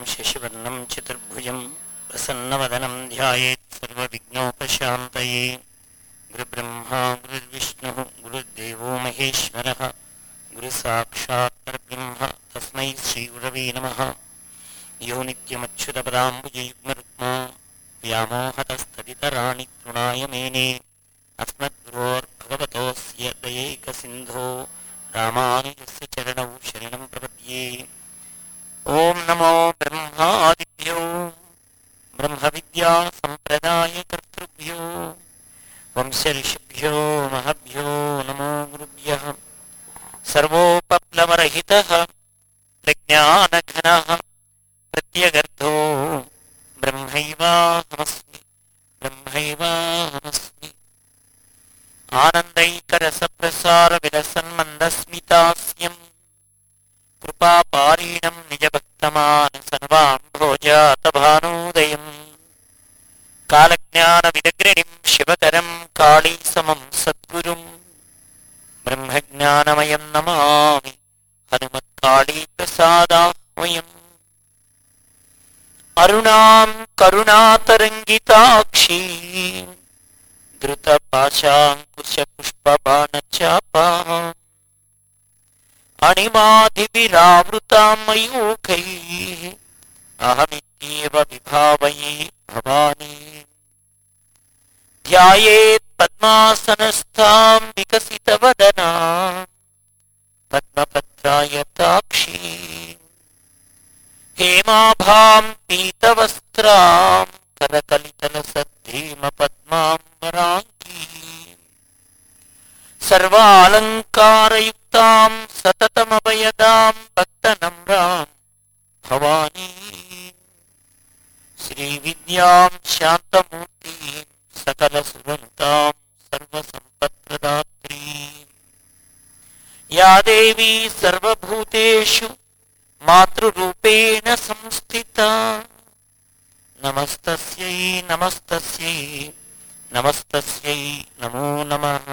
శశివర్ణం చతుర్భుజం ప్రసన్నవదనం ధ్యాయేత్ సర్వవిఘ్నోపశాంతయే గురుబ్రహ్మా గురుర్విష్ణు గురుర్దేవో మహేశ్వర గురు సాక్షాత్ పరబ్రహ్మ తస్మై శ్రీ గురవే నమ యో నిత్యమచ్యుతపదాంబుజయుగ్మరుక్మా వ్యామోహతస్తదితరాణి తృణాయ మేనే అస్మద్గురోర్భగవతోస్య దయైకసింధో రామానుజస్య చరణౌ శరణం ప్రపద్యే ఓం నమో బ్రహ్మాదిభ్యో బ్రహ్మ విద్యా సంప్రదాయ కర్తృభ్యో వంశర్షిభ్యో మహభ్యో నమో గురుభ్య సర్వోపప్లవరహిత ప్రజ్ఞానఘన ప్రత్యగర్థో బ్రహ్మైవాహమస్మి బ్రహ్మైవాహమస్మి ఆనందైకరసప్రసార విలసన్మందస్మితాస్యం కృపాపారీణం నిజభక్తమాన సర్వాంభోజాతభానోదయం కాలజ్ఞాన విదగ్రణిం శివకరం కాళీ సమం సద్గురుం బ్రహ్మజ్ఞానమయం నమామి హనుమత్కాళీ ప్రసాదాహ్వయం అరుణాం కరుణాతరంగితాక్షీ ధృతపాశాంకుశపుష్పబాణచాపా అణిమాధివిరావృతాం మయూఖైः అహమిత్యేవ విభావయే భవానీ ధ్యాయేత్ పద్మాసనస్థాం వికసితవదనా పద్మపత్రాయతాక్షీ హేమాభాం పీతవస్త్రాం కరకలితలసద్ధీమ పద్మాంబరాంకీ సర్వాలంకారయుక్తాం సతతమభయదాం భక్తనమ్రాం భవానీ శ్రీవిద్యాం శాంతమూర్తిం సకల సువంతాం సర్వసంపత్ప్రదాత్రీ యా దేవీ సర్వభూతేషు మాతృరూపేణ సంస్థిత నమస్తస్యై నమస్తస్యై నమస్తస్యై నమో నమః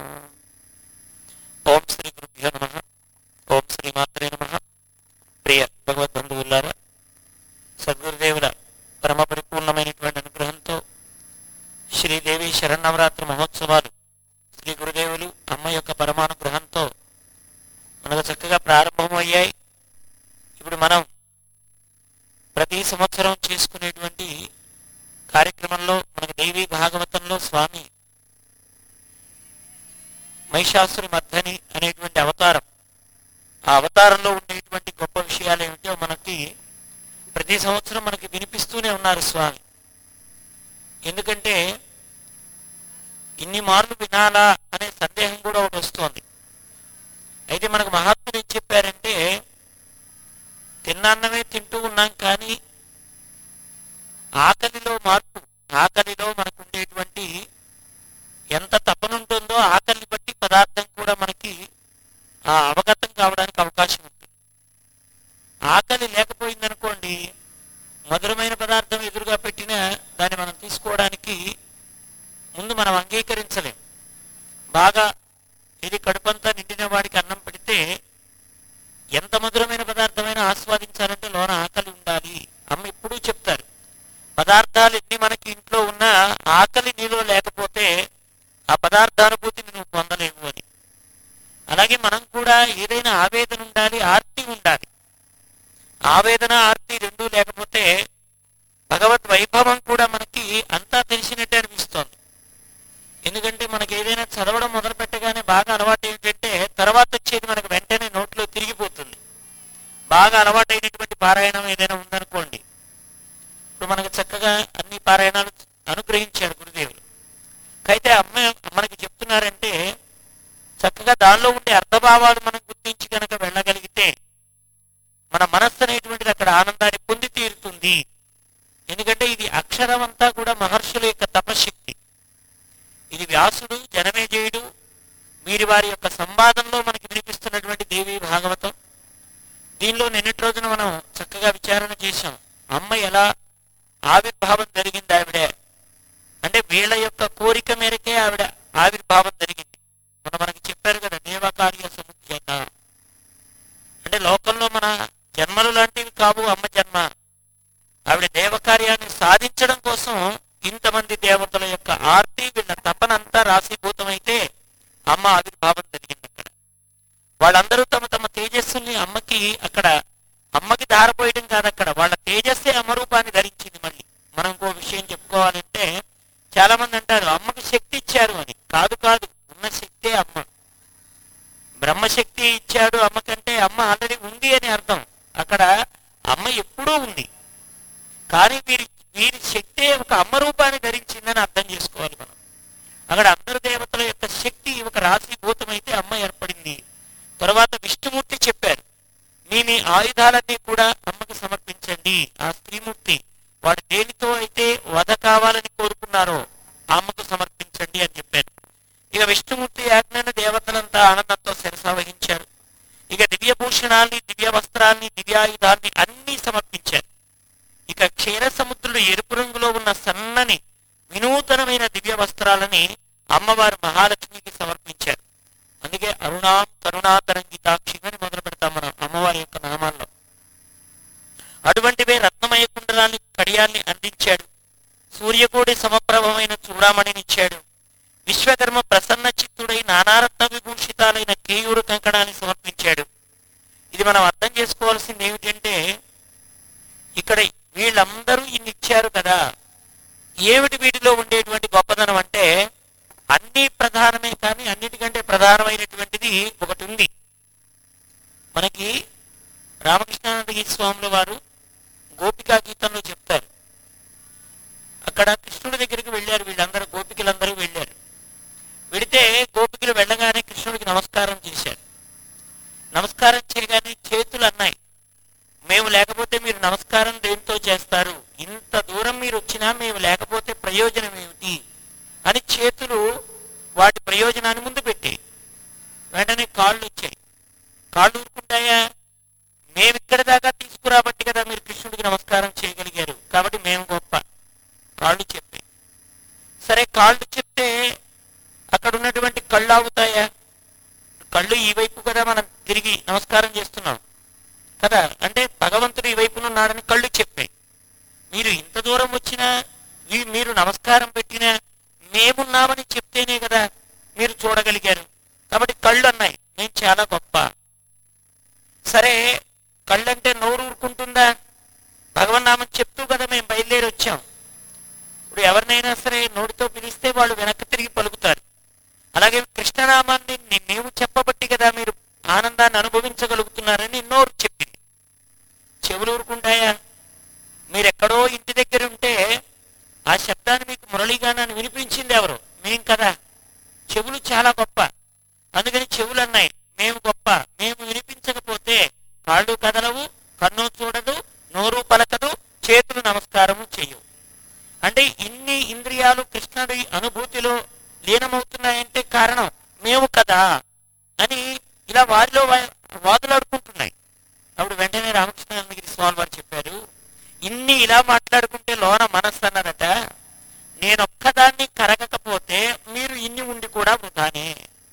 ఓం శ్రీ గురుభ్యో నమ ఓం శ్రీ మాత్రే నమ ప్రియ భగవద్బంధువులారా సద్గురుదేవుల పరమ పరిపూర్ణమైనటువంటి అనుగ్రహంతో శ్రీదేవి శరణవరాత్రి మహోత్సవాలు శ్రీ గురుదేవులు అమ్మ యొక్క పరమానుగ్రహంతో మనకు చక్కగా ప్రారంభమయ్యాయి ఇప్పుడు మనం ప్రతి సంవత్సరం చేసుకునేటువంటి కార్యక్రమంలో మనకు దేవి భాగవతంలో స్వామి మహిషాసురి మర్ధని అనేటువంటి అవతారం ఆ అవతారంలో ఉండేటువంటి గొప్ప విషయాలు ఏమిటో మనకి ప్రతి సంవత్సరం మనకి వినిపిస్తూనే ఉన్నారు స్వామి ఎందుకంటే ఇన్ని మార్లు వినాలా అనే సందేహం కూడా ఒకటి వస్తోంది అయితే మనకు మహాత్ములు ఏం చెప్పారంటే తిన్నాన్నమే తింటూ ఉన్నాం కానీ ఆకలిలో మార్పు ఆకలిలో మనకు ఉండేటువంటి ఎంత తపనుంటుందో ఆకలిని బట్టి పదార్థం కూడా మనకి ఆ అవగతం కావడానికి అవకాశం ఉంటుంది ఆకలి లేకపోయిందనుకోండి మధురమైన పదార్థం ఎదురుగా పెట్టినా దాన్ని మనం తీసుకోవడానికి ముందు మనం అంగీకరించలేం బాగా ఇది కడుపంతా నిండిన వాడికి అన్నం పెడితే ఎంత మధురమైన పదార్థమైనా ఆస్వాదించాలంటే లోన ఆకలి ఉండాలి అమ్మ ఎప్పుడూ చెప్తారు పదార్థాలు ఎన్ని మనకి ఇంట్లో ఉన్నా ఆకలి నీలో లేకపోతే ఆ పదార్థానుభూతిని నువ్వు పొందలేవు అని అలాగే మనం కూడా ఏదైనా ఆవేదన ఉండాలి ఆర్తి ఉండాలి ఆవేదన ఆర్తి రెండూ లేకపోతే భగవత్ వైభవం కూడా మనకి అంతా తెలిసినట్టే అనిపిస్తోంది ఎందుకంటే మనకి ఏదైనా చదవడం మొదలు పెట్టగానే బాగా అలవాటు ఏంటంటే తర్వాత వచ్చేది మనకు వెంటనే నోట్లో తిరిగిపోతుంది బాగా అలవాటైనటువంటి పారాయణం ఏదైనా ఉందనుకోండి ఇప్పుడు మనకు చక్కగా అన్ని పారాయణాలు అనుగ్రహించారు గురుదేవులు అయితే అమ్మ మనకి చెప్తున్నారంటే చక్కగా దానిలో ఉండే అర్థభావాలు మనం గుర్తించి కనుక వెళ్ళగలిగితే మన మనస్సు అనేటువంటిది అక్కడ ఆనందాన్ని పొంది తీరుతుంది ఎందుకంటే ఇది అక్షరం అంతా కూడా మహర్షుల యొక్క తపశక్తి ఇది వ్యాసుడు జనమేజయుడు వీరి వారి యొక్క సంవాదంలో మనకి వినిపిస్తున్నటువంటి దేవి భాగవతం దీనిలో నిన్నటి రోజున మనం చక్కగా విచారణ చేశాం అమ్మ ఎలా ఆవిర్భావం జరిగింది ఆవిడ అంటే వీళ్ళ యొక్క కోరిక మేరకే ఆవిడ ఆవిర్భావం జరిగింది మన మనకి చెప్పారు కదా దేవకార్య సముద్యత అంటే లోకంలో మన జన్మలు లాంటివి కావు అమ్మ జన్మ దేవకార్యాన్ని సాధించడం కోసం ఇంతమంది దేవతల యొక్క ఆర్తి వీళ్ళ తపనంతా రాశీభూతమైతే అమ్మ ఆవిర్భావం జరిగింది అక్కడ వాళ్ళందరూ తమ తమ తేజస్సుని అమ్మకి అక్కడ అమ్మకి దారపోయడం కాదు అక్కడ వాళ్ళ తేజస్సే అమరూపాన్ని ధరించింది మళ్ళీ మనం ఇంకో విషయం చెప్పుకోవాలంటే చాలా మంది అంటారు అమ్మకి శక్తి ఇచ్చారు అని కాదు కాదు ఉన్న శక్తే అమ్మ బ్రహ్మశక్తి ఇచ్చాడు అమ్మకంటే అమ్మ ఆల్రెడీ ఉంది అని అర్థం అక్కడ అమ్మ ఎప్పుడూ ఉంది కానీ వీరి వీరి శక్తే ఒక అమ్మ రూపాన్ని ధరించిందని అర్థం చేసుకోవాలి మనం అక్కడ అందరు దేవతల యొక్క శక్తి ఒక రాశీభూతమైతే అమ్మ ఏర్పడింది తర్వాత విష్ణుమూర్తి చెప్పారు మీ మీ ఆయుధాలన్నీ కూడా అమ్మకు సమర్పించండి ఆ స్త్రీమూర్తి వాడు దేనితో అయితే వధ కావాలని కోరుకున్నారో ఆ అమ్మకు సమర్పించండి అని చెప్పారు ఇక విష్ణుమూర్తి ఆజ్ఞను దేవతలంతా ఆనందంతో శిరస వహించారు ఇక దివ్య భూషణాల్ని దివ్య వస్త్రాల్ని దివ్యాయుధాల్ని అన్ని సమర్పించారు ఇక క్షీర సముద్రుడు ఎరుపు రంగులో ఉన్న సన్నని వినూతనమైన దివ్య వస్త్రాలని అమ్మవారు మహాలక్ష్మికి సమర్పించారు అందుకే అరుణాం కరుణాతరంగితాక్షి అని మొదలు పెడతాం మనం అమ్మవారి యొక్క నామాల్లో అటువంటివే రత్నమయ కుండలాన్ని కడియాల్ని అందించాడు సూర్యకోడి సమప్రభమైన చూడామణినిచ్చాడు విశ్వకర్మ ప్రసన్న చిత్తుడై నానారత్న విభూషితాలైన కేయూరు కంకణాన్ని సమర్పించాడు ఇది మనం అర్థం చేసుకోవాల్సింది ఏమిటంటే ఇక్కడ వీళ్ళందరూ ఇన్ని ఇచ్చారు కదా ఏమిటి వీటిలో ఉండేటువంటి గొప్పదనం అంటే అన్ని ప్రధానమే కానీ అన్నిటికంటే ప్రధానమైనటువంటిది ఒకటి ఉంది మనకి రామకృష్ణానందగి స్వాముల వారు గోపికా గీతంలో చెప్తారు అక్కడ కృష్ణుడి దగ్గరికి వెళ్ళారు వీళ్ళందరూ గోపికలందరూ వెళ్ళారు వెడితే గోపికలు వెళ్ళగానే కృష్ణుడికి నమస్కారం చేశారు నమస్కారం చేయగానే చేతులు అన్నాయి మేము లేకపోతే మీరు నమస్కారం దేంతో చేస్తారు ఇంత దూరం మీరు వచ్చినా మేము లేకపోతే ప్రయోజనం ఏమిటి అని చేతులు వాటి ప్రయోజనాన్ని ముందు పెట్టాయి వెంటనే కాళ్ళు వచ్చాయి కాళ్ళు ఊరుకుంటాయా మేము ఇక్కడ దాకా తీసుకురాబట్టి కదా మీరు కృష్ణుడికి నమస్కారం చేయగలిగారు కాబట్టి మేము గొప్ప కాళ్ళు చెప్పాయి సరే కాళ్ళు చెప్తే అక్కడ ఉన్నటువంటి కళ్ళు ఆగుతాయా కళ్ళు ఈ వైపు కదా మనం తిరిగి నమస్కారం చేస్తున్నాం కదా అంటే భగవంతుడు ఈ వైపున ఉన్నాడని కళ్ళు చెప్పాయి మీరు ఇంత దూరం వచ్చినా ఈ- మీరు నమస్కారం పెట్టినా మేమున్నామని చెప్తేనే కదా మీరు చూడగలిగారు కాబట్టి కళ్ళు అన్నాయి మేము చాలా గొప్ప సరే కళ్ళంటే నోరు ఊరుకుంటుందా భగవన్నామని చెప్తూ కదా మేము బయలుదేరి వచ్చాం ఇప్పుడు ఎవరినైనా సరే నోటితో పిలిస్తే వాళ్ళు వెనక్కి తిరిగి పలుకుతారు అలాగే కృష్ణనామాన్ని ని- నీవు చెప్పబట్టి కదా మీరు ఆనందాన్ని అనుభవించగలుగుతున్నారని నోరు చెప్పింది చెవులు ఊరుకుంటాయా మీరెక్కడో ఇంటి దగ్గర ఉంటే ఆ శబ్దాన్ని మీకు మురళీగానాన్ని వినిపించింది ఎవరు మేం కదా చెవులు చాలా గొప్ప అందుకని చెవులు అన్నాయి మేము గొప్ప మేము వినిపించకపోతే కాళ్ళు కదలవు కన్ను చూడదు నోరు పలకదు చేతులు నమస్కారము చేయవు అంటే ఇన్ని ఇంద్రియాలు కృష్ణుడి అనుభూతిలో లీనమవుతున్నాయంటే కారణం మేము కదా అని ఇలా వారిలో వా- వాదులాడుకుంటున్నాయి అప్పుడు వెంటనే రామకృష్ణగిరి స్వామి వారు చెప్పారు ఇన్ని ఇలా మాట్లాడుకుంటే లోన మనస్సు అన్నారట నేనొక్కదాన్ని కరగకపోతే మీరు ఇన్ని ఉండి కూడా వృధానే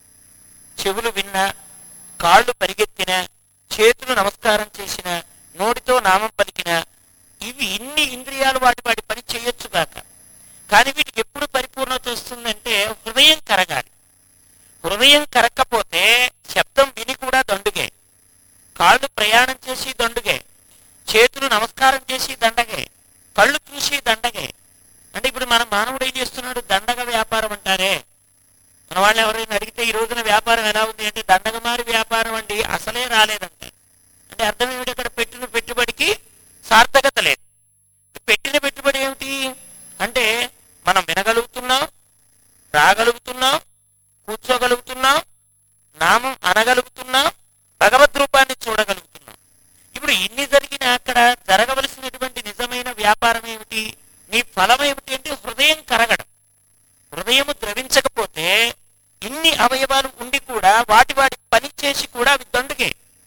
చెవులు విన్నా కాళ్ళు పరిగెత్తిన చేతులు నమస్కారం చేసిన నోటితో నామం పలికిన ఇవి ఇన్ని ఇంద్రియాలు వాటి వాటి పని చేయొచ్చు కాక కానీ వీటికి ఎప్పుడు పరిపూర్ణత వస్తుందంటే హృదయం కరగాలి హృదయం కరక్కపోతే శబ్దం విని కూడా దండుగే కాళ్ళు ప్రయాణం చేసి దండుగే చేతులు నమస్కారం చేసి దండగే కళ్ళు చూసి దండగే అంటే ఇప్పుడు మన మానవుడు ఏం చేస్తున్నాడు దండగ వ్యాపారం అంటారే మన వాళ్ళు ఎవరైనా అడిగితే ఈ రోజున వ్యాపారం ఎలా ఉంది అంటే దండగమారి వ్యాపారం అండి అసలే రాలేదంట అంటే అర్థం ఏమిటి అక్కడ పెట్టిన పెట్టుబడికి సార్థకత లేదు పెట్టిన పెట్టుబడి ఏమిటి అంటే మనం వినగలుగుతున్నాం రాగలుగుతున్నాం కూర్చోగలుగుతున్నాం నామం అనగలుగుతున్నాం భగవద్ రూపాన్ని చూడగలుగుతున్నాం ఇప్పుడు ఇన్ని జరిగిన అక్కడ జరగవలసినటువంటి నిజమైన వ్యాపారం ఏమిటి నీ ఫలం ఏమిటి అంటే హృదయం కరగడం హృదయము ద్రవించకపోతే ఇన్ని అవయవాలు ఉండి కూడా వాటి వాటి పని చేసి కూడా అవి దండుగే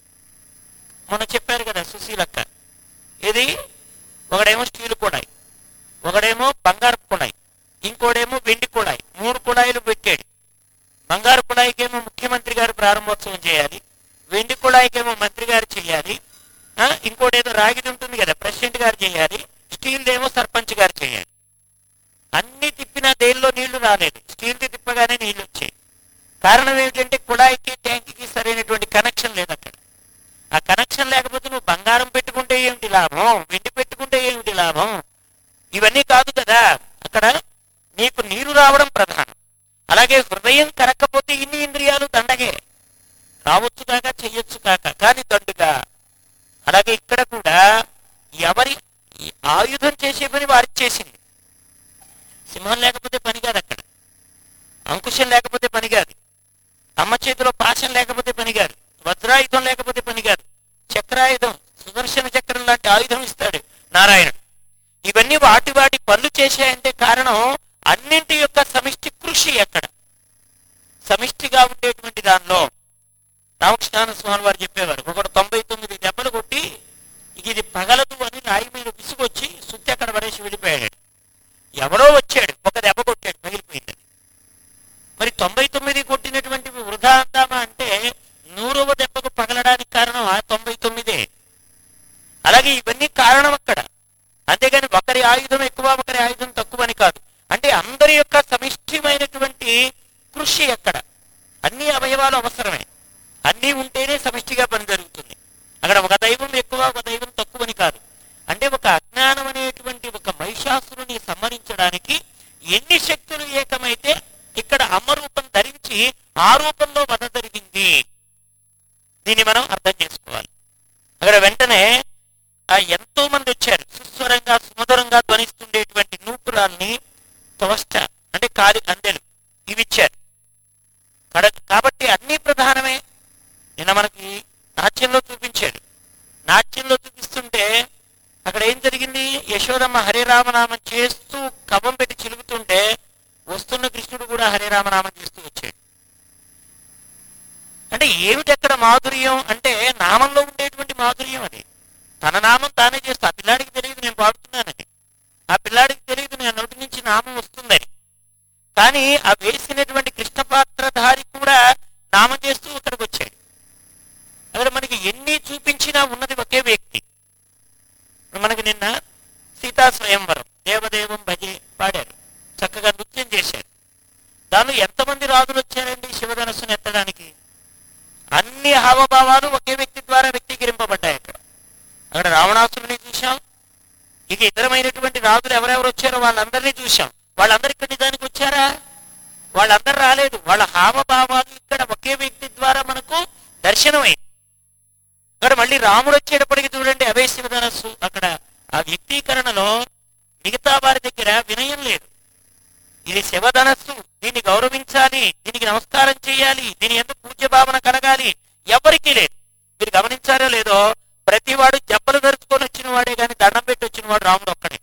మొన్న చెప్పారు కదా సుశీలక్క ఇది ఒకడేమో స్టీల్ కుళాయి ఒకడేమో బంగారు కుళాయి ఇంకోడేమో వెండి కుళాయి మూడు కుళాయిలు పెట్టాడు బంగారు కుళాయికేమో ముఖ్యమంత్రి గారు ప్రారంభోత్సవం చేయాలి వెండి కుళాయికేమో మంత్రి గారు చేయాలి ఆ, ఇంకోటేదో రాగిది ఉంటుంది కదా ప్రెసిడెంట్ గారు చేయాలి స్టీల్ ఏమో సర్పంచ్ గారు చేయాలి అన్ని తిప్పినా దేనిలో నీళ్లు రాలేదు స్టీల్ తిప్పగానే నీళ్లు వచ్చాయి కారణం ఏమిటంటే కుళాయికి ట్యాంక్కి సరైనటువంటి కనెక్షన్ లేదు అక్కడ ఆ కనెక్షన్ లేకపోతే నువ్వు బంగారం పెట్టుకుంటే ఏమిటి లాభం వెండి పెట్టుకుంటే ఏమిటి లాభం ఇవన్నీ కాదు కదా అక్కడ నీకు నీరు రావడం ప్రధానం అలాగే హృదయం కరక్కపోతే ఇన్ని ఇంద్రియాలు దండగే రావచ్చు కాక చెయ్యొచ్చు కాక కానీ దండుగా అలాగే ఇక్కడ కూడా ఎవరి ఈ ఆయుధం చేసే పని వారికి చేసింది సింహం లేకపోతే పని కాదు అక్కడ అంకుశం లేకపోతే పని కాదు అమ్మ చేతిలో పాశం లేకపోతే పని కాదు వజ్రాయుధం లేకపోతే పని కాదు చక్రాయుధం సుదర్శన చక్రం లాంటి ఆయుధం ఇస్తాడు నారాయణుడు ఇవన్నీ వాటి వాటి పనులు చేశాయంటే కారణం అన్నింటి యొక్క సమిష్టి కృషి ఎక్కడ సమిష్టిగా ఉండేటువంటి దానిలో రామకృష్ణ స్వామి వారు చెప్పేవారు ఒకడు తొంభై తొమ్మిది దెబ్బలు కొట్టి ఇక ఇది పగలదు అని రాయి మీద విసుగొచ్చి సుత్తి అక్కడ పడేసి వెళ్ళిపోయాడు ఎవడో వచ్చాడు ఒక దెబ్బ కొట్టాడు మిగిలిపోయింది అది. మరి తొంభై తొమ్మిది కొట్టినటువంటి వృధా అందామా అంటే నూరవ దెబ్బకు పగలడానికి కారణం ఆ తొంభై తొమ్మిదే అలాగే ఇవన్నీ కారణం అక్కడ అంతేగాని ఒకరి ఆయుధం ఎక్కువ ఒకరి ఆయుధం తక్కువ అని కాదు అంటే అందరి యొక్క సమిష్టిమైనటువంటి కృషి అక్కడ అన్ని అవయవాలు అవసరమే అన్నీ ఉంటేనే సమిష్టిగా పని జరుగుతుంది అక్కడ ఒక దైవం ఎక్కువ ఒక దైవం తక్కువ అని కాదు అంటే ఒక అజ్ఞానం అనేటువంటి ఒక మహిషాసురుని సంహరించడానికి ఎన్ని శక్తులు ఏకమైతే ఇక్కడ అమ్మ రూపం ధరించి ఆ రూపంలో వధ జరిగింది దీన్ని మనం అర్థం చేసుకోవాలి అక్కడ వెంటనే ఆ ఎంతో మంది వచ్చారు సుస్వరంగా సుమధురంగా ధ్వనిస్తుండేటువంటి నూపురాల్ని తోష్ట అంటే కాలి అందెలు ఇవి ఇచ్చారు కడ కాబట్టి అన్ని ప్రధానమే నిన్న మనకి నాట్యంలో చూపించాడు నాట్యంలో చూపిస్తుంటే అక్కడ ఏం జరిగింది యశోదమ్మ హరే రామనామం చేస్తూ కవం పెట్టి చిలుగుతుంటే వస్తున్న కృష్ణుడు కూడా హరే రామనామం చేస్తూ వచ్చాడు అంటే ఏమిటి అక్కడ మాధుర్యం అంటే నామంలో ఉండేటువంటి మాధుర్యం అది తన నామం తానే చేస్తా ఆ పిల్లాడికి తెలియదు నేను పాడుతున్నానని ఆ పిల్లాడికి తెలియదు నేను నోటి నుంచి నామం వస్తుందని కానీ ఆ వేసినటువంటి కృష్ణ పాత్రధారి కూడా నామం చేస్తూ ఇక్కడికి వచ్చాడు అక్కడ మనకి ఎన్ని చూపించినా ఉన్నది ఒకే వ్యక్తి ఇప్పుడు మనకి నిన్న సీతా స్వయంవరం దేవదేవం భజే పాడారు చక్కగా నృత్యం చేశారు దానిలో ఎంతమంది రాజులు వచ్చారండి శివధనస్సును ఎత్తడానికి అన్ని హావభావాలు ఒకే వ్యక్తి ద్వారా వ్యక్తీకరింపబడ్డాయి అక్కడ అక్కడ రావణాసురుని చూశాం ఇక ఇతరమైనటువంటి రాజులు ఎవరెవరు వచ్చారో వాళ్ళందరినీ చూశాం వాళ్ళందరూ ఇక్కడ నిజానికి వచ్చారా వాళ్ళందరూ రాలేదు వాళ్ళ హావభావాలు ఇక్కడ ఒకే వ్యక్తి ద్వారా మనకు దర్శనమైంది ఇక్కడ మళ్ళీ రాముడు వచ్చేటప్పటికి చూడండి అవే శివధనస్సు అక్కడ ఆ వ్యక్తీకరణలో మిగతా వారి దగ్గర వినయం లేదు ఇది శివధనస్సు దీన్ని గౌరవించాలి దీనికి నమస్కారం చేయాలి దీని ఎందుకు పూజ్య భావన కలగాలి ఎవరికీ లేదు మీరు గమనించారో లేదో ప్రతివాడు జబ్బలు ధరుచుకొని వచ్చిన వాడే కానీ దండం పెట్టి వచ్చిన వాడు రాముడు ఒక్కడే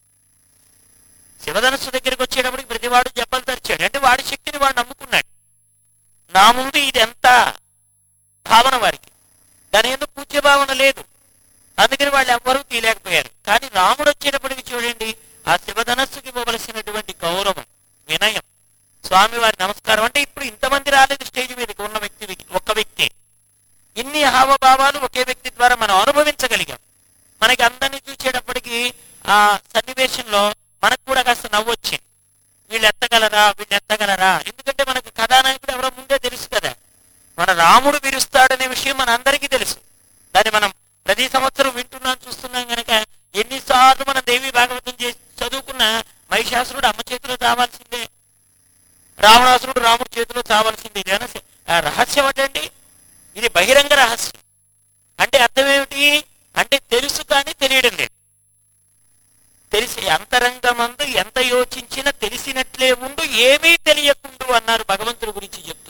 శివధనస్సు దగ్గరికి వచ్చేటప్పటికి ప్రతివాడు జబ్బలు తెరిచాడు అంటే వాడి శక్తిని వాడు నమ్ముకున్నాడు నా ముందు ఇది ఎంత భావన వారికి దాని ఎందుకు పూజ్య భావన లేదు అందుకని వాళ్ళు ఎవ్వరూ తీయలేకపోయారు కానీ రాముడు వచ్చేటప్పటికి చూడండి ఆ శివధనస్సుకి ఇవ్వవలసినటువంటి గౌరవం వినయం స్వామి వారి నమస్కారం అంటే ఇప్పుడు ఇంతమంది రాలేదు స్టేజ్ మీదకి ఉన్న వ్యక్తి ఒక్క వ్యక్తి ఇన్ని హావభావాలు ఒకే వ్యక్తి ద్వారా మనం అనుభవించగలిగాం మనకి అందరినీ చూసేటప్పటికి ఆ సన్నివేశంలో మనకు కూడా కాస్త నవ్వు వచ్చింది వీళ్ళు ఎత్తగలరా వీళ్ళు ఎత్తగలరా ఎందుకంటే మనకు కథానాయకుడు ఎవరో ముందే తెలుసు కదా మన రాముడు విరుస్తాడనే విషయం మన అందరికీ తెలుసు దాన్ని మనం ప్రతి సంవత్సరం వింటున్నాం చూస్తున్నాం కనుక ఎన్నిసార్లు మనం దేవి భాగవతం చేసి చదువుకున్న మహిషాసురుడు అమ్మ చేతిలో చావాల్సిందే రావణాసురుడు రాముడి చేతిలో చావాల్సిందే ఇది అనస- ఆ రహస్యం ఏంటండి ఇది బహిరంగ రహస్యం అంటే అర్థం ఏమిటి అంటే తెలుసు కానీ తెలియడం లేదు తెలిసి అంతరంగమందు ఎంత యోచించినా తెలిసినట్లే ఉండు ఏమీ తెలియకుండు అన్నారు భగవంతుడి గురించి చెప్తూ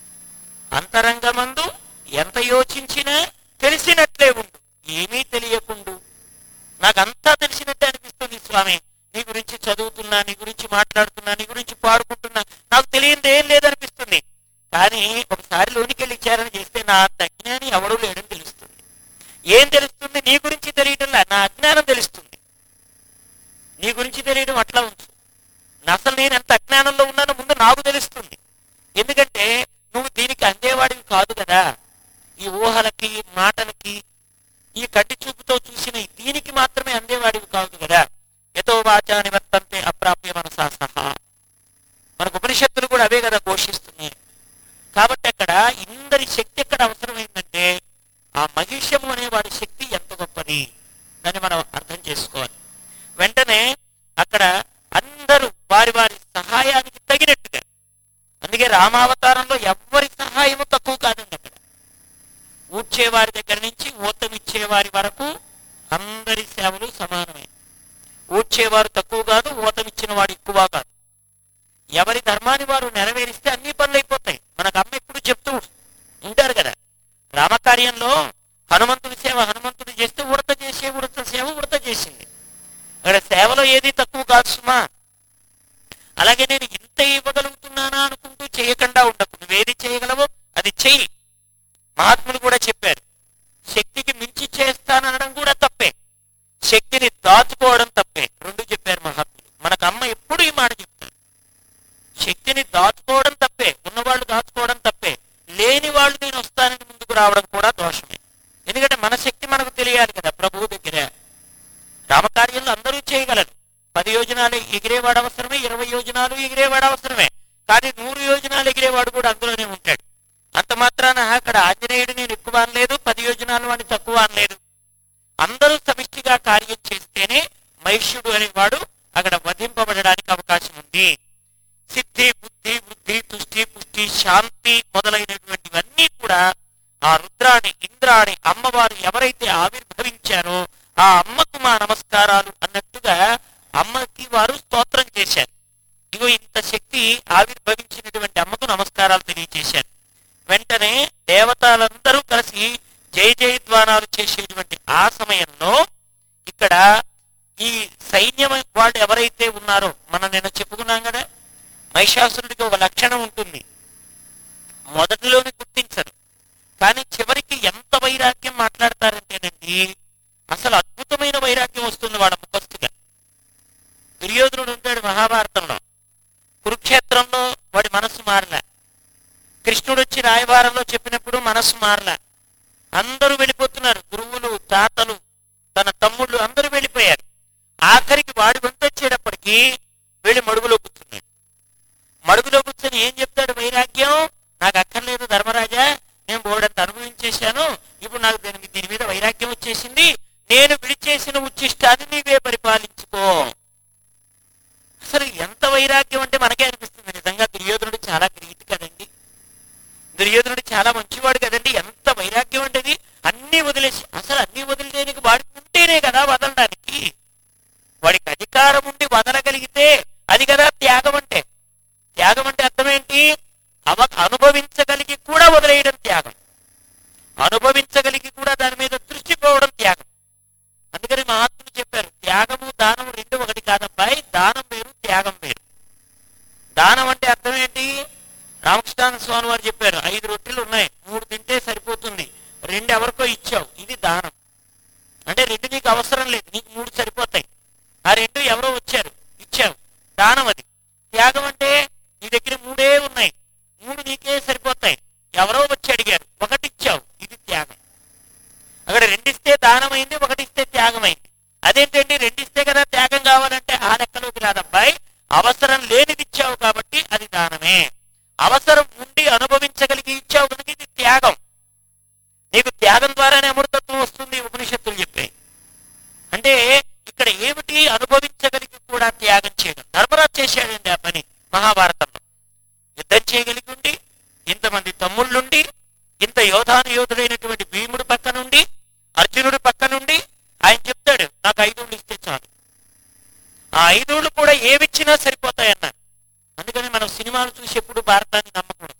అంతరంగమందు ఎంత యోచించినా తెలిసినట్లే ఉండు ఏమీ తెలియకుండు నాకంతా తెలిసినట్టే అనిపిస్తుంది స్వామి నీ గురించి చదువుతున్నా నీ గురించి మాట్లాడుతున్నా నీ గురించి పాడుకుంటున్నా నాకు తెలియంది ఏం లేదనిపిస్తుంది కానీ ఒకసారి లోనికి వెళ్ళి విచారణ చేస్తే నా అంత అజ్ఞాని ఎవడూ లేడని తెలుస్తుంది ఏం తెలుస్తుంది నీ గురించి తెలియటంలా నా అజ్ఞానం తెలుస్తుంది నీ గురించి తెలియడం అట్లా ఉంచు అసలు నేను ఎంత అజ్ఞానంలో ఉన్నానో ముందు నాకు తెలుస్తుంది ఎందుకంటే నువ్వు దీనికి అందేవాడివి కాదు కదా ఈ ఊహలకి మాటలకి ఈ కంటి చూపుతో చూసిన ఈ దీనికి మాత్రమే అందేవాడివి కాదు కదా వాచ నివర్తంతే అప్రాప్య మనసా సహా మనకు ఉపనిషత్తులు కూడా అవే కదా ఘోషిస్తున్నాయి కాబట్టి అక్కడ ఇందరి శక్తి ఎక్కడ అవసరమైందంటే ఆ మహిషము అనే వాడి శక్తి ఎంత గొప్పది అని మనం అర్థం చేసుకోవాలి వెంటనే అక్కడ అందరూ వారి వారి సహాయానికి తగినట్టుగా అందుకే రామావతారంలో ఎవ్వరి సహాయము తక్కువ కాదండి అక్కడ ఊడ్చేవారి దగ్గర నుంచి ఊతమిచ్చేవారి వరకు అందరి సేవలు సమానమే ఊడ్చేవారు తక్కువ కాదు ఊతమిచ్చిన వాడు ఎక్కువ కాదు ఎవరి ధర్మాన్ని వారు నెరవేరిస్తే అన్ని పనులు అయిపోతాయి మనకు అమ్మ ఎప్పుడు చెప్తూ ఉంటారు కదా రామకార్యంలో హనుమంతుడి సేవ హనుమంతుడు చేస్తే ఉడత చేసే ఉడత సేవ ఉడత చేసింది అక్కడ సేవలో ఏది తక్కువ కాదు సుమా అలాగే నేను ఇంత ఇవ్వగలుగుతున్నానా అనుకుంటూ చేయకుండా ఉండకు నువ్వేది చేయగలవో అది చెయ్యి మహాత్ములు కూడా చెప్పారు శక్తికి మించి చేస్తాననడం కూడా తప్పే శక్తిని దాచుకోవడం తప్పే రెండు చెప్పారు మహాత్ములు మనకు అమ్మ ఎప్పుడు ఈ మాట చెప్తారు శక్తిని దాచుకోవడం తప్పే ఉన్నవాళ్ళు దాచుకోవడం తప్పే లేని వాళ్ళు నేను వస్తానని ముందుకు రావడం కూడా దోషమే ఎందుకంటే మన శక్తి మనకు తెలియాలి కదా ప్రభువు దగ్గర రామకార్యంలో అందరూ చేయగలరు పది యోజనాలు ఎగిరేవాడు అవసరమే ఇరవై యోజనాలు ఎగిరేవాడు అవసరమే కానీ నూరు యోజనాలు ఎగిరేవాడు కూడా అందులోనే ఉంటాడు అంత మాత్రాన అక్కడ ఆంజనేయుడు నేను ఎక్కువ అనలేదు పది యోజనాలు వాడిని తక్కువ అనలేదు అందరూ సమిష్టిగా కార్యం చేస్తేనే మహిష్యుడు అనేవాడు అక్కడ వధింపబడడానికి అవకాశం ఉంది సిద్ధి బుద్ధి వృద్ధి తుష్టి పుష్టి శాంతి మొదలైనటువంటివన్నీ కూడా ఆ రుద్రాణి ఇంద్రాణి అమ్మవారు ఎవరైతే ఆవిర్భవించారో ఆ అమ్మకు మా నమస్కారాలు అన్నట్టుగా అమ్మకి వారు స్తోత్రం చేశారు ఇగో ఇంత శక్తి ఆవిర్భవించినటువంటి అమ్మకు నమస్కారాలు తెలియజేశారు వెంటనే దేవతలందరూ కలిసి జయ జయధ్వానాలు చేసేటువంటి ఆ సమయంలో ఇక్కడ ఈ సైన్యం వాళ్ళు ఎవరైతే ఉన్నారో మనం నిన్న చెప్పుకున్నాం కదా మహిషాసురుడికి ఒక లక్షణం ఉంటుంది మొదటిలోనే గుర్తించరు కానీ చివరికి ఎంత వైరాగ్యం మాట్లాడతారంటేనండి అసలు అద్భుతమైన వైరాగ్యం వస్తుంది వాళ్ళ ముఖస్తుగా దుర్యోధనుడు ఉంటాడు మహాభారతంలో కురుక్షేత్రంలో వాడి మనస్సు మారలే కృష్ణుడు వచ్చి రాయవారంలో చెప్పినప్పుడు మనస్సు మారలే అందరూ వెళ్ళిపోతున్నారు గురువులు తాతలు తన తమ్ముళ్ళు అందరూ వెళ్ళిపోయారు ఆఖరికి వాడి వంతు వచ్చేటప్పటికి వెళ్ళి మడుగులో కూర్చున్నాడు మడుగులో కూర్చొని ఏం చెప్తాడు వైరాగ్యం నాకు అక్కర్లేదు ధర్మరాజా నేను బోర్డంత అనుభవించేశాను ఇప్పుడు నాకు దీని మీద- దీని మీద వైరాగ్యం వచ్చేసింది నేను విడిచేసిన ఉచ్చిష్టాన్ని నీవే పరిపాలించుకో అసలు ఎంత వైరాగ్యం అంటే మనకే అనిపిస్తుంది నిజంగా దుర్యోధనుడు చాలా గ్రేట్ కదండి దుర్యోధనుడు చాలా మంచివాడు కదండి ఎంత వైరాగ్యం అంటే ఇది అన్ని వదిలేసి అసలు అన్ని వదిలేనికి వాడికి ఉంటేనే కదా వదలడానికి వాడికి అధికారం ఉండి వదలగలిగితే అది కదా త్యాగం అంటే త్యాగం అంటే అర్థం ఏంటి అవ అనుభవించగలిగి కూడా వదిలేయడం త్యాగం అనుభవించగలిగి కూడా దాని మీద దృష్టి పోవడం త్యాగం అందుకని మహాత్ములు చెప్పారు త్యాగము దానము రెండు ఒకటి కాదబ్బాయి దానం వేరు త్యాగం వేరు దానం అంటే అర్థం ఏంటి రామకృష్ణ స్వామి వారు చెప్పారు ఐదు రొట్టెలు ఉన్నాయి మూడు తింటే సరిపోతుంది రెండు ఎవరికో ఇచ్చావు ఇది దానం అంటే రెండు నీకు అవసరం లేదు నీకు మూడు సరిపోతాయి ఆ రెండు ఎవరో వచ్చారు ఇచ్చావు దానం అది త్యాగం అంటే నీ దగ్గర మూడే ఉన్నాయి మూడు నీకే సరిపోతాయి ఎవరో వచ్చి అడిగారు ఒకటి ఇచ్చావు ఇది త్యాగం అక్కడ రెండిస్తే దానమైంది ఒకటిస్తే త్యాగమైంది అదేంటండి రెండిస్తే కదా త్యాగం కావాలంటే ఆ లెక్కలోకి రాదబ్బాయి అవసరం లేనిది ఇచ్చావు కాబట్టి అది దానమే అవసరం ఉండి అనుభవించగలిగి ఇచ్చావు కనుక ఇది త్యాగం నీకు త్యాగం ద్వారానే అమృతత్వం వస్తుంది ఉపనిషత్తులు చెప్పాయి అంటే ఇక్కడ ఏమిటి అనుభవించగలిగి కూడా త్యాగం చేయడం ధర్మరాజు చేశాడండి ఆ పని మహాభారతంలో యుద్ధం చేయగలిగి ఉండి ఇంతమంది తమ్ముళ్ళుండి ఇంత యోధాను యోధుడైనటువంటి భీముడు పక్క నుండి అర్జునుడు పక్క నుండి ఆయన చెప్తాడు నాకు ఐదుళ్ళు ఇస్తే చాలు ఆ ఐదుళ్ళు కూడా ఏవిచ్చినా సరిపోతాయన్నారు అందుకని మనం సినిమాలు చూసి ఎప్పుడు భారతాన్ని నమ్మకూడదు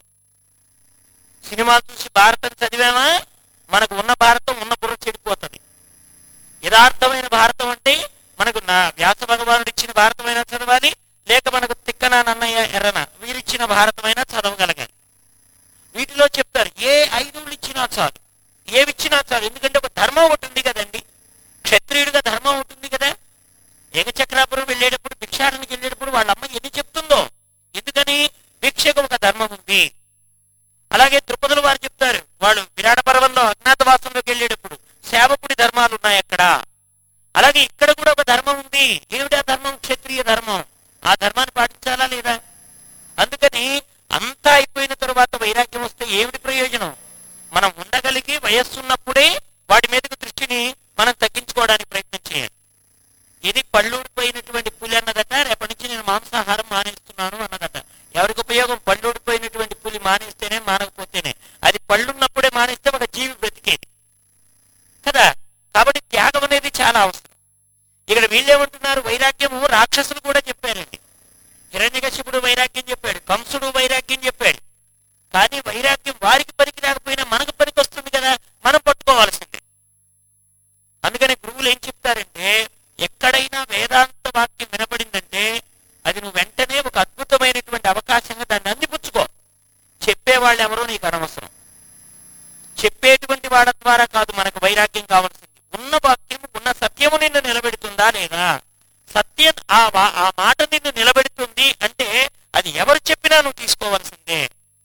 సినిమాలు చూసి భారతం చదివామా మనకు ఉన్న భారతం ఉన్న బుర్ర చెడిపోతుంది యథార్థమైన భారతం అంటే మనకు నా వ్యాస భగవానుడు ఇచ్చిన భారతమైనా చదవాలి లేక మనకు తిక్కన నన్నయ్య ఎర్రన వీరిచ్చిన భారతమైనా చదవగలగాలి వీటిలో చెప్తారు ఏ ఐదుళ్ళు ఇచ్చినా చాలు ఏవిచ్చినా చాలు ఎందుకంటే ఒక ధర్మం ఒకటి ఉంది కదండి క్షత్రియుడిగా ధర్మం ఉంటుంది కదా ఏకచక్రాపురం వెళ్ళేటప్పుడు భిక్షాటనకి వెళ్ళేటప్పుడు వాళ్ళ అమ్మ ఎన్ని చెప్తుందో ఎందుకని భిక్షకు ఒక ధర్మం ఉంది అలాగే ద్రుపదులు వారు చెప్తారు వాళ్ళు విరాట పర్వంలో అజ్ఞాతవాసంలోకి వెళ్ళేటప్పుడు సేవకుడి ధర్మాలు ఉన్నాయి అక్కడ అలాగే ఇక్కడ కూడా ఒక ధర్మం ఉంది ఏమిటా ధర్మం క్షత్రియ ధర్మం ఆ ధర్మాన్ని పాటించాలా లేదా అందుకని అంతా అయిపోయిన తర్వాత వైరాగ్యం వస్తే ఏమిటి ప్రయోజనం మనం ఉండగలిగి వయస్సు ఉన్నప్పుడే వాటి మీదకు దృష్టిని మనం తగ్గించుకోవడానికి ప్రయత్నం చేయాలి ఇది పళ్ళూడిపోయినటువంటి పులి అన్నదట రేపటి నుంచి నేను మాంసాహారం మానేస్తున్నాను అన్నదట ఎవరికి ఉపయోగం పళ్ళూడిపోయినటువంటి పులి మానేస్తేనే మానకపోతేనే అది పళ్ళున్నప్పుడే మానేస్తే ఒక జీవి బ్రతికేది కదా కాబట్టి త్యాగం అనేది చాలా అవసరం ఇక్కడ వీళ్ళేమంటున్నారు వైరాగ్యము రాక్షసులు కూడా చెప్పారండి హిరణ్యకశిపుడు వైరాగ్యం చెప్పాడు కంసుడు వైరాగ్యం చెప్పాడు కానీ వైరాగ్యం వారికి పనికి రాకపోయినా మనకు పనికి వస్తుంది కదా మనం పట్టుకోవాల్సిందే అందుకని గురువులు ఏం చెప్తారంటే ఎక్కడైనా వేదాంత వాక్యం వినపడిందంటే అది నువ్వు వెంటనే ఒక అద్భుతమైనటువంటి అవకాశంగా దాన్ని అందిపుచ్చుకో చెప్పేవాళ్ళు ఎవరో నీకు అనవసరం చెప్పేటువంటి వాళ్ళ ద్వారా కాదు మనకు వైరాగ్యం కావాల్సింది ఉన్న వాక్యం ఉన్న సత్యము నిన్ను నిలబెడుతుందా లేదా సత్యం ఆ వా- ఆ మాట నిన్ను నిలబెడుతుంది అంటే అది ఎవరు చెప్పినా నువ్వు తీసుకోవాల్సిందే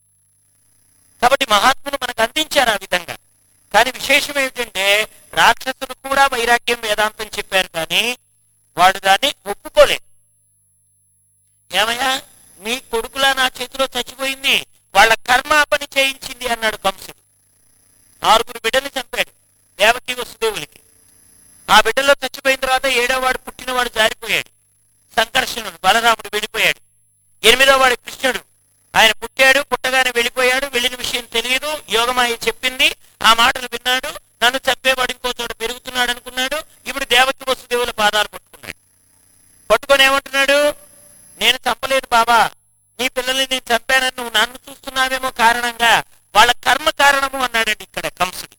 కాబట్టి మహాత్ములు మనకు అందించారు ఆ విధంగా కానీ విశేషం ఏమిటంటే రాక్షసులు కూడా వైరాగ్యం వేదాంతం చెప్పారు కానీ వాడు దాన్ని ఒప్పుకోలేదు ఏమయ్యా మీ కొడుకులా నా చేతిలో చచ్చిపోయింది వాళ్ళ కర్మ ఆ పని చేయించింది అన్నాడు కంసుడు ఆరుగురు బిడ్డలు చంపాడు దేవకి వసుదేవులకి ఆ బిడ్డలో చచ్చిపోయిన తర్వాత ఏడో వాడు పుట్టినవాడు జారిపోయాడు సంకర్షణుడు బలరాముడు వెళ్ళిపోయాడు ఎనిమిదో వాడు కృష్ణుడు ఆయన పుట్టాడు పుట్టగానే వెళ్ళిపోయాడు వెళ్ళిన విషయం తెలియదు యోగమాయ చెప్పింది ఆ మాటలు విన్నాడు నన్ను చంపేవాడు ఇంకో చోట పెరుగుతున్నాడు అనుకున్నాడు ఇప్పుడు దేవకి వసుదేవుల పాదాలు పట్టుకున్నాడు పట్టుకొని ఏమంటున్నాడు నేను చంపలేదు బాబా నీ పిల్లల్ని నేను చంపానని నువ్వు నన్ను చూస్తున్నావేమో కారణంగా వాళ్ళ కర్మ కారణము అన్నాడండి ఇక్కడ కంసుడు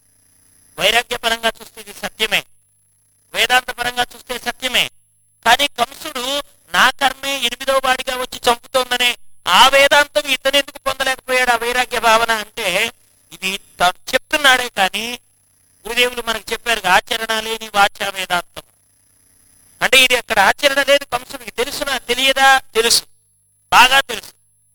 వైరాగ్య పరంగా చూస్తే ఇది సత్యమే వేదాంత పరంగా చూస్తే సత్యమే కానీ కంసుడు నా కర్మే ఎనిమిదో వాడిగా వచ్చి చంపుతోందనే ఆ వేదాంతం ఇతనెందుకు పొందలేకపోయాడు ఆ వైరాగ్య భావన అంటే ఇది తాను చెప్తున్నాడే కానీ గురుదేవులు మనకు చెప్పారు ఆచరణ లేని వాచ వేదాంతం అంటే ఇది అక్కడ ఆచరణ లేదు కంసుడికి తెలుసునా తెలియదా తెలుసు బాగా తెలుసు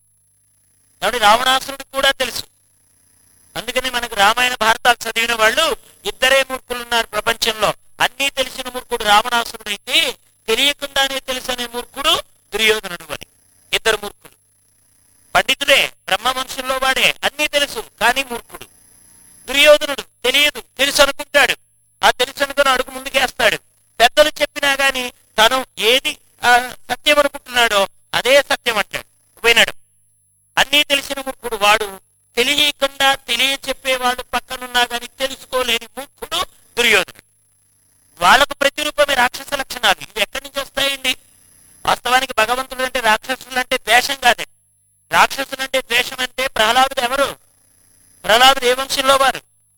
కాబట్టి రావణాసురుడికి కూడా తెలుసు అందుకని మనకు రామాయణ భారతాలు చదివిన వాళ్ళు ఇద్దరే మూర్ఖులు ఉన్నారు ప్రపంచంలో అన్నీ తెలిసిన మూర్ఖుడు రావణాసురుడైతే తెలియకుండానే తెలుసనే మూర్ఖుడు దుర్యోధనుడు అని ఇద్దరు మూర్ఖులు పండితుడే బ్రహ్మ మనుషుల్లో వాడే అన్నీ తెలుసు కానీ మూర్ఖుడు దుర్యోధనుడు తెలియదు తెలుసు అనుకుంటాడు ఆ తెలుసు అనుకుని అడుగు ముందుకేస్తాడు పెద్దలు చెప్పినా గాని తను ఏది ఆ, సత్యం అనుకుంటున్నాడో అదే సత్యం అంటాడు పోయినాడు అన్నీ తెలిసిన మూర్ఖుడు వాడు తెలియకుండా తెలియ చెప్పేవాడు పక్కనున్నా గాని తెలుసుకోలేని మూర్ఖుడు దుర్యోధనుడు వాళ్ళకు ప్రతిరూపమే రాక్షస లక్షణాలు ఇవి ఎక్కడి నుంచి వస్తాయండి వాస్తవానికి భగవంతుడు అంటే రాక్షసులు అంటే ద్వేషం కాదే రాక్షసులు అంటే ద్వేషం అంటే ప్రహ్లాదుడు ఎవరు ప్రహ్లాదుడు ఏ వంశంలో వారు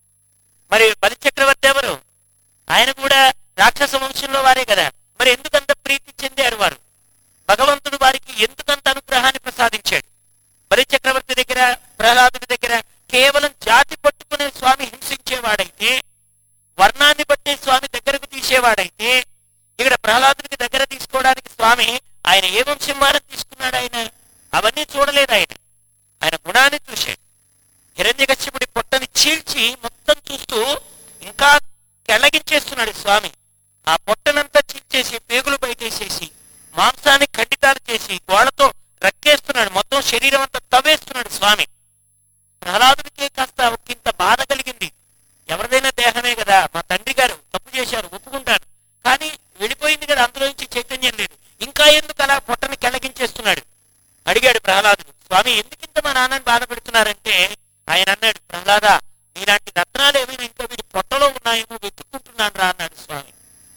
మరి బలి చక్రవర్తి ఎవరు ఆయన కూడా రాక్షస వంశంలో వారే కదా మరి ఎందుకంత ప్రీతి చెందారు వారు భగవంతుడు వారికి ఎందుకంత అనుగ్రహాన్ని ప్రసాదించాడు బలి చక్రవర్తి దగ్గర ప్రహ్లాదుడి దగ్గర కేవలం జాతి పట్టుకునే స్వామి హింసించేవాడైతే వర్ణాన్ని బట్టి స్వామి దగ్గరకు తీసేవాడైతే ఇక్కడ ప్రహ్లాదుడికి దగ్గర తీసుకోవడానికి స్వామి ఆయన ఏ వంశం వారని తీసుకున్నాడు ఆయన అవన్నీ చూడలేదు ఆయన ఆయన గుణాన్ని చూశాడు హిరణ్యకశ్యపుడి పొట్టని చీల్చి మొత్తం చూస్తూ ఇంకా కెళ్ళగించేస్తున్నాడు స్వామి ఆ పొట్టనంతా చీల్చేసి పేగులు బయటేసేసి మాంసాన్ని ఖండితాలు చేసి గోడతో రక్కేస్తున్నాడు మొత్తం శరీరం అంతా తవ్వేస్తున్నాడు స్వామి ప్రహ్లాదుడికే కాస్త ఒకంత బాధ కలిగింది ఎవరిదైనా దేహమే కదా మా తండ్రి గారు తప్పు చేశారు ఒప్పుకుంటాను కానీ వెళ్ళిపోయింది కదా అందులో నుంచి చైతన్యం లేదు ఇంకా ఎందుకు అలా పొట్టని కెళ్ళగించేస్తున్నాడు అడిగాడు ప్రహ్లాదుడు స్వామి ఎందుకింత మా నాన్నని బాధ పెడుతున్నారంటే ఆయన అన్నాడు ప్రహ్లాద నీలాంటి రత్నాలు ఏమైనా ఇంకా వీడి పొట్టలో ఉన్నాయేమో వెతుక్కుంటున్నాను రా అన్నాడు స్వామి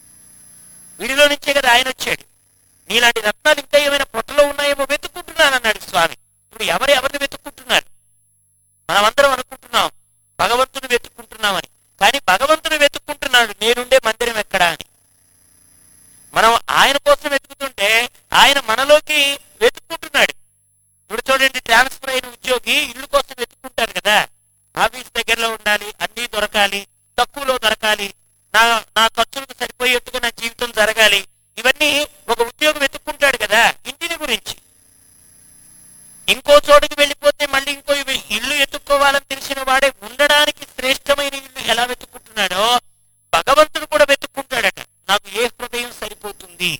వీడిలో నుంచే కదా ఆయన వచ్చాడు నీలాంటి రత్నాలు ఇంకా ఏమైనా పొట్టలో ఉన్నాయేమో వెతుక్కుంటున్నాను అన్నాడు స్వామి ఇప్పుడు ఎవరు ఎవరిని వెతుక్కుంటున్నారు మనమందరం అనుకుంటున్నాం భగవంతుని వెతుక్కుంటున్నామని కానీ భగవంతుని వెతుక్కుంటున్నాడు నేనుండే మందిరం ఎక్కడా అని మనం ఆయన కోసం వెతుకుతుంటే ఆయన మనలోకి వెతుక్కుంటున్నాడు ఇప్పుడు చూడండి ట్రాన్స్ఫర్ అయిన ఉద్యోగి ఇల్లు కోసం వెతుక్కుంటారు కదా ఆఫీస్ దగ్గరలో ఉండాలి అన్నీ దొరకాలి తక్కువలో దొరకాలి నా నా ఖర్చులకు సరిపోయేట్టుగా నా జీవితం జరగాలి ఇవన్నీ ఒక ఉద్యోగం వెతుక్కుంటాడు కదా ఇంటిని గురించి ఇంకో చోటుకి వెళ్ళిపోతే మళ్ళీ ఇంకో ఇవి- ఇల్లు ఎత్తుక్కోవాలని తెలిసిన వాడే ఉండడానికి శ్రేష్టమైన ఇల్లు ఎలా వెతుక్కుంటున్నాడో భగవంతుడు కూడా వెతుక్కుంటాడట నా ఉంటుంది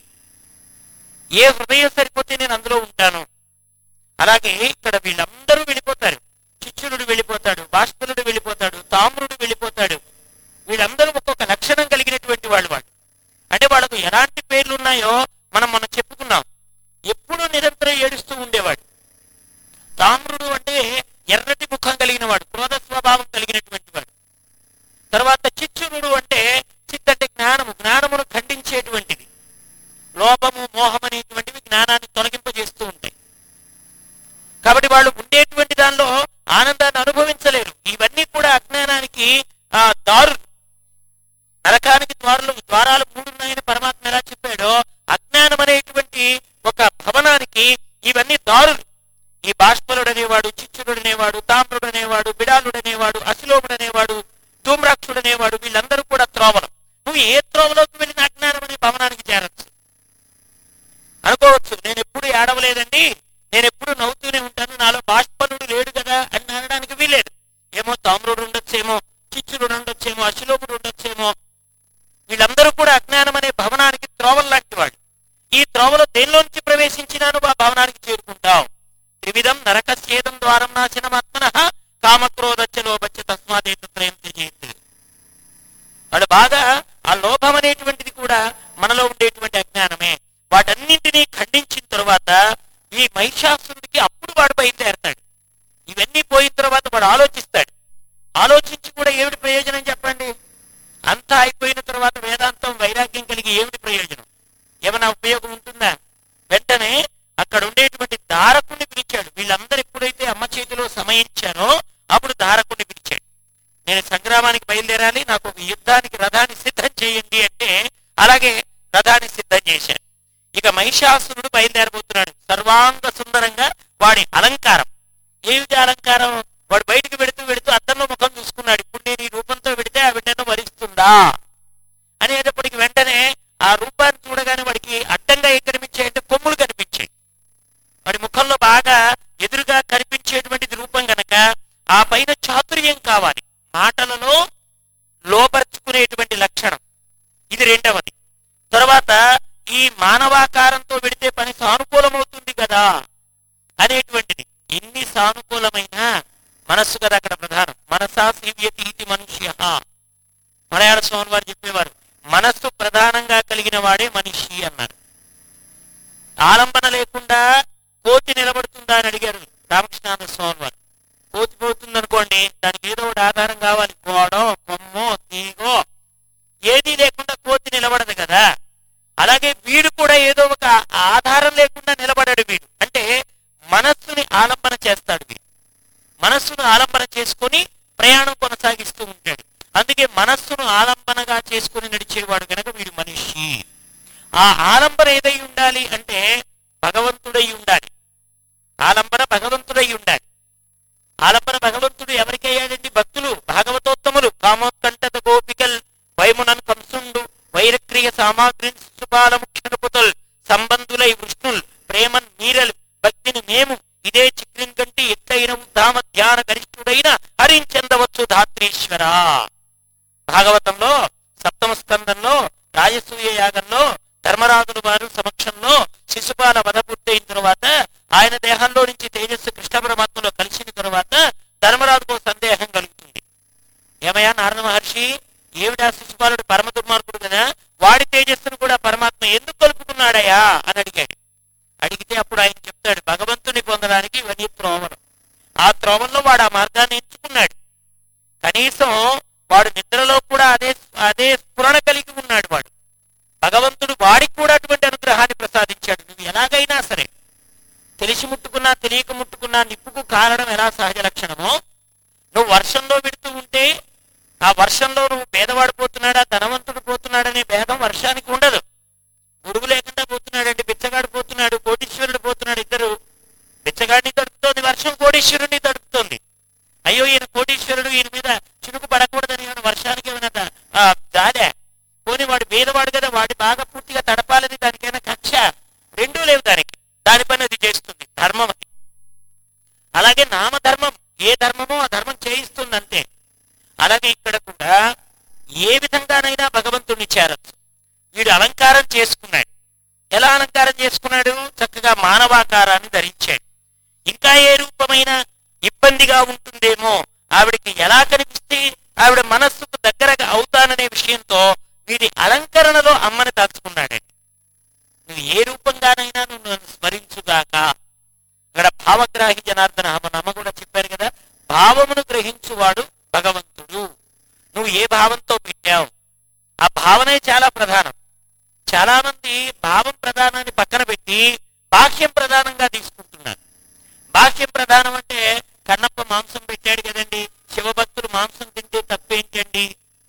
ఏ హృదయం సరిపోతే నేను అందులో ఉంటాను అలాగే ఇక్కడ వీళ్ళందరూ వెళ్ళిపోతారు చిచ్చురుడు వెళ్ళిపోతాడు బాష్పలుడు వెళ్ళిపోతాడు తామ్రుడు వెళ్ళిపోతాడు వీళ్ళందరూ ఒక్కొక్క లక్షణం కలిగినటువంటి వాళ్ళు వాళ్ళు అంటే వాళ్ళకు ఎలాంటి పేర్లు ఉన్నాయో మనం మనం చెప్పుకున్నాం ఎప్పుడూ నిరంతరం ఏడుస్తూ ఉండేవాడు తామ్రుడు అంటే ఎర్రటి ముఖం కలిగిన వాడు క్రోధ స్వభావం కలిగినటువంటి వాడు తర్వాత చిచ్చురుడు అంటే చిత్ అంటే జ్ఞానము జ్ఞానమును ఖండించేటువంటిది లోభము మోహం అనేటువంటివి జ్ఞానాన్ని తొలగింపజేస్తూ ఉంటాయి కాబట్టి వాళ్ళు ఉండేటువంటి దానిలో ఆనందాన్ని అనుభవించలేరు ఇవన్నీ కూడా అజ్ఞానానికి ఆ దారులు నరకానికి ద్వారాలు ద్వారాలు మూడున్నాయని పరమాత్మ ఎలా చెప్పాడో అజ్ఞానం అనేటువంటి ఒక భవనానికి ఇవన్నీ దారులు ఈ బాష్పలుడు అనేవాడు చిచ్చుడు అనేవాడు తామ్రుడు అనేవాడు బిడాలుడు అనేవాడు అశిలోముడు అనేవాడు ధూమ్రాక్షుడు అనేవాడు వీళ్ళందరూ కూడా త్రోవలు నువ్వు ఏ త్రోవలోకి వెళ్ళిన అజ్ఞానం అనే భవనానికి చేరచ్చు అనుకోవచ్చు నేను ఎప్పుడు ఏడవలేదండి నేను ఎప్పుడు నవ్వుతూనే ఉంటాను నాలో బాష్పలుడు లేడు కదా అని అనడానికి వీలేదు ఏమో తామ్రుడు ఉండొచ్చేమో చిచ్చుడు ఉండొచ్చేమో అశిలోముడు ఉండొచ్చేమో వీళ్ళందరూ కూడా అజ్ఞానం అనే భవనానికి త్రోవలు లాంటి వాళ్ళు ఈ త్రోవలో దేనిలోంచి ప్రవేశించినాను ఆ భవనానికి చేరుకుంటావు త్రివిధం నరకస్యేదం ద్వారం నాశనమాత్మన కామక్రోధచ్చ లోభచ్చ తస్మాదేత్రయం త్యజేత్ వాడు బాగా ఆ లోభం అనేటువంటిది కూడా మనలో ఉండేటువంటి అజ్ఞానమే వాటన్నింటినీ ఖండించిన తరువాత ఈ మహిషాసురుడికి అప్పుడు వాడు బయలుదేరతాడు ఇవన్నీ పోయిన తర్వాత వాడు ఆలోచిస్తాడు ఆలోచించి కూడా ఏమిటి ప్రయోజనం చెప్పండి అంతా అయిపోయిన తర్వాత వేదాంతం వైరాగ్యం కలిగి ఏమిటి ప్రయోజనం ఏమైనా ఉపయోగం ఉంటుందా వెంటనే అక్కడ ఉండేటువంటి ధారకుని పిలిచాడు వీళ్ళందరూ ఎప్పుడైతే అమ్మ చేతిలో సమయించానో అప్పుడు ధారకుని పిలిచాడు నేను సంగ్రామానికి బయలుదేరాలి నాకు ఒక యుద్ధానికి రథాన్ని సిద్ధం చేయండి అంటే అలాగే రథాన్ని సిద్ధం చేశాను ఇక మహిషాసురుడు బయలుదేరబోతున్నాడు సర్వాంగ సుందరంగా వాడి అలంకారం ఏమిటి అలంకారం వాడు బయటికి వెళుతూ వెళుతూ అద్దంలో ముఖం చూసుకున్నాడు ఇప్పుడు నేను ఈ రూపంతో వెడితే ఆ బిడ్డను వరిస్తుందా అనేటప్పటికి వెంటనే ఆ రూపాన్ని చూడగానే వాడికి అడ్డంగా ఏం కనిపించాయంటే కొమ్ములు కనిపించాయి వాడి ముఖంలో బాగా ఎదురుగా కనిపించేటువంటిది రూపం గనక ఆ పైన చాతుర్యం కావాలి మాటలలో లోపరుచుకునేటువంటి లక్షణం ఇది రెండవది తర్వాత ఈ మానవాకారంతో వెడితే పని సానుకూలమవుతుంది కదా అనేటువంటిది ఎన్ని సానుకూలమైన మనస్సు కదా అక్కడ ప్రధానం మనసా సేవ్యతి ఇది మనుష్య మలయాళ స్వామి వారు చెప్పేవారు మనస్సు ప్రధానంగా కలిగిన వాడే మనిషి అన్నారు ఆలంబన లేకుండా కోతి నిలబడుతుందా అని అడిగారు రామకృష్ణానంద స్వామి వారు కోతి పోతుంది అనుకోండి దానికి ఏదో ఒకటి ఆధారం కావాలి గోడో కొమ్మో తీగో ఏదీ లేకుండా కోతి నిలబడదు కదా అలాగే వీడు కూడా ఏదో ఒక ఆధారం లేకుండా నిలబడాడు వీడు అంటే మనస్సుని ఆలంబన చేస్తాడు వీడు మనస్సును ఆలంబన చేసుకొని ప్రయాణం కొనసాగిస్తూ ఉంటాడు అందుకే మనస్సును ఆలంబనగా చేసుకుని నడిచేవాడు గనక వీడు మనిషి ఆ ఆలంబన ఏదై ఉండాలి అంటే భగవంతుడై ఉండాలి ఆలంబన భగవంతుడై ఉండాలి ఆలంబన భగవంతుడు ఎవరికి అయ్యాడండి భక్తులు భాగవతోత్తములు కామోత్కంఠత గోపికల్ వైమునన్ కంసుండు వైరక్రియ సామాగ్రి సుబాల ముఖ్యనుపుతుల్ సంబంధులై విష్ణుల్ ప్రేమన్ మీరల్ భక్తిని మేము ఇదే చిక్రిన్ కంటి ఎట్లైన ఉద్ధామ ధ్యాన గరిష్ఠుడైన హరించెందవచ్చు ధాత్రీశ్వర భాగవతంలో సప్తమ స్కందంలో రాజసూయ యాగంలో ధర్మరాజుల వారు సమక్షంలో శిశుపాల వధ పూర్తయిన తర్వాత ఆయన దేహంలో నుంచి తేజస్సు కృష్ణ పరమాత్మలో కలిసిన తర్వాత ధర్మరాజుకు ఒక సందేహం కలుగుతుంది ఏమయ్యా నారద మహర్షి ఏమిటా శిశుపాలుడు పరమ దుర్మార్గుడు కదా వాడి తేజస్సును కూడా పరమాత్మ ఎందుకు కలుపుకున్నాడయ్యా అని అడిగాడు అడిగితే అప్పుడు ఆయన చెప్తాడు భగవంతుని పొందడానికి ఇవన్నీ త్రోవలు ఆ త్రోవల్లో వాడు ఆ మార్గాన్ని ఎంచుకున్నాడు కనీసం వాడు నిద్రలో కూడా అదే అదే స్ఫురణ కలిగి ఉన్నాడు వాడు భగవంతుడు వాడికి కూడా అటువంటి అనుగ్రహాన్ని ప్రసాదించాడు నువ్వు ఎలాగైనా సరే తెలిసి ముట్టుకున్నా తెలియక ముట్టుకున్నా నిప్పుకు కారణం ఎలా సహజ లక్షణమో నువ్వు వర్షంలో విడుతూ ఉంటే ఆ వర్షంలో నువ్వు పేదవాడు పోతున్నాడా ధనవంతుడు పోతున్నాడనే భేదం వర్షానికి ఉండదు గొడుగు లేకుండా పోతున్నాడండి బిచ్చగాడు పోతున్నాడు కోటీశ్వరుడు పోతున్నాడు ఇద్దరు బిచ్చగాడిని తడుపుతోంది వర్షం కోటీశ్వరుడిని తడుపుతోంది అయ్యో ఈయన కోటీశ్వరుడు ఈయన మీద చినుకు పడకూడదని ఏమైనా వర్షానికి ఏమైనా దా- ఆ, జాలే పోనీ వాడు పేదవాడు కదా వాడి బాగా పూర్తిగా తడపాలని దానికైనా కక్ష రెండూ లేవు దానికి దాని పని అది చేస్తుంది ధర్మం అది అలాగే నామధర్మం ఏ ధర్మమో ఆ ధర్మం చేయిస్తుంది అంతే అలాగే ఇక్కడ కూడా ఏ విధంగానైనా భగవంతుడిని చేరచ్చు వీడు అలంకారం చేసుకున్నాడు ఎలా అలంకారం చేసుకున్నాడు చక్కగా మానవాకారాన్ని ధరించాడు ఇంకా ఏ రూపమైన ఇబ్బందిగా ఉంటుందేమో ఆవిడకి ఎలా కనిపిస్తే ఆవిడ మనస్సుకు దగ్గరగా అవుతాననే విషయంతో వీరి అలంకరణలో అమ్మని దాచుకున్నాడండి నువ్వు ఏ రూపంగానైనా నువ్వు నన్ను స్మరించుగాక ఇక్కడ భావగ్రాహి జనార్దన మన అమ్మ కూడా చెప్పారు కదా భావమును గ్రహించువాడు భగవంతుడు నువ్వు ఏ భావంతో పెట్టావు ఆ భావనే చాలా ప్రధానం చాలా మంది భావం ప్రధానాన్ని పక్కన పెట్టి బాహ్యం ప్రధానంగా తీసుకుంటున్నారు బాహ్యం ప్రధానం అంటే కన్నప్ప మాంసం పెట్టాడు కదండి శివభక్తులు మాంసం తింటే తప్పేంటండి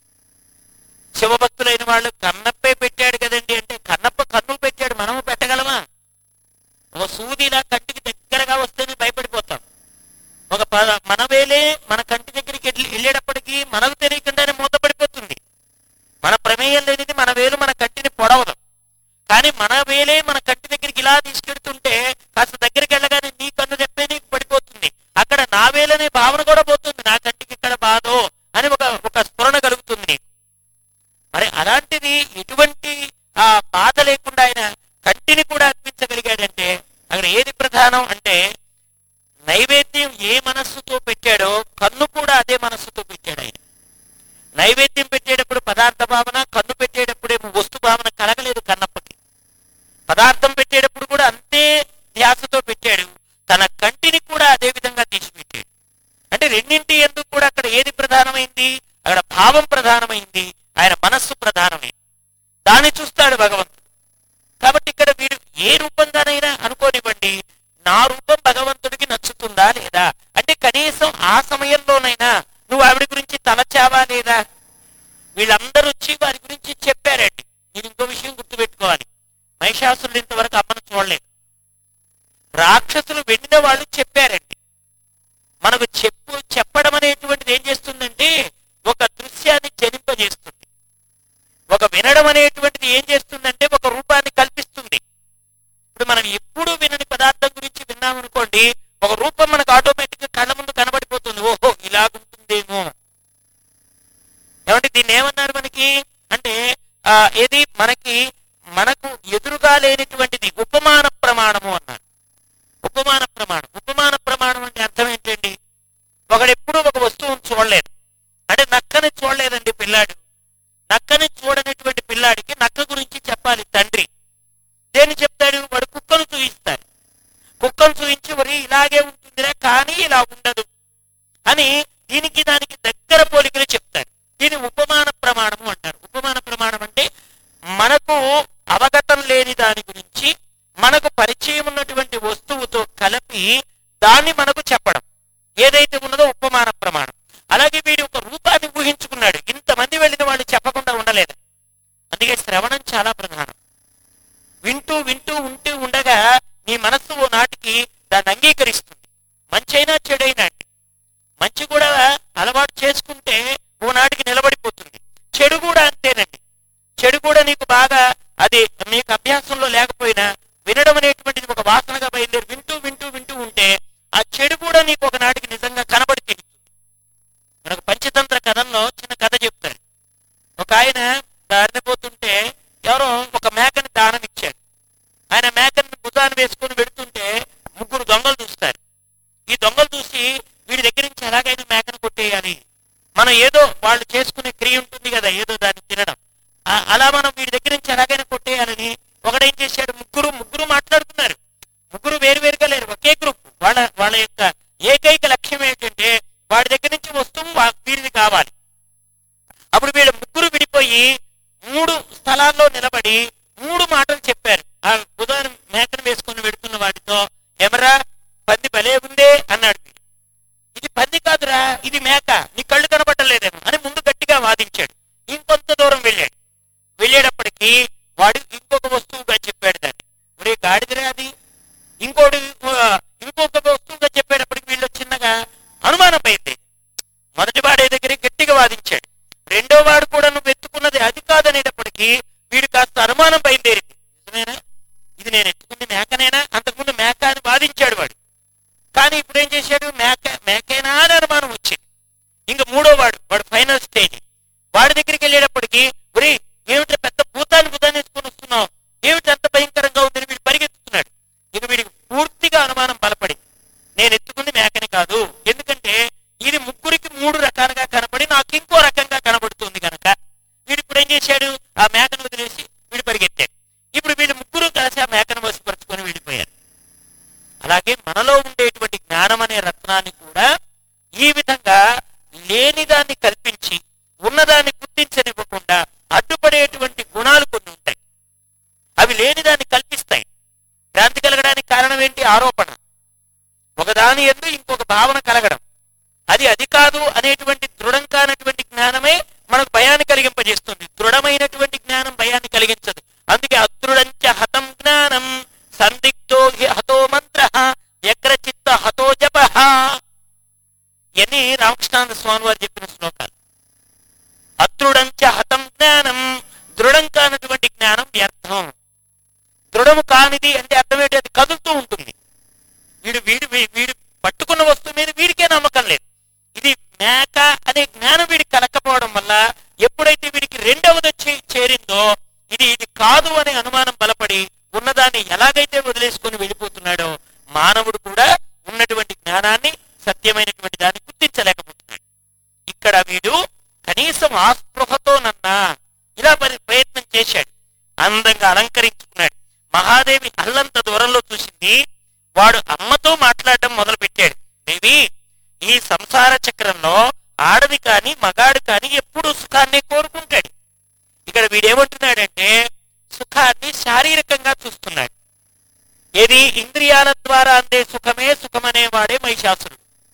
శివభక్తులైన వాళ్ళు కన్నప్పే పెట్టాడు కదండి అంటే కన్నప్ప కన్నులు పెట్టాడు మనము పెట్టగలమా ఒక సూదిలా కంటికి దగ్గరగా వస్తేనే భయపడిపోతాం ఒక ప- మన వేలే మన కంటి దగ్గరికి వెళ్ళి- వెళ్ళేటప్పటికి మనకు తెలియకుండానే మూతపడిపోతుంది మన ప్రమేయం లేనిది మన వేలు మన కంటిని పొడవదు కానీ మన వేలే మన కంటి దగ్గరికి ఇలా తీసుకెడుతుంటే కాస్త దగ్గరికి వెళ్ళగానే నీ కన్ను చెప్పే నీకు పడిపోతుంది అక్కడ నా వేలనే భావన కూడా పోతుంది నా కంటికి ఇక్కడ బాధో అని ఒక ఒక స్ఫురణ కలుగుతుంది నీకు మరి అలాంటిది ఎటువంటి ఆ బాధ లేకుండా ఆయన కంటిని కూడా అర్పించగలిగాడంటే అక్కడ ఏది ప్రధానం అంటే నైవేద్యం ఏ మనస్సుతో పెట్టాడో కన్ను కూడా అదే మనస్సుతో పెట్టాడు ఆయన నైవేద్యం పెట్టేటప్పుడు పదార్థ భావన కన్ను పెట్టేటప్పుడేమో వస్తు భావన కలగలేదు కన్నప్పకి పదార్థం పెట్టేటప్పుడు కూడా అంతే ధ్యాసతో పెట్టాడు తన కంటిని కూడా అదే విధంగా తీసి పెట్టాడు అంటే రెండింటి ఎందుకు కూడా అక్కడ ఏది ప్రధానమైంది అక్కడ భావం ప్రధానమైంది ఆయన మనస్సు ప్రధానమైంది దాన్ని చూస్తాడు భగవంతుడు కాబట్టి ఇక్కడ వీడు ఏ రూపంగానైనా అనుకోనివ్వండి నా రూపం భగవంతుడికి నచ్చుతుందా లేదా అంటే కనీసం ఆ సమయంలోనైనా నువ్వు ఆవిడ గురించి తలచావా లేదా వీళ్ళందరూ వచ్చి వారి గురించి చెప్పారండి నేను ఇంకో విషయం గుర్తుపెట్టుకోవాలి మహిషాసురుడు ఇంతవరకు అమ్మను చూడలేదు రాక్షసులు వెళ్ళిన వాళ్ళు చెప్పారండి మనకు చెప్పు చెప్పడం అనేటువంటిది ఏం చేస్తుందంటే ఒక దృశ్యాన్ని జనింపజేస్తుంది ఒక వినడం అనేటువంటిది ఏం చేస్తుందంటే ఒక రూపాన్ని కల్పిస్తుంది ఇప్పుడు మనం ఎప్పుడు వినని పదార్థం గురించి విన్నామనుకోండి ఒక రూపం మనకు ఆటోమేటిక్ గా కళ్ళ ముందు కనబడిపోతుంది ఓహో ఇలాగుంటుందేమో ఏమంటే దీన్ని ఏమన్నారు మనకి అంటే ఆ ఏది మనకి మనకు ఎదురుగా లేనిటువంటిది ఉపమాన ప్రమాణము అన్నారు ఉపమాన ప్రమాణం ఉపమాన ప్రమాణం అంటే అర్థం ఏంటండి ఒకడెప్పుడు ఒక వస్తువును చూడలేదు అంటే నక్కని చూడలేదండి పిల్లాడు నక్కని చూడనటువంటి పిల్లాడికి నక్క గురించి చెప్పాలి తండ్రి దేని చెప్తాడు వాడు కుక్కను చూయిస్తాడు కుక్కను చూయించి మరి ఇలాగే ఉంటుందిరా కానీ ఇలా ఉండదు అని దీనికి దానికి దగ్గర పోలికలు చెప్తారు దీని ఉపమాన ప్రమాణము అంటారు ఉపమాన ప్రమాణం అంటే మనకు అవగతం లేని దాని గురించి మనకు పరిచయం ఉన్నటువంటి వస్తువుతో కలిపి దాన్ని మనకు చెప్పడం ఏదైతే ఉన్నదో ఉపమాన ప్రమాణం అలాగే వీడు ఒక రూపాన్ని ఊహించుకున్నాడు ఇంతమంది వెళ్ళిన వాళ్ళు చెప్పకుండా ఉండలేదు అందుకే శ్రవణం చాలా ప్రధానం వింటూ వింటూ ఉంటూ ఉండగా నీ మనస్సు ఓ నాటికి దాన్ని అంగీకరిస్తుంది మంచైనా చెడైనా అండి మంచి కూడా అలవాటు చేసుకుంటే ఓ నాటికి నిలబడిపోతుంది చెడు కూడా అంతేనండి చెడు కూడా నీకు బాగా అది మీకు అభ్యాసంలో లేకపోయినా వినడం అనేటువంటిది ఒక వాసనగా బయలుదేరి వింటూ వింటూ వింటూ ఉంటే ఆ చెడు కూడా నీకు ఒక నాటికి నిజంగా కనబడి తీరుతుంది మనకు పంచతంత్ర కథల్లో చిన్న కథ చెప్తారు ఒక ఆయన దారిని పోతుంటే ఎవరో ఒక మేకని దానం ఇచ్చారు ఆయన మేకని భుజాన్ని వేసుకొని వెడుతుంటే ముగ్గురు దొంగలు చూస్తారు ఈ దొంగలు చూసి వీడి దగ్గర నుంచి ఎలాగైనా మేకను కొట్టేయాలి మనం ఏదో వాళ్ళు చేసుకునే క్రియ ఉంటుంది కదా ఏదో దాన్ని తినడం ఆ- అలా మనం వీడి దగ్గర నుంచి ఎలాగైనా కొట్టేయాలని ఒకడేం చేశాడు ముగ్గురు ముగ్గురు మాట్లాడుతున్నారు ముగ్గురు వేరు వేరుగా లేరు ఒకే గ్రూప్ వాళ్ళ వాళ్ళ యొక్క ఏకైక లక్ష్యం ఏంటంటే వాడి దగ్గర నుంచి వస్తువు వా- వీడిది కావాలి అప్పుడు వీళ్ళు ముగ్గురు విడిపోయి మూడు స్థలాల్లో నిలబడి మూడు మాటలు చెప్పారు ఆ ఉదాహరణ మేకను వేసుకొని వెడుతున్న వాడితో ఎమరా పంది భలే ఉందే అన్నాడు వీడు. ఇది పంది కాదురా ఇది మేక నీ కళ్ళు కనబడలేదేమో అని ముందు గట్టిగా వాదించాడు ఇంకొంత దూరం వెళ్ళాడు వెళ్ళేటప్పటికి వాడు ఇంకొక వస్తువుగా చెప్పాడు దాన్ని ఒరే గాడిదరా అది ఇంకోటి ఆ, ఇంకొక వస్తువుగా చెప్పేటప్పటికి వీళ్ళు చిన్నగా అనుమానం పోయింది మొదటి వాడే దగ్గర గట్టిగా వాదించాడు రెండో వాడు కూడా నువ్వు ఎత్తుకున్నది అది కాదనేటప్పటికీ వీడు కాస్త అనుమానం బయలుదేరింది నిజమేనా ఇది నేను ఎత్తుకుంది మేకనేనా అంతకుముందు మేక అని వాదించాడు వాడు కానీ ఇప్పుడు ఏం చేశాడు మేక మేకేనా అని అనుమానం వచ్చింది ఇంకా మూడో వాడు వాడు ఫైనల్ స్టేజ్ వాడి దగ్గరికి వెళ్ళేటప్పటికి ఒరే ఏమిటి పెద్ద భూతాన్ని భూతాన్ని వేసుకొని వస్తున్నావు ఏమిటి అంత భయంకరంగా మనలో ఉండేటువంటి జ్ఞానం అనే రత్నాన్ని కూడా ఈ విధంగా లేనిదాన్ని కల్పించి ఉన్నదాన్ని గుర్తించనివ్వకుండా అడ్డుపడేటువంటి గుణాలు కొన్ని ఉంటాయి అవి లేనిదాన్ని కల్పిస్తాయి భ్రాంతి కలగడానికి కారణం ఏంటి ఆరోపణ ఒకదాని ఎందు ఇంకొక భావన కలగడం అది అది కాదు అనేటువంటి దృఢం కానటువంటి జ్ఞానమే మనకు భయాన్ని కలిగింపజేస్తుంది దృఢమైనటువంటి జ్ఞానం భయాన్ని కలిగించదు అందుకే అదృఢంచ హతం జ్ఞానం సందిగ్ధో హి హతో మంత్ర వ్యగ్రచిత్త హతో జప అని రామకృష్ణానంద స్వామి వారు చెప్పిన శ్లోకాలు అదృఢంచ హతం జ్ఞానం దృఢం కానటువంటి జ్ఞానం వ్యర్థం దృఢము కానిది అంటే అర్థం ఏంటి అది కదులుతూ ఉంటుంది వీడు వీడు వీ- వీడు పట్టుకున్న వస్తువు మీద వీడికే నమ్మకం లేదు ఇది మేక అనే జ్ఞానం వీడికి కలకపోవడం వల్ల ఎప్పుడైతే వీడికి రెండవది వచ్చి చేరిందో ఇది ఇది కాదు అనే అనుమానం బలపడి ఉన్నదాన్ని ఎలాగైతే వదిలేసుకొని వెళ్ళిపోతున్నాడో మానవుడు కూడా ఉన్నటువంటి జ్ఞానాన్ని సత్యమైనటువంటి దాన్ని గుర్తించలేకపోతున్నాడు ఇక్కడ వీడు కనీసం ఆస్పృహతోనన్నా ఇలా మరి ప్రయత్నం చేశాడు అందంగా అలంకరించుకున్నాడు మహాదేవి అల్లంత దూరంలో చూసింది వాడు అమ్మతో మాట్లాడడం మొదలు పెట్టాడు దేవి ఈ సంసార చక్రంలో ఆడది కాని మగాడు కాని ఎప్పుడు సుఖాన్ని కోరుకుంటాడు ఇక్కడ వీడేమంటున్నాడంటే సుఖాన్ని శారీరకంగా చూస్తున్నాడు ఏది ఇంద్రియాల ద్వారా అందే సుఖమే సుఖమనేవాడే మహిషాసురుడు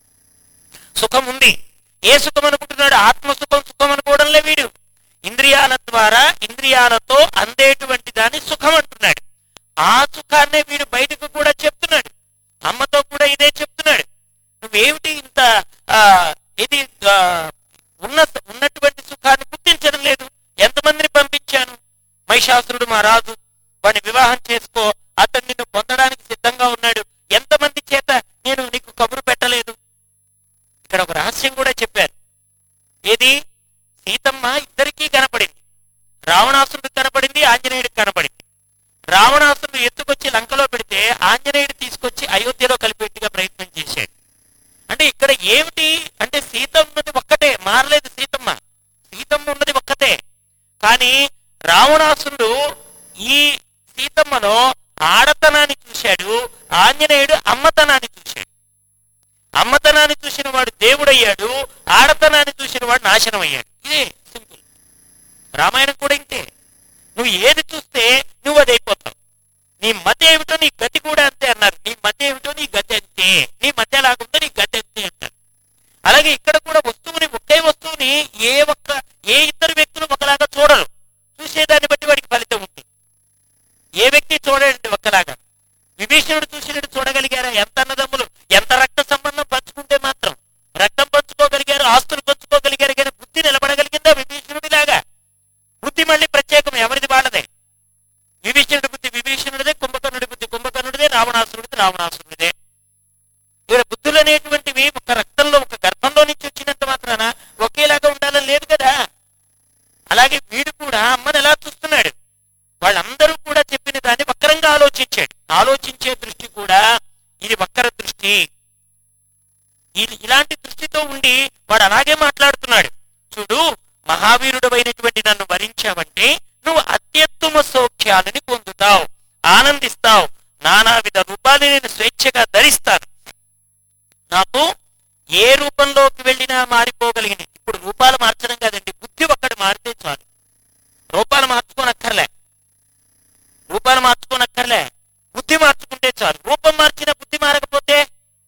సుఖం ఉంది ఏ సుఖం అనుకుంటున్నాడు ఆత్మ సుఖం సుఖం అనుకోవడంలే వీడు ఇంద్రియాల ద్వారా ఇంద్రియాలతో అందేటువంటి దాన్ని సుఖం అంటున్నాడు ఆ సుఖాన్నే వీడు బయటకు కూడా చెప్తున్నాడు అమ్మతో కూడా ఇదే చెప్తున్నాడు నువ్వేమిటి ఇంత ఆ, ఇది ఆ, ఉన్న ఉన్నటువంటి సుఖాన్ని గుర్తించడం లేదు ఎంతమందిని పంపించాను మహిషాసురుడు మా రాజు వాడిని వివాహం చేసుకో అతను నిన్ను పొందడానికి సిద్ధంగా ఉన్నాడు ఎంతమంది చేత నేను నీకు కబురు పెట్టలేదు ఇక్కడ ఒక రహస్యం కూడా చెప్పారు ఏది సీతమ్మ ఇద్దరికీ కనపడింది రావణాసురుడు కనపడింది ఆంజనేయుడికి కనపడింది రావణాసురుడు ఎత్తుకొచ్చి లంకలో పెడితే ఆంజనేయుడు తీసుకొచ్చి అయోధ్యలో కలిపేట్టుగా ప్రయత్నం చేశాడు అంటే ఇక్కడ ఏమిటి అంటే సీత ఉన్నది ఒక్కటే మారలేదు సీతమ్మ సీతమ్మ ఉన్నది ఒక్కతే కానీ రావణాసురుడు ఈ సీతమ్మలో ఆడతనాన్ని చూశాడు ఆంజనేయుడు అమ్మతనాన్ని చూశాడు అమ్మతనాన్ని చూసిన వాడు దేవుడయ్యాడు ఆడతనాన్ని చూసిన వాడు నాశనం అయ్యాడు ఇదే సింపుల్ రామాయణం కూడా ఇంతే నువ్వు ఏది చూస్తే నువ్వు అది అయిపోతావు నీ మత ఏమిటో నీ గతి కూడా అంతే అన్నారు నీ మత ఏమిటో నీ గతి అంతే నీ మత ఎలాగుందో నీ గతి అంతే అంటారు అలాగే ఇక్కడ కూడా వస్తువుని ఒకే వస్తువుని ఏ ఒక్క ఏ ఇద్దరు వ్యక్తులు ఒకలాగా చూడరు చూసేదాన్ని బట్టి వాడికి ఫలితం ఉంటుంది ఏ వ్యక్తి చూడండి ఒక్కలాగా విభీషణుడు చూసినట్టు చూడగలిగారా ఎంత అన్నదమ్ములు ఎంత రక్త సంబంధం పంచుకుంటే మాత్రం రక్తం పంచుకోగలిగారు ఆస్తులు పంచుకోగలిగారు కానీ బుద్ధి నిలబడగలిగిందా విభీషణుడి లాగా బుద్ధి మళ్ళీ ప్రత్యేకం ఎవరిది వాళ్ళదే విభీషణుడి బుద్ధి విభీషణుడిదే కుంభకర్ణుడి బుద్ధి కుంభకర్ణుడిదే రావణాసురుడిది రావణాసురుడిదే ఇక్కడ బుద్ధులు అనేటువంటివి ఒక రక్తంలో ఒక గర్భంలో నుంచి వచ్చినంత మాత్రాన ఒకేలాగా ఉండాలని లేదు కదా అలాగే వీడు కూడా అమ్మని ఎలా చూస్తున్నాడు వాళ్ళందరూ కూడా చెప్పిన దాన్ని వక్రంగా ఆలోచించాడు ఆలోచించే దృష్టి కూడా ఇది వక్ర దృష్టి ఇది ఇలాంటి దృష్టితో ఉండి వాడు అలాగే మాట్లాడుతున్నాడు చూడు మహావీరుడు అయినటువంటి నన్ను వరించావంటే నువ్వు అత్యుత్తమ సౌఖ్యాలని పొందుతావు ఆనందిస్తావు నానావిధ రూపాలు నేను స్వేచ్ఛగా ధరిస్తాను నాకు ఏ రూపంలోకి వెళ్ళినా మారిపోగలిగిన ఇప్పుడు రూపాలు మార్చడం కాదండి బుద్ధి ఒక్కటి మారితే చాలు రూపాలు మార్చుకోనక్కర్లే రూపాలు మార్చుకోనక్కర్లే బుద్ధి మార్చుకుంటే చాలు రూపం మార్చిన బుద్ధి మారకపోతే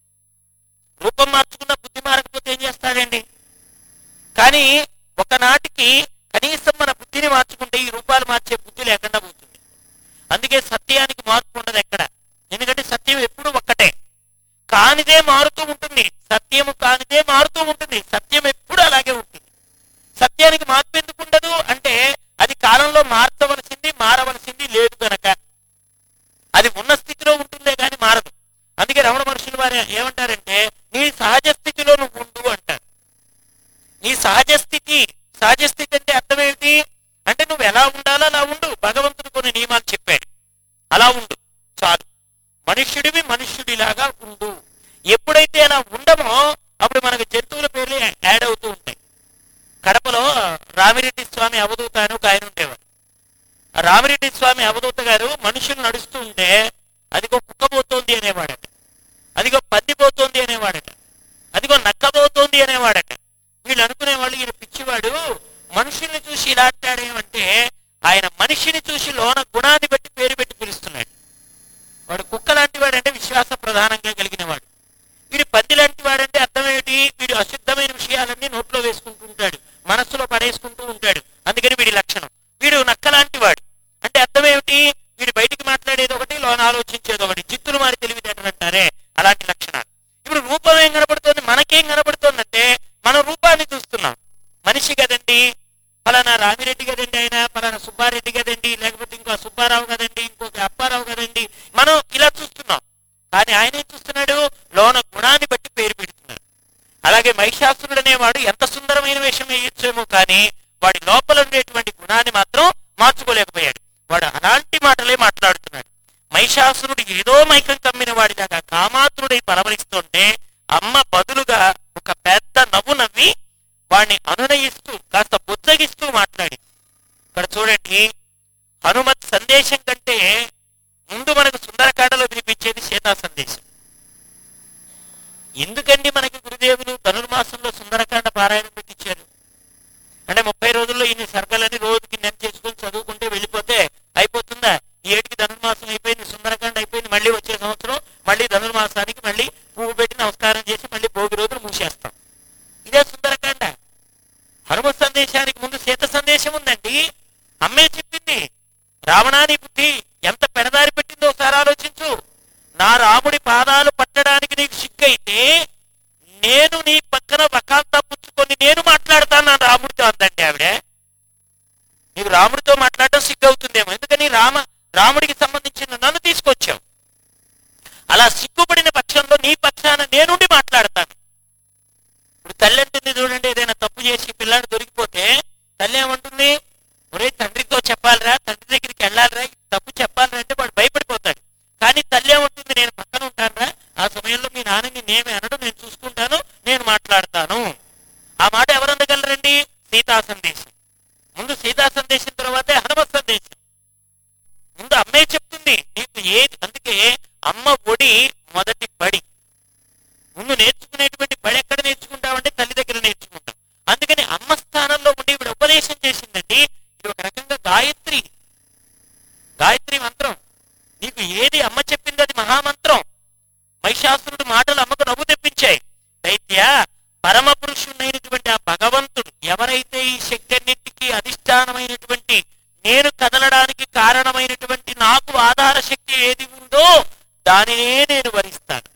రూపం మార్చుకున్న బుద్ధి మారకపోతే ఏం చేస్తాడండి కానీ ఒకనాటికి కనీసం మన బుద్ధిని మార్చుకుంటే ఈ రూపాలు మార్చే బుద్ధి లేకుండా పోతుంది అందుకే సత్యానికి మార్పు ఉండదు ఎక్కడ ఎందుకంటే సత్యం ఎప్పుడు ఒక్కటే కానిదే మారుతూ ఉంటుంది సత్యము కానిదే మారుతూ ఉంటుంది సత్యం ఎప్పుడు అలాగే ఉంటుంది సత్యానికి మార్పు ఎందుకు ఉండదు అంటే అది కాలంలో మార్చవలసింది మారవలసింది లేదు గనక అది ఉన్న స్థితిలో ఉంటుందే కానీ మారదు అందుకే రమణ మనుషులు వారు ఏమంటారంటే నీ సహజ స్థితిలో నువ్వు ఉండు అంటారు నీ సహజ స్థితి సహజ స్థితి అంటే అర్థం ఏమిటి అంటే నువ్వు ఎలా ఉండాలో అలా ఉండు భగవంతుడు కొన్ని నియమాలు చెప్పాడు అలా ఉండు చాలు మనుష్యుడివి మనుష్యుడిలాగా ఉండు ఎప్పుడైతే అలా ఉండమో అప్పుడు మనకు జంతువుల పేర్లు యాడ్ అవుతూ ఉంటాయి కడపలో రామిరెడ్డి స్వామి అవధూత అని ఒక ఆయన ఉండేవారు ఆ రామిరెడ్డి స్వామి అవధూత గారు మనుషులు నడుస్తూ ఉంటే అదిగో కుక్క పోతోంది అనేవాడట అదిగో పందిపోతోంది అనేవాడట అదిగో నక్కబోతోంది అనేవాడట వీళ్ళు అనుకునేవాళ్ళు ఈయన పిచ్చివాడు మనుషుల్ని చూసి ఇలా అంటాడేమంటే ఆయన మనిషిని చూసి లోన గుణాన్ని బట్టి పేరు పెట్టి పిలుస్తున్నాడు వాడు కుక్క లాంటి వాడంటే విశ్వాస ప్రధానంగా కలిగిన వాడు వీడు పంది లాంటి వాడంటే అర్థం ఏమిటి వీడు అశుద్ధమైన విషయాలన్నీ నోట్లో వేసుకుంటూ ఉంటాడు మనస్సులో పడేసుకుంటూ ఉంటాడు అందుకని వీడి లక్షణం వీడు నక్క లాంటి వాడు అంటే అర్థం ఏమిటి వీడు బయటికి మాట్లాడేది ఒకటి లోన ఆలోచించేది ఒకటి చిత్తులు మారి తెలివితేటలు అంటారే అలాంటి లక్షణాలు ఇప్పుడు రూపం ఏం కనబడుతోంది మనకేం కనబడుతోందంటే మన రూపాన్ని చూస్తున్నాం మనిషి కదండి ఫలానా రామిరెడ్డి కదండి ఆయన ఫలానా సుబ్బారెడ్డి కదండి లేకపోతే ఇంకో సుబ్బారావు కదండి ఇంకొక అప్పారావు కదండి మనం ఇలా చూస్తున్నాం కానీ ఆయన ఏం చూస్తున్నాడు లోన గుణాన్ని బట్టి పేరు పెడుతున్నాడు అలాగే మహిషాసురుడు అనేవాడు ఎంత సుందరమైన వేషం వేయొచ్చేమో కానీ వాడి లోపల ఉండేటువంటి గుణాన్ని మాత్రం మార్చుకోలేకపోయాడు వాడు అలాంటి మాటలే మాట్లాడుతున్నాడు మహిషాసురుడు ఏదో మైకం కమ్మిన వాడిలాగా కామాతురుడై పలవరిస్తుంటే అమ్మ బదులుగా ఒక పెద్ద నవ్వు నవ్వి వాడిని అనునయిస్తూ కాస్త బుద్ధగిస్తూ మాట్లాడి ఇక్కడ చూడండి హనుమత్ సందేశం కంటే ముందు మనకు సుందరకాండలో వినిపించేది సీతా సందేశం ఎందుకండి మనకి గురుదేవులు ధనుర్మాసంలో సుందరకాండ పారాయణం పెట్టించారు అంటే ముప్పై రోజుల్లో ఇన్ని సర్గలని రోజుకి నెల చేసుకొని చదువుకుంటే వెళ్ళిపోతే అయిపోతుందా ఈ ఏటికి ధనుర్మాసం అయిపోయింది సుందరకాండ అయిపోయింది మళ్ళీ వచ్చే సంవత్సరం మళ్ళీ ధనుర్మాసానికి మళ్ళీ పువ్వు పెట్టి నమస్కారం చేసి మళ్ళీ భోగి రోజులు మూసేస్తాం ఇదే సుందరకాండ హనుమ సందేశానికి ముందు సీత సందేశం ఉందండి అమ్మే చెప్పింది రావణాని బుద్ధి ఎంత పెడదారి పెట్టిందో ఒకసారి ఆలోచించు నా రాముడి పాదాలు పట్టడానికి నీకు సిగ్గైతే నేను నీ పక్కన వకాంతా పుచ్చుకొని నేను మాట్లాడతాను నా రాముడితో అందండి ఆవిడ నీకు రాముడితో మాట్లాడటం సిగ్గవుతుందేమో ఎందుకని రామ రాముడికి సంబంధించిన నన్ను తీసుకొచ్చావు అలా సిగ్గుపడిన పక్షంలో నీ పక్షాన నేనుండి మాట్లాడతాను ఇప్పుడు తల్లి అంటుంది చూడండి ఏదైనా తప్పు చేసి పిల్లాడు దొరికిపోతే తల్లి ఏమంటుంది ఒరే తండ్రితో చెప్పాలిరా తండ్రి దగ్గరికి వెళ్ళాలిరా ఈ తప్పు చెప్పాలిరా అంటే వాడు భయపడిపోతాడు కానీ తల్లి ఏమంటుంది నేను పక్కన ఉంటానురా ఆ సమయంలో మీ నాన్నని నేమే అనడం నేను చూసుకుంటాను నేను మాట్లాడతాను ఆ మాట ఎవరు అందగలరండి సీతా సందేశం ముందు సీతా సందేశం తర్వాతే హనుమత్ సందేశం ముందు అమ్మే చెప్తుంది నీకు ఏది అందుకే అమ్మ ఒడి మొదటి బడి ముందు నేర్చుకునేటువంటి బడి ఎక్కడ నేర్చుకుంటామంటే తల్లి దగ్గర నేర్చుకుంటాం అందుకని అమ్మ స్థానంలో ఉండి ఇప్పుడు ఉపదేశం చేసిందండి ఇది ఒక రకంగా గాయత్రి గాయత్రి మంత్రం నీకు ఏది అమ్మ చెప్పింది అది మహామంత్రం మహిషాసురుడు మాటలు అమ్మకు నవ్వు తెప్పించాయి దైత్య పరమ పురుషుడైనటువంటి ఆ భగవంతుడు ఎవరైతే ఈ శక్తి అన్నింటికి అధిష్టానమైనటువంటి నేను కదలడానికి కారణమైనటువంటి నాకు ఆధార శక్తి ఏది ఉందో దానినే నేను వరిస్తాను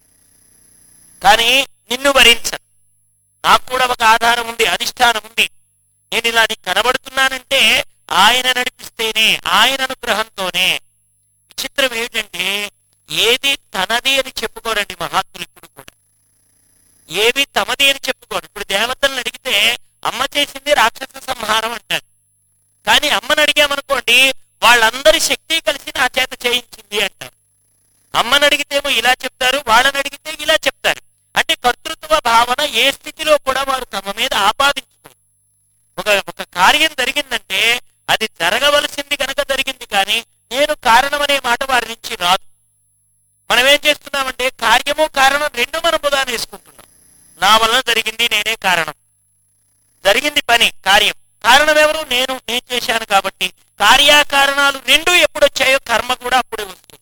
కానీ నిన్ను వరించను నాకు కూడా ఒక ఆధారం ఉంది అధిష్టానం ఉంది నేను ఇలా నీకు కనబడుతున్నానంటే ఆయన నడిపిస్తేనే ఆయన అనుగ్రహంతోనే విచిత్రం ఏమిటంటే ఏది తనది అని చెప్పుకోరండి మహాత్ములు ఇప్పుడు కూడా ఏవి తమది అని చెప్పుకోరు ఇప్పుడు దేవతలను అడిగితే అమ్మ చేసింది రాక్షస సంహారం అంటారు కానీ అమ్మని అడిగామనుకోండి వాళ్ళందరి శక్తి కలిసి నా చేత చేయించింది అంటారు అమ్మని అడిగితేమో ఇలా చెప్తారు వాళ్ళని అడిగితే ఇలా చెప్తారు అంటే కర్తృత్వ భావన ఏ స్థితిలో కూడా వారు తమ మీద ఆపాదించుకోరు ఒక ఒక కార్యం జరిగిందంటే అది జరగవలసింది కనుక జరిగింది కానీ నేను కారణమనే మాట వారి నుంచి రాదు మనం ఏం చేస్తున్నామంటే కార్యము కారణం రెండు మనం బుధాన వేసుకుంటున్నాం నా వల్ల జరిగింది నేనే కారణం జరిగింది పని కార్యం కారణం ఎవరు నేను నేను చేశాను కాబట్టి కార్యకారణాలు రెండు ఎప్పుడు వచ్చాయో కర్మ కూడా అప్పుడే వస్తుంది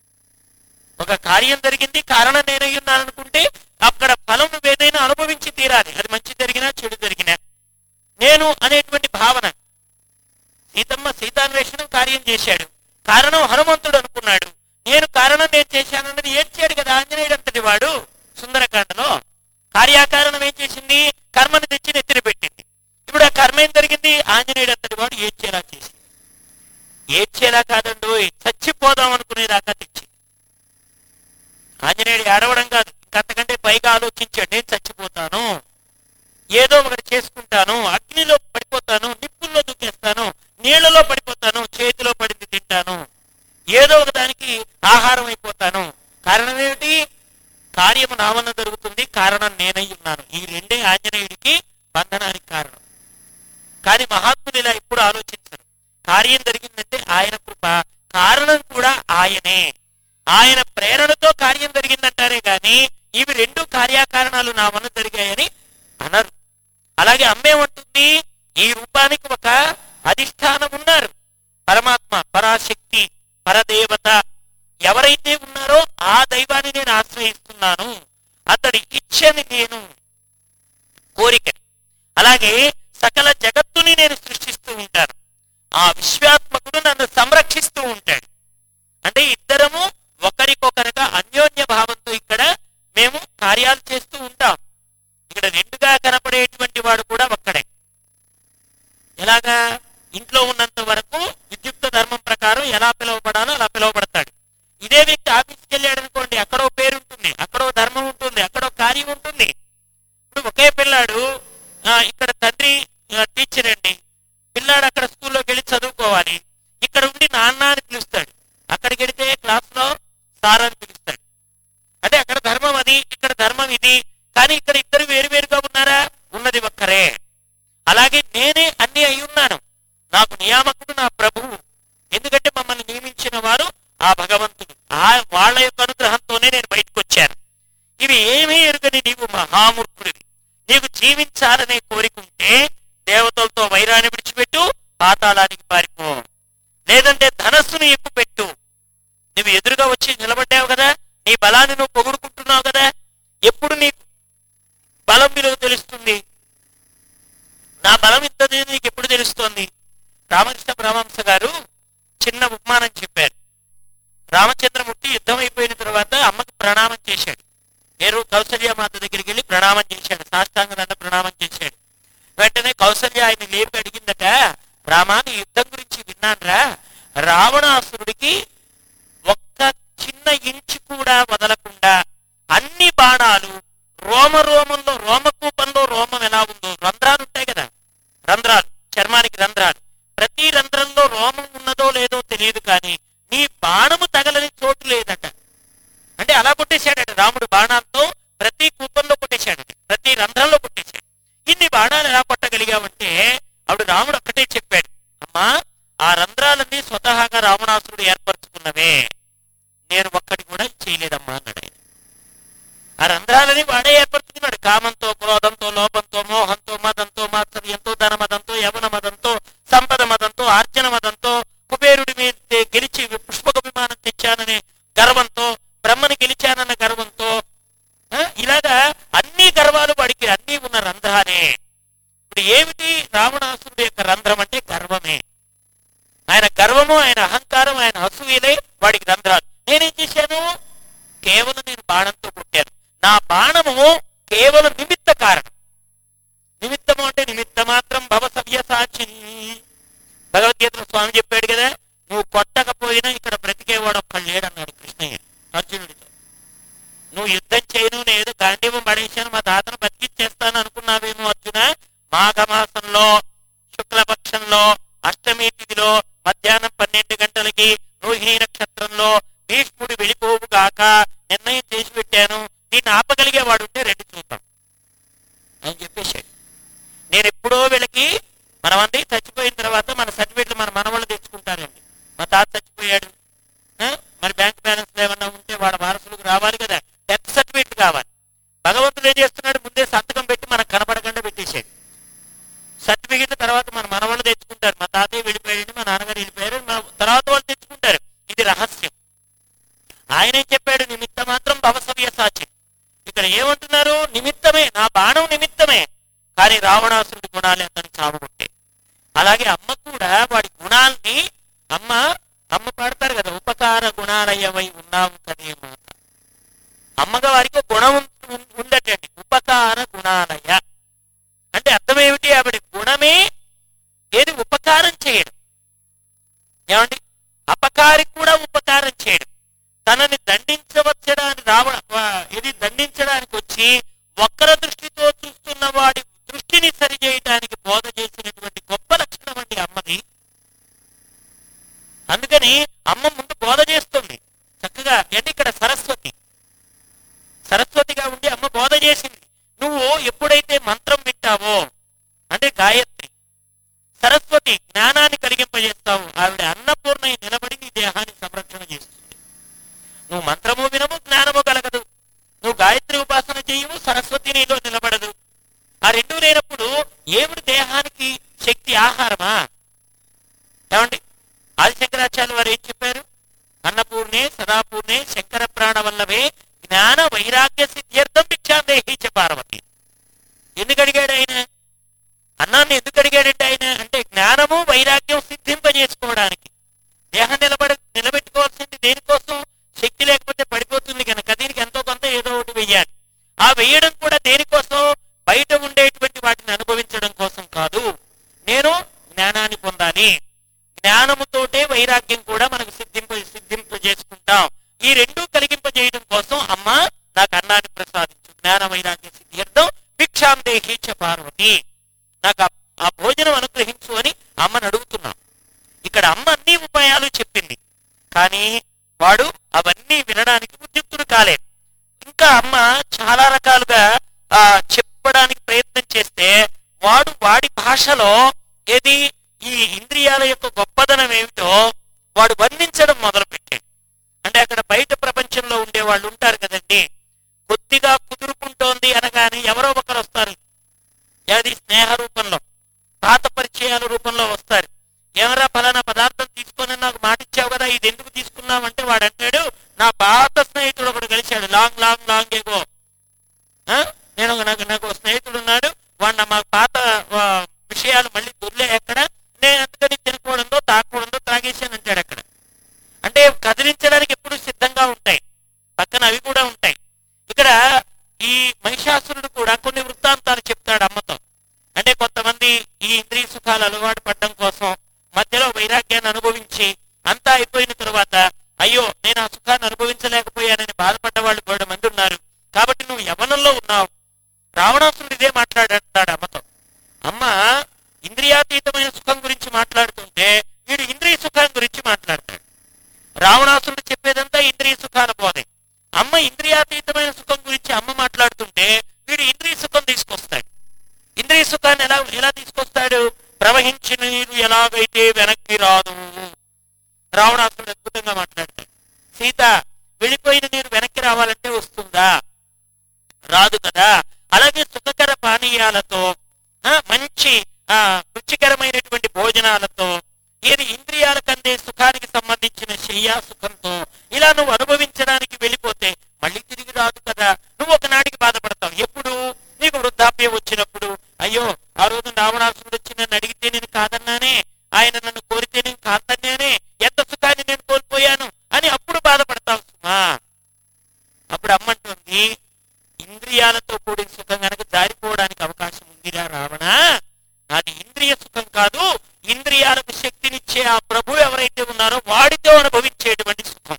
ఒక కార్యం జరిగింది కారణం నేను ఉన్నాను అనుకుంటే అక్కడ ఫలం నువ్వు ఏదైనా అనుభవించి తీరాలి అది మంచి జరిగినా చెడు జరిగినా నేను అనేటువంటి భావన సీతమ్మ సీతాన్వేషణం కార్యం చేశాడు కారణం హనుమంతుడు అనుకున్నాడు నేను కారణం నేను చేశానన్నది ఏడ్చాడు కదా ఆంజనేయుడు అంతటి వాడు సుందరకాండలో కార్యాకారణం ఏం చేసింది కర్మని తెచ్చి నెత్తిన పెట్టింది ఇప్పుడు ఆ కర్మ ఏం జరిగింది ఆంజనేయుడు అంతటి వాడు ఏడ్చేలా చేసింది ఏడ్చేలా కాదండు చచ్చిపోదాం అనుకునేదాకా తెచ్చింది ఆంజనేయుడు ఏడవడం కాదు ఇంకంతకంటే పైగా ఆలోచించాడు నేను చచ్చిపోతాను ఏదో ఒకటి చేసుకుంటాను అగ్నిలో పడిపోతాను నిప్పుల్లో దూకేస్తాను నీళ్లలో పడిపోతాను చేతిలో పడింది తింటాను ఏదో ఒక దానికి ఆహారం అయిపోతాను కారణం ఏమిటి కార్యము నా వల్ల జరుగుతుంది కారణం నేనై ఉన్నాను ఈ రెండే ఆంజనేయుడికి బంధనానికి కారణం కానీ మహాత్ములు ఇలా ఎప్పుడు ఆలోచించరు కార్యం జరిగిందంటే ఆయన కృప కారణం కూడా ఆయనే ఆయన ప్రేరణతో కార్యం జరిగిందంటారే గాని ఇవి రెండు కార్యకారణాలు నా వల్ల జరిగాయని అనరు అలాగే అమ్మేమంటుంది ఈ రూపానికి ఒక అధిష్టానం ఉన్నారు పరమాత్మ పరాశక్తి పరదేవత ఎవరైతే ఉన్నారో ఆ దైవాన్ని నేను ఆశ్రయిస్తున్నాను అతడి ఇచ్చని నేను కోరిక అలాగే సకల జగత్తుని నేను సృష్టిస్తూ ఉంటాను ఆ విశ్వాత్మకుడు నన్ను సంరక్షిస్తూ ఉంటాడు అంటే ఇద్దరము ఒకరికొకరుగా అన్యోన్య భావంతో ఇక్కడ మేము కార్యాలు చేస్తూ ఉంటాం ఇక్కడ రెండుగా కనపడేటువంటి వాడు కూడా ఒక్కడే ఎలాగా ఇంట్లో ఉన్నంత వరకు విద్యుక్త ధర్మం ప్రకారం ఎలా పిలువబడాలో అలా పిలువబడతాడు ఇదే వ్యక్తి ఆఫీస్కి వెళ్ళాడు అనుకోండి అక్కడో పేరు ఉంటుంది అక్కడో ధర్మం ఉంటుంది అక్కడో కార్యం ఉంటుంది ఇప్పుడు ఒకే పిల్లాడు ఆ, ఇక్కడ తండ్రి ఆ, టీచర్ అండి పిల్లాడు అక్కడ స్కూల్లోకి వెళ్ళి చదువుకోవాలి ఇక్కడ ఉండి నాన్న అని పిలుస్తాడు అక్కడికి వెళితే క్లాస్లో సార్ అని పిలుస్తాడు అంటే అక్కడ ధర్మం అది ఇక్కడ ధర్మం ఇది కానీ ఇక్కడ ఇద్దరు వేరువేరుగా ఉన్నారా ఉన్నది ఒక్కరే అలాగే నేనే అన్ని అయి ఉన్నాను నాకు నియామకుడు నా ప్రభువు ఎందుకంటే మమ్మల్ని నియమించిన వారు ఆ భగవంతుడు ఆ వాళ్ళ యొక్క అనుగ్రహంతోనే నేను బయటకు వచ్చాను ఇవి ఏమీ ఎరుగని నీవు మహామూర్ఖుడివి నీకు జీవించాలనే కోరికుంటే దేవతలతో వైరాన్ని విడిచిపెట్టు పాతాళానికి పారిపో లేదంటే ధనస్సును ఎక్కుపెట్టు నువ్వు ఎదురుగా వచ్చి నిలబడ్డావు కదా నీ బలాన్ని నువ్వు పొగుడుకుంటున్నావు కదా ఎప్పుడు నీకు బలం విలువ తెలుస్తుంది నా బలం ఇంతది నీకు ఎప్పుడు తెలుస్తోంది రామకృష్ణ పరమహంస గారు చిన్న ఉపమానం చెప్పారు రామచంద్రమూర్తి యుద్ధం అయిపోయిన తర్వాత అమ్మకు ప్రణామం చేశాడు నేను కౌసల్యమాత దగ్గరికి వెళ్ళి ప్రణామం చేశాడు సాష్టాంగ దండ ప్రణామం చేశాడు వెంటనే కౌసల్య ఆయన లేపి అడిగిందట రామా నీ యుద్ధం గురించి విన్నాన్రా రావణాసురుడికి ఒక్క చిన్న ఇంచు కూడా వదలకుండా అన్ని బాణాలు రోమ రోమంలో రోమకూపంలో రోమం ఎలా ఉందో రంధ్రాలు ఉంటాయి కదా రంధ్రాలు చర్మానికి రంధ్రాలు ప్రతి రంధ్రంలో రోమం ఉన్నదో లేదో తెలియదు కానీ నీ బాణము తగలని చోటు లేదట అంటే అలా కొట్టేశాడట రాముడు బాణాలతో ప్రతి కూపంలో కొట్టేశాడట ప్రతి రంధ్రంలో కొట్టేశాడు ఇన్ని బాణాలు ఎలా కొట్టగలిగావంటే అప్పుడు రాముడు ఒక్కటే చెప్పాడు అమ్మా ఆ రంధ్రాలన్నీ స్వతహాగా రావణాసురుడు ఏర్పరచుకున్నవే నేను ఒక్కటి కూడా చేయలేదమ్మా అన్నాడు ఆయన ఆ రంధ్రాలని వాడే ఏర్పరచుకున్నాడు కామంతో క్రోధంతో లోపంతో మోహంతో మదంతో మాత్సర్యంతో ధన మదంతో యవన మదంతో సంపద మదంతో ఆర్జన మదంతో కుబేరుడి మీద గెలిచి పుష్పక విమానం తెచ్చాననే గర్వంతో బ్రహ్మని గెలిచానన్న గర్వంతో ఆ, ఇలాగా అన్ని గర్వాలు వాడికి అన్ని ఉన్న రంధ్రాలే ఇప్పుడు ఏమిటి రావణాసురుడు యొక్క రంధ్రం అంటే గర్వమే ఆయన గర్వము ఆయన అహంకారం ఆయన హసువీలై వాడికి రంధ్రాలు నేనేం చేశాను కేవలం నేను బాణంతో కొట్టాను నా బాణము కేవలం నిమిత్త కారణం నిమిత్తము అంటే నిమిత్త మాత్రం భవ సవ్య సాక్షిని భగవద్గీతలో స్వామి చెప్పాడు కదా నువ్వు కొట్టకపోయినా ఇక్కడ బ్రతికేవాడు ఒక్కడు లేడన్నాడు కృష్ణయ్య అర్జునుడితో నువ్వు యుద్ధం చేయను నేను ఏదో గాంధీవం పడేశాను మా తాతను బతికిచ్చేస్తాను అనుకున్నావేమో అర్జున మాఘమాసంలో శుక్లపక్షంలో అష్టమి తిథిలో మధ్యాహ్నం పన్నెండు గంటలకి రోహిణి నక్షత్రంలో భీష్ముడు వెళ్ళిపోవు గాక నిర్ణయం చేసి పెట్టాను దీన్ని ఆపగలిగేవాడు ఉంటే రెడ్డి చూద్దాం అని చెప్పేశాడు నేను ఎప్పుడో వీళ్ళకి మనమంది చచ్చిపోయిన తర్వాత మన సర్టిఫికెట్లు మన మనవాళ్ళు తెచ్చుకుంటారండి మా తాత చచ్చిపోయాడు ఆ? మరి బ్యాంక్ బ్యాలెన్స్ ఏమన్నా ఉంటే వాళ్ళ వారసులకు రావాలి కదా డెత్ సర్టిఫికెట్ కావాలి భగవంతుడు ఏం చేస్తున్నాడు ముందే సంతకం పెట్టి మనకు కనపడకుండా పెట్టేశాడు సర్టిఫికెట్ తర్వాత మన మనవాళ్ళు తెచ్చుకుంటారు మా తాతయ్య వెళ్ళిపోయాడు మా నాన్నగారు వెళ్ళిపోయారు మా తర్వాత వాళ్ళు తెచ్చుకుంటారు ఇది రహస్యం ఆయన ఏం చెప్పాడు నిమిత్త మాత్రం భవసవ్య సాచి ఇక్కడ ఏమంటున్నారు నిమిత్తమే నా బాణం నిమిత్తమే కానీ రావణాసురుడి గుణాలే అతను చావగొట్టే అలాగే అమ్మ కూడా వాడి గుణాల్ని అమ్మ అమ్మ పాడతారు కదా ఉపకార గుణాలయమై ఉన్నావు కదే మాట అమ్మగా వారికి గుణం ఉం- ఉండటండి ఉపకార గుణాలయ అంటే అర్థం ఏమిటి ఆవిడ గుణమే ఏది ఉపకారం చేయడం ఏమండి అపకారికి కూడా ఉపకారం చేయడం తనని దండించవచ్చడానికి రావణ వా- ఇది దండించడానికి వచ్చి వక్ర దృష్టితో చూస్తున్న వాడి దృష్టిని సరిచేయడానికి బోధ చేసినటువంటి గొప్ప లక్షణం అండి అమ్మది అందుకని అమ్మ ముందు బోధ చేస్తుంది చక్కగా అంటే ఇక్కడ సరస్వతి సరస్వతిగా ఉండి అమ్మ బోధ చేసింది నువ్వు ఎప్పుడైతే మంత్రం వింటావో అంటే గాయత్రి సరస్వతి జ్ఞానాన్ని కలిగింపజేస్తావు ఆవిడ అన్నపూర్ణ నిలబడి నీ దేహాన్ని సంరక్షణ చేస్తుంది నువ్వు పూర్ణే సదా పూర్ణే శంకర ప్రాణ వల్లభే జ్ఞాన వైరాగ్య సిద్ధ్యర్థం భిక్షాందేహి చ పార్వతి ఎందుకు అడిగాడు ఆయన అన్నాన్ని ఎందుకు అడిగాడంటే ఆయన అంటే జ్ఞానము వైరాగ్యం సిద్ధింపజేసుకోవడానికి దేహం నిలబడ నిలబెట్టుకోవాల్సింది దేనికోసం శక్తి లేకపోతే పడిపోతుంది కనుక దీనికి ఎంతో కొంత ఏదో ఒకటి వెయ్యాలి ఆ వెయ్యడం కూడా దేనికోసం బయట ఉండేటువంటి వాటిని అనుభవించడం కోసం కాదు నేను జ్ఞానాన్ని పొందాలి జ్ఞానముతోటే వైరాగ్యం కూడా మనకు సిద్ధింప సిద్ధింప చేసుకుంటాం ఈ రెండూ కలిగింపజేయడం కోసం అమ్మ నాకు అన్నాన్ని ప్రసాదించు జ్ఞాన వైరాగ్య సిద్ధ్యర్థం భిక్షాం దేహి చ పార్వతి నాకు ఆ- ఆ భోజనం అనుగ్రహించు అని అమ్మని అడుగుతున్నాం ఇక్కడ అమ్మ అన్ని ఉపాయాలు చెప్పింది కానీ వాడు అవన్నీ వినడానికి ఉద్యుక్తుడు కాలేదు ఇంకా అమ్మ చాలా రకాలుగా ఆ చెప్పడానికి ప్రయత్నం చేస్తే వాడు వాడి భాషలో ఏది ఈ ఇంద్రియాల యొక్క గొప్పదనం ఏమిటో వాడు వర్ణించడం మొదలుపెట్టాడు అంటే అక్కడ బయట ప్రపంచంలో ఉండే వాళ్ళు ఉంటారు కదండి కొద్దిగా కుదురుకుంటోంది అనగానే ఎవరో ఒకరు వస్తారు అది స్నేహ రూపంలో పాత పరిచయాల రూపంలో వస్తారు ఎవరా ఫలానా పదార్థం తీసుకొని నాకు మాట ఇచ్చావు కదా ఇది ఎందుకు తీసుకున్నావంటే వాడు అంటాడు నా పాత స్నేహితుడు ఒకడు కలిశాడు లాంగ్ లాంగ్ లాంగ్ ఏగో ఆ? నేను ఒక- నాకు నాకు ఒక స్నేహితుడు ఉన్నాడు వాడు నా మా పాత ఆ, విషయాలు మళ్ళీ దొర్లే ఎక్కడ నేను అందుకని తినకూడదో తాగకూడదో తాగేసాను అంటాడు అక్కడ అంటే కదిలించడానికి ఎప్పుడు సిద్ధంగా ఉంటాయి పక్కన అవి కూడా ఉంటాయి ఇక్కడ ఈ మహిషాసురుడు కూడా కొన్ని వృత్తాంతాలు చెప్తాడు అమ్మతో అంటే కొంతమంది ఈ ఇంద్రియ సుఖాలు అలవాటు పడడం కోసం మధ్యలో వైరాగ్యాన్ని అనుభవించి అంతా అయిపోయిన తర్వాత అయ్యో నేను ఆ సుఖాన్ని అనుభవించలేకపోయానని బాధపడ్డ వాళ్ళు కూడా మంది ఉన్నారు కాబట్టి నువ్వు యవనంలో ఉన్నావు రావణాసురుడు ఇదే మాట్లాడాడు అమ్మతో అమ్మ ఇంద్రియాతీతమైన సుఖం గురించి మాట్లాడుతుంటే వీడు ఇంద్రియ సుఖం గురించి మాట్లాడతాడు రావణాసురుడు చెప్పేదంతా ఇంద్రియ సుఖాల బోధే అమ్మ ఇంద్రియాతీతమైన సుఖం గురించి అమ్మ మాట్లాడుతుంటే వీడు ఇంద్రియ సుఖం తీసుకొస్తాడు ఇంద్రియ సుఖాన్ని ఎలా ఎలా తీసుకొస్తాడు ప్రవహించిన నీరు ఎలాగైతే వెనక్కి రాదు రావణాసురుడు అద్భుతంగా మాట్లాడతాడు సీత వెళ్ళిపోయిన నీరు వెనక్కి రావాలంటే వస్తుందా రాదు కదా అలాగే సుఖకర పానీయాలతో ఆ, మంచి ఆ రుచికరమైనటువంటి భోజనాలతో ఏది ఇంద్రియాలకు అందే సుఖానికి సంబంధించిన శయ్యా సుఖంతో ఇలా నువ్వు అనుభవించడానికి వెళ్ళిపోతే మళ్ళీ తిరిగి రాదు కదా నువ్వు ఒకనాటికి బాధపడతావు ఎప్పుడు నీకు వృద్ధాప్యం వచ్చినప్పుడు అయ్యో ఆ రోజు రావణాసురుడు వచ్చి నన్ను అడిగితే నేను కాదన్నానే ఆయన నన్ను కోరితే నేను కాదన్నానే ఎంత సుఖాన్ని నేను కోల్పోయాను అని అప్పుడు బాధపడతావు సుమా అప్పుడు అమ్మంటుంది ఇంద్రియాలతో కూడిన సుఖం గనక జారిపోవడానికి అవకాశం ఉందిరా రావణ అది ఇంద్రియ సుఖం కాదు ఇంద్రియాలకు శక్తినిచ్చే ఆ ప్రభు ఎవరైతే ఉన్నారో వాడితో అనుభవించేటువంటి సుఖం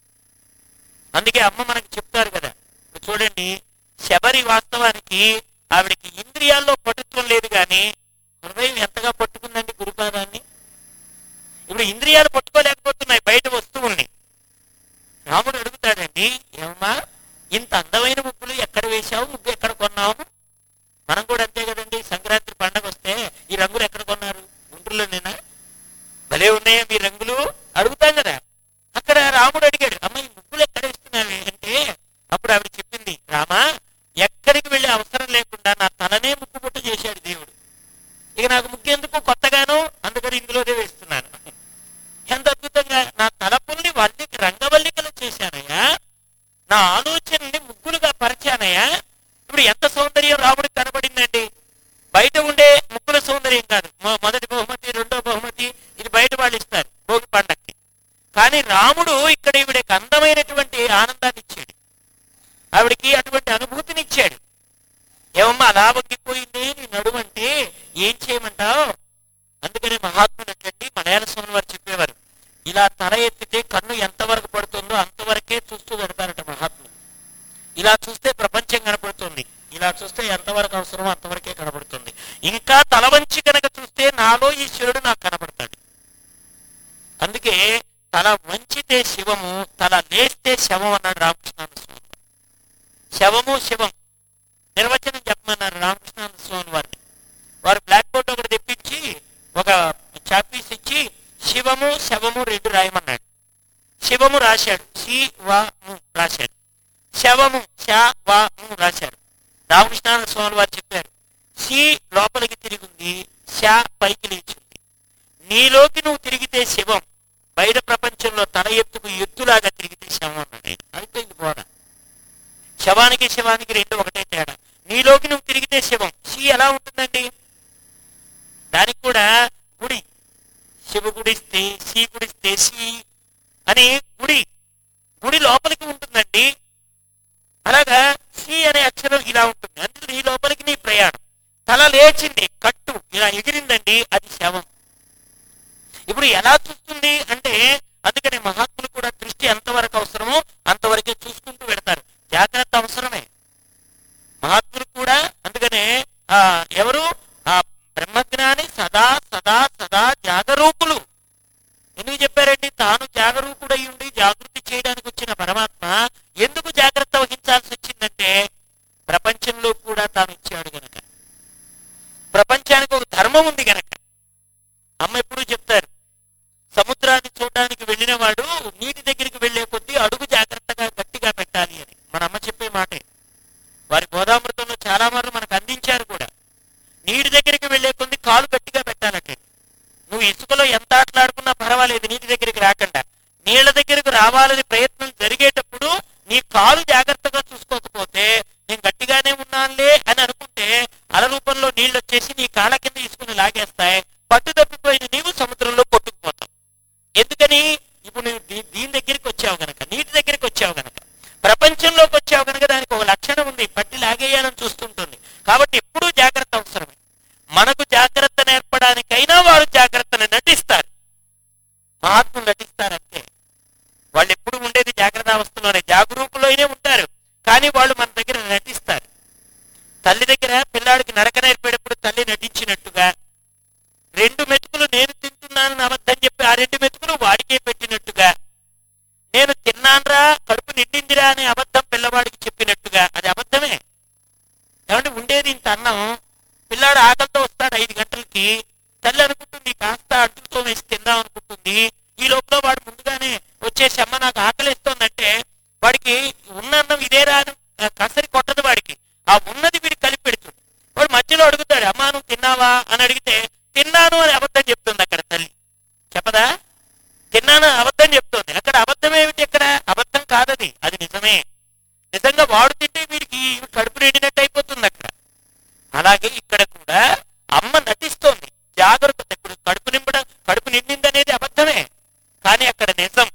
అందుకే అమ్మ మనకి చెప్తారు కదా ఇప్పుడు చూడండి శబరి వాస్తవానికి ఆవిడకి ఇంద్రియాల్లో పటుత్వం లేదు కానీ హృదయం ఎంతగా పట్టుకుందండి గురుపాదాన్ని ఇప్పుడు ఇంద్రియాలు పట్టుకోలేకపోతున్నాయి బయట వస్తువుల్ని రాముడు అడుగుతాడండి ఏమమ్మా ఇంత అందమైన ముగ్గులు ఎక్కడ వేశావు ముగ్గు ఎక్కడ కొన్నావు మనం కూడా అంతే కదండి సంక్రాంతి పండగ వస్తే ఈ రంగులు ఎక్కడ కొన్నారు గుంటూరులోనేనా భలే ఉన్నాయా మీ రంగులు అడుగుతాం కదా అక్కడ రాముడు అడిగాడు అమ్మ ఈ ముగ్గులు ఎక్కడ వేస్తున్నావి అంటే అప్పుడు ఆవిడ చెప్పింది రామా ఎక్కడికి వెళ్ళే అవసరం లేకుండా నా తలనే ముగ్గు పుట్ట చేశాడు దేవుడు ఇక నాకు ముగ్గు ఎందుకు కొత్తగాను అందుకని ఇందులోనే వేస్తున్నాను ఎంత అద్భుతంగా నా తలపుల్ని వల్లికి రంగవల్లికలు చేశానయ్యా నా ఆలోచనల్ని ముగ్గులుగా పరిచానయ్యా ఇప్పుడు ఎంత సౌందర్యం రాముడికి కనబడిందండి బయట ఉండే ముగ్గుల సౌందర్యం కాదు మొ- మొదటి బహుమతి రెండో బహుమతి ఇది బయట వాళ్ళు ఇస్తారు భోగి పండక్కి కానీ రాముడు ఇక్కడ ఈవిడకి అందమైనటువంటి ఆనందాన్ని ఇచ్చాడు ఆవిడకి అటువంటి అనుభూతిని ఇచ్చాడు ఏమమ్మా అలా వంగిపోయింది నీ నడుమంటే ఏం చేయమంటావు అందుకని మహాత్ములు అట్లండి మలయాళ స్వామి వారు చెప్పేవారు ఇలా తల ఎత్తితే కన్ను ఎంతవరకు పడుతుందో అంతవరకే చూస్తూ పెడతారట మహాత్ములు ఇలా చూస్తే ప్రపంచం కనపడుతుంది ఇలా చూస్తే ఎంతవరకు అవసరమో అంతవరకే కనపడుతుంది ఇంకా తల వంచి కనుక చూస్తే నాలో ఈశ్వరుడు నాకు కనపడతాడు అందుకే తల వంచితే శివము తల లేస్తే శవం అన్నాడు రామకృష్ణానంద స్వామి శవము శివం నిర్వచనం చెప్పమన్నారు రామకృష్ణానంద స్వామి వారిని వారు బ్లాక్ బోర్డ్ ఒకటి తెప్పించి ఒక చాపీస్ ఇచ్చి శివము శవము రెండు రాయమన్నాడు శివము రాశాడు శి వా ము రాశాడు శవము శ వా ము రాశాడు రామకృష్ణానంద స్వామి వారు చెప్పారు సి లోపలికి తిరిగింది శ పైకి లేచింది నీలోకి నువ్వు తిరిగితే శివం బయట ప్రపంచంలో తల ఎత్తుకు ఎత్తులాగా తిరిగితే శవం అన్నాడు ఆయన. అయిపోయింది బోధ శవానికి శవానికి రెండు ఒకటే తేడా నీలోకి నువ్వు తిరిగితే శవం సి ఎలా ఉంటుందండి దానికి కూడా గుడి శివ గుడిస్తే సి గుడిస్తే సి అని గుడి గుడి లోపలికి ఉంటుందండి అలాగా సి అనే అక్షరం ఇలా ఉంటుంది అందుకు నీ లోపలికి నీ ప్రయాణం తల లేచింది కట్టు ఇలా ఎగిరిందండి అది శవం ఇప్పుడు ఎలా చూస్తుంది అంటే అందుకని మహాత్ములు కూడా దృష్టి ఎంతవరకు అవసరమో అంతవరకే చూసుకుంటూ పెడతారు జాగ్రత్త అవసరమే మహాత్ములు కూడా అందుకనే ఆ ఎవరు ఆ బ్రహ్మజ్ఞాని సదా సదా సదా జాగరూకులు ఎందుకు చెప్పారండి తాను జాగరూకుడై ఉండి జాగృతి చేయడానికి వచ్చిన పరమాత్మ ఎందుకు జాగ్రత్త వహించాల్సి వచ్చిందంటే ప్రపంచంలో కూడా తాను ఇచ్చాడు గనక ప్రపంచానికి ఒక ధర్మం ఉంది గనక అమ్మ ఎప్పుడు చెప్తారు సముద్రాన్ని చూడడానికి వెళ్ళిన వాడు నీటి దగ్గరికి వెళ్లే కొద్దీ అడుగు జాగ్రత్తగా గట్టిగా పెట్టాలి అని మన అమ్మ చెప్పే మాటే వారి గోదామృతంలో చాలా మార్లు మనకు అందించారు కూడా నీటి దగ్గరికి వెళ్లే కొద్ది కాలు గట్టిగా పెట్టాలంటే నువ్వు ఇసుకలో ఎంత ఆటలాడుకున్నా పర్వాలేదు నీటి దగ్గరికి రాకుండా నీళ్ల దగ్గరకు రావాలని ప్రయత్నం జరిగేటప్పుడు నీ కాలు జాగ్రత్తగా చూసుకోకపోతే నేను గట్టిగానే ఉన్నానులే అని అనుకుంటే అల రూపంలో నీళ్లు వచ్చేసి నీ కాళ్ళ కింద ఇసుకుని లాగేస్తాయి పట్టు తప్పిపోయిన నీవు సముద్రంలో కొట్టుకుపోతావు ఎందుకని ఇప్పుడు నువ్వు దీ- దీని దగ్గరికి వచ్చావు గనక నీటి దగ్గరికి వచ్చావు గనక ప్రపంచంలోకి వచ్చావు గనక దానికి ఒక లక్షణం ఉంది పట్టి లాగేయాలని చూస్తుంటుంది కాబట్టి ఎప్పుడూ జాగ్రత్త అవసరమే మనకు జాగ్రత్త నేర్పడానికైనా వారు జాగ్రత్తను నటిస్తారు మహాత్ములు నటిస్తారంతే వాళ్ళు ఎప్పుడు ఉండేది జాగ్రత్త అవస్థలోనే జాగరూకులోనే ఉంటారు కానీ వాళ్ళు మన దగ్గర నటిస్తారు తల్లి దగ్గర పిల్లాడికి నరక నేర్పేటప్పుడు తల్లి నటించినట్టుగా రెండు మెతుకులు నేను తింటున్నానని అబద్ధం చెప్పి ఆ రెండు మెతుకులు వాడికే పెట్టినట్టుగా నేను తిన్నాన్రా కడుపు నిండిందిరా అనే అబద్ధం పిల్లవాడికి చెప్పినట్టుగా అది అబద్ధమే ఏమంటే ఉండేది ఇంత అన్నం పిల్లాడు ఆకలితో వస్తాడు ఐదు గంటలకి తల్లి అనుకుంటుంది కాస్త అడ్డుతో వేసి తిందాం అనుకుంటుంది ఈ లోపల వాడు ముందుగానే వచ్చేసి అమ్మ నాకు ఆకలిస్తోందంటే వాడికి ఉన్న అన్నం ఇదే రాను కసరి కొట్టదు వాడికి ఆ ఉన్నది వీడికి కలిపి పెడుతుంది వాడు మధ్యలో అడుగుతాడు అమ్మా నువ్వు తిన్నావా అని అడిగితే తిన్నాను అని అబద్ధం చెప్తుంది అక్కడ తల్లి చెప్పదా తిన్నాను అబద్ధం చెప్తోంది అక్కడ అబద్ధం ఏమిటి అక్కడ అబద్ధం కాదది అది నిజమే నిజంగా వాడు తింటే వీడికి కడుపు నిండినట్టు అయిపోతుంది అక్కడ అలాగే ఇక్కడ కూడా అమ్మ నటిస్తోంది జాగ్రత్త ఇప్పుడు కడుపు నింపడం కడుపు నిండిందనేది అబద్ధమే కానీ అక్కడ నిజం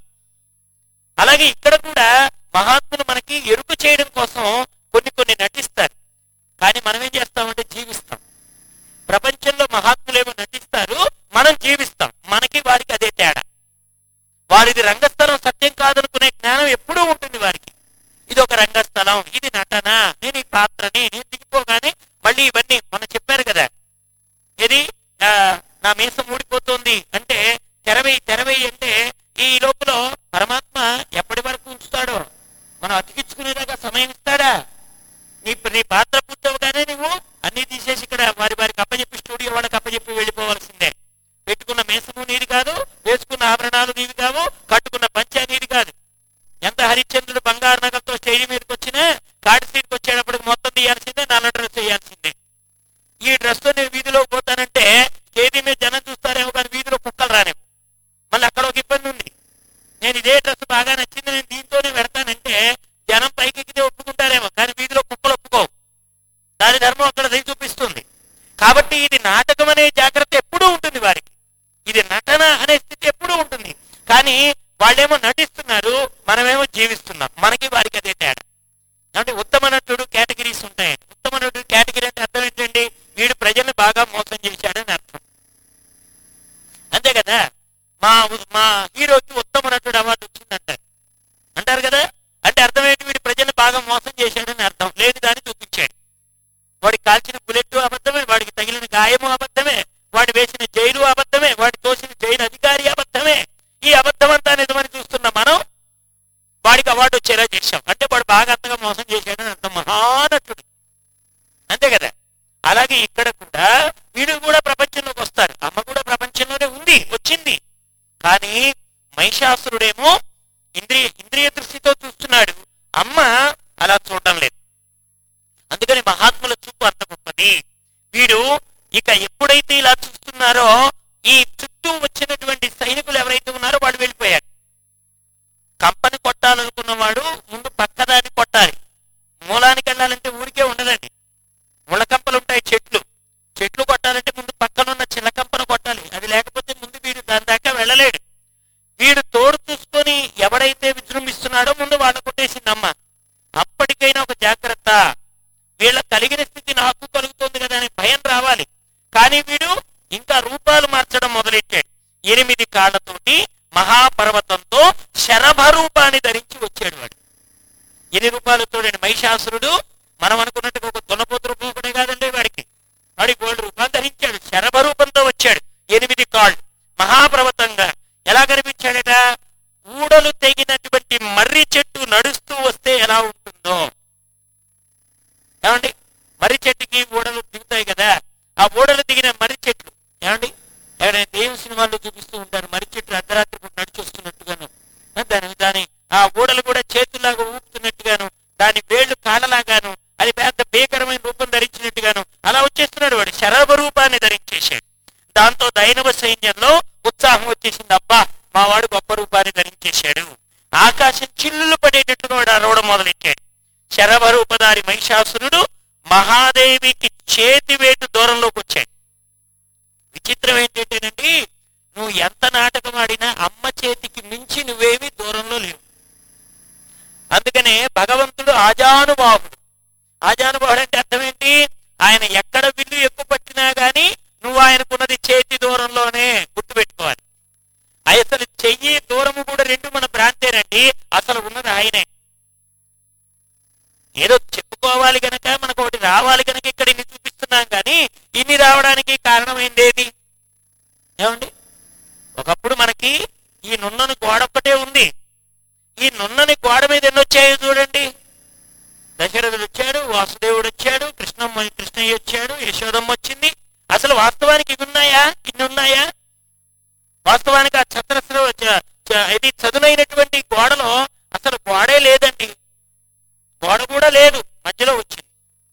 అలాగే ఇక్కడ కూడా మహాత్ములు మనకి ఎరుకు చేయడం కోసం కొన్ని కొన్ని నటిస్తారు కానీ మనం ఏం చేస్తామంటే జీవిస్తాం ప్రపంచంలో మహాత్ములేమో నటిస్తారు మనం జీవిస్తాం మనకి వారికి అదే తేడా వారిది రంగస్థలం సత్యం కాదనుకునే జ్ఞానం ఎప్పుడూ ఉంటుంది వారికి ఇది ఒక రంగస్థలం ఇది నటన నేను ఈ పాత్రని నేను దిగిపోగానే మళ్ళీ ఇవన్నీ మనం చెప్పారు కదా ఇది ఆ, నా మీసం ఊడిపోతుంది అంటే తెరవేయి తెరవేయి అంటే ఈ లోపల పరమాత్మ ఎప్పటి వరకు ఉంచుతాడో మనం అతికించుకునేదాకా సమయం ఇస్తాడా నీ నీ పాత్ర పూర్తవగానే నువ్వు అన్ని తీసేసి ఇక్కడ వారి వారికి అప్పచెప్పి స్టూడియో వాళ్ళకి అప్పచెప్పి వెళ్ళిపోవాల్సిందే పెట్టుకున్న మేసము నీది కాదు వేసుకున్న ఆభరణాలు నీవి కావు కట్టుకున్న పంచా నీది కాదు ఎంత హరిశ్చంద్రుడు బంగారు నగలతో స్టేజ్ మీదకి వచ్చినా కాటి సీట్కి వచ్చేటప్పటికి మొత్తం తీయాల్సిందే నల్ల డ్రెస్ వేయాల్సిందే ఈ డ్రెస్ తో నేను వీధిలోకి పోతానంటే స్టేజ్ మీద జనం చూస్తారేమో కానీ వీధిలో కుక్కలు రానేమో మళ్ళీ అక్కడ ఒక ఇబ్బంది ఉంది నేను ఇదే డ్రెస్ బాగా నచ్చింది నేను దీంతోనే పెడతానంటే జనం పైకి ఎక్కితే ఒప్పుకుంటారేమో కానీ వీధిలో కుక్కలు ఒప్పుకోవు దాని ధర్మం అక్కడ దయ చూపిస్తుంది కాబట్టి ఇది నాటకం అనే జాగ్రత్త ఎప్పుడూ ఉంటుంది వారికి ఇది నటన అనే స్థితి ఎప్పుడూ ఉంటుంది కానీ వాళ్ళేమో నటిస్తున్నారు మనమేమో జీవిస్తున్నాం మనకి వారికి అదే తేడా అంటే ఉత్తమ నటుడు కేటగిరీస్ ఉంటాయి ఉత్తమ నటుడు కేటగిరీ అంటే అర్థం ఏంటండి వీడు ప్రజల్ని బాగా మోసం చేశాడని అర్థం అంతే కదా మా మా హీరోకి ఉత్తమ నటుడు అవార్డు వచ్చిందంటారు అంటారు కదా అంటే అర్థం ఏంటి వీడు ప్రజల్ని బాగా మోసం చేశాడని అర్థం లేని దాన్ని చూపించాడు వాడికి కాల్చిన బుల్లెట్ అబద్ధమే వాడికి తగిలిన గాయము అబద్ధమే వాడు వేసిన జైలు అబద్ధమే వాడి తోసిన జైలు అధికారి అబద్ధమే ఈ అబద్ధం అంతా నిజమని చూస్తున్న మనం వాడికి అవార్డు వచ్చేలా చేశాం అంటే వాడు బాగా అంతగా మోసం చేశాడని అర్థం మహానటుడు అంతే కదా అలాగే ఇక్కడ కూడా వీడు కూడా ప్రపంచంలోకి వస్తారు అమ్మ కూడా ప్రపంచంలోనే ఉంది వచ్చింది కానీ మహిషాసురుడేమో ఇంద్రియ ఇంద్రియ దృష్టితో చూస్తున్నాడు అమ్మ అలా చూడడం లేదు అందుకని మహాత్ముల చూపు అంత గొప్పది వీడు ఇక ఎప్పుడైతే ఇలా చూస్తున్నారో ఈ చుట్టూ వచ్చినటువంటి సైనికులు ఎవరైతే ఉన్నారో వాళ్ళు వెళ్ళి ఉన్నవాడు ముందు పక్కదాన్ని కొట్టాలి మూలానికి వెళ్ళాలంటే ఊరికే ఉండదండి ముళ్ళకంపలు ఉంటాయి చెట్లు చెట్లు కొట్టాలంటే ముందు పక్కనున్న చిలకంపను కొట్టాలి అది లేకపోతే ముందు వీడు దాని దాకా వెళ్ళలేడు వీడు తోడు చూసుకొని ఎవడైతే విజృంభిస్తున్నాడో ముందు వాళ్ళ కొట్టేసిందమ్మ అప్పటికైనా ఒక జాగ్రత్త వీళ్ళ కలిగిన స్థితి నాకు కలుగుతుంది కదా అని భయం రావాలి కానీ వీడు ఇంకా రూపాలు మార్చడం మొదలెట్టాడు ఎనిమిది కాళ్లతోటి మహాపర్వతంతో శరభ రూపాన్ని ధరించి వచ్చాడు వాడు ఎన్ని రూపాయలు చూడండి మహిషాసురుడు మనం అనుకున్నట్టుగా ఒక దున్నపోతు రూపం కూడా కాదండి వాడికి వాడి గోల్డ్ రూపాన్ని ధరించాడు శరభ రూపంతో వచ్చాడు ఎనిమిది కాళ్ళు మహాపర్వతంగా ఎలా కనిపించాడట ఊడలు తెగినటువంటి మర్రి చెట్టు నడుస్తూ వస్తే ఎలా ఉంటుందో ఏమండి మర్రి చెట్టుకి ఊడలు దిగుతాయి కదా ఆ ఊడలు దిగిన మర్రి చెట్లు ఏమండి ఎవరైనా దేవుని సినిమాల్లో చూపిస్తూ ఉంటారు మర్రి చెట్టు అర్ధరాత్రి పూట నడిచి వస్తున్నట్టుగాను ఆ, దాని దాని ఆ ఊడలు కూడా చేతుల్లాగా ఊపుతున్నట్టుగాను దాని వేళ్లు కాళ్ళలాగాను అది పెద్ద భీకరమైన రూపం ధరించినట్టుగాను అలా వచ్చేస్తున్నాడు వాడు శరభ రూపాన్ని ధరించేశాడు దాంతో దైనవ సైన్యంలో ఉత్సాహం వచ్చేసింది అబ్బా మా వాడు గొప్ప రూపాన్ని ధరించేశాడు ఆకాశం చిల్లులు పడేటట్టుగా వాడు అరవడం మొదలెట్టాడు శరభ రూపధారి మహిషాసురుడు మహాదేవికి చేతివేటు దూరంలోకి వచ్చాడు విచిత్రం ఏంటంటేనండి నువ్వు ఎంత నాటకం ఆడినా అమ్మ చేతికి మించి నువ్వేమి దూరంలో లేవు అందుకనే భగవంతుడు ఆజానుబాహుడు ఆజానుబాహుడు అంటే అర్థం ఏంటి ఆయన ఎక్కడ విల్లు ఎక్కువ పట్టినా గాని నువ్వు ఆయనకున్నది చేతి దూరంలోనే గుర్తుపెట్టుకోవాలి అసలు చెయ్యి దూరము కూడా రెండు మన భ్రాంతేనండి అసలు ఉన్నది ఆయనే ఏదో చెప్పుకోవాలి గనక మనకు ఒకటి రావాలి గనక ఇక్కడ ఇన్ని చూపిస్తున్నాం కానీ ఇన్ని రావడానికి కారణం ఏందేది ఏమండి ఒకప్పుడు మనకి ఈ నున్నని గోడ ఒక్కటే ఉంది ఈ నున్నని గోడ మీద ఎన్ని వచ్చాయో చూడండి దశరథుడు వచ్చాడు వాసుదేవుడు వచ్చాడు కృష్ణమ్మ కృష్ణయ్య వచ్చాడు యశోదమ్మ వచ్చింది అసలు వాస్తవానికి ఇవి ఉన్నాయా ఇన్ని ఉన్నాయా వాస్తవానికి ఆ ఛత్రస్ర చ- చ- ఇది చదునైనటువంటి గోడలో అసలు గోడే లేదండి గోడ కూడా లేదు మధ్యలో వచ్చింది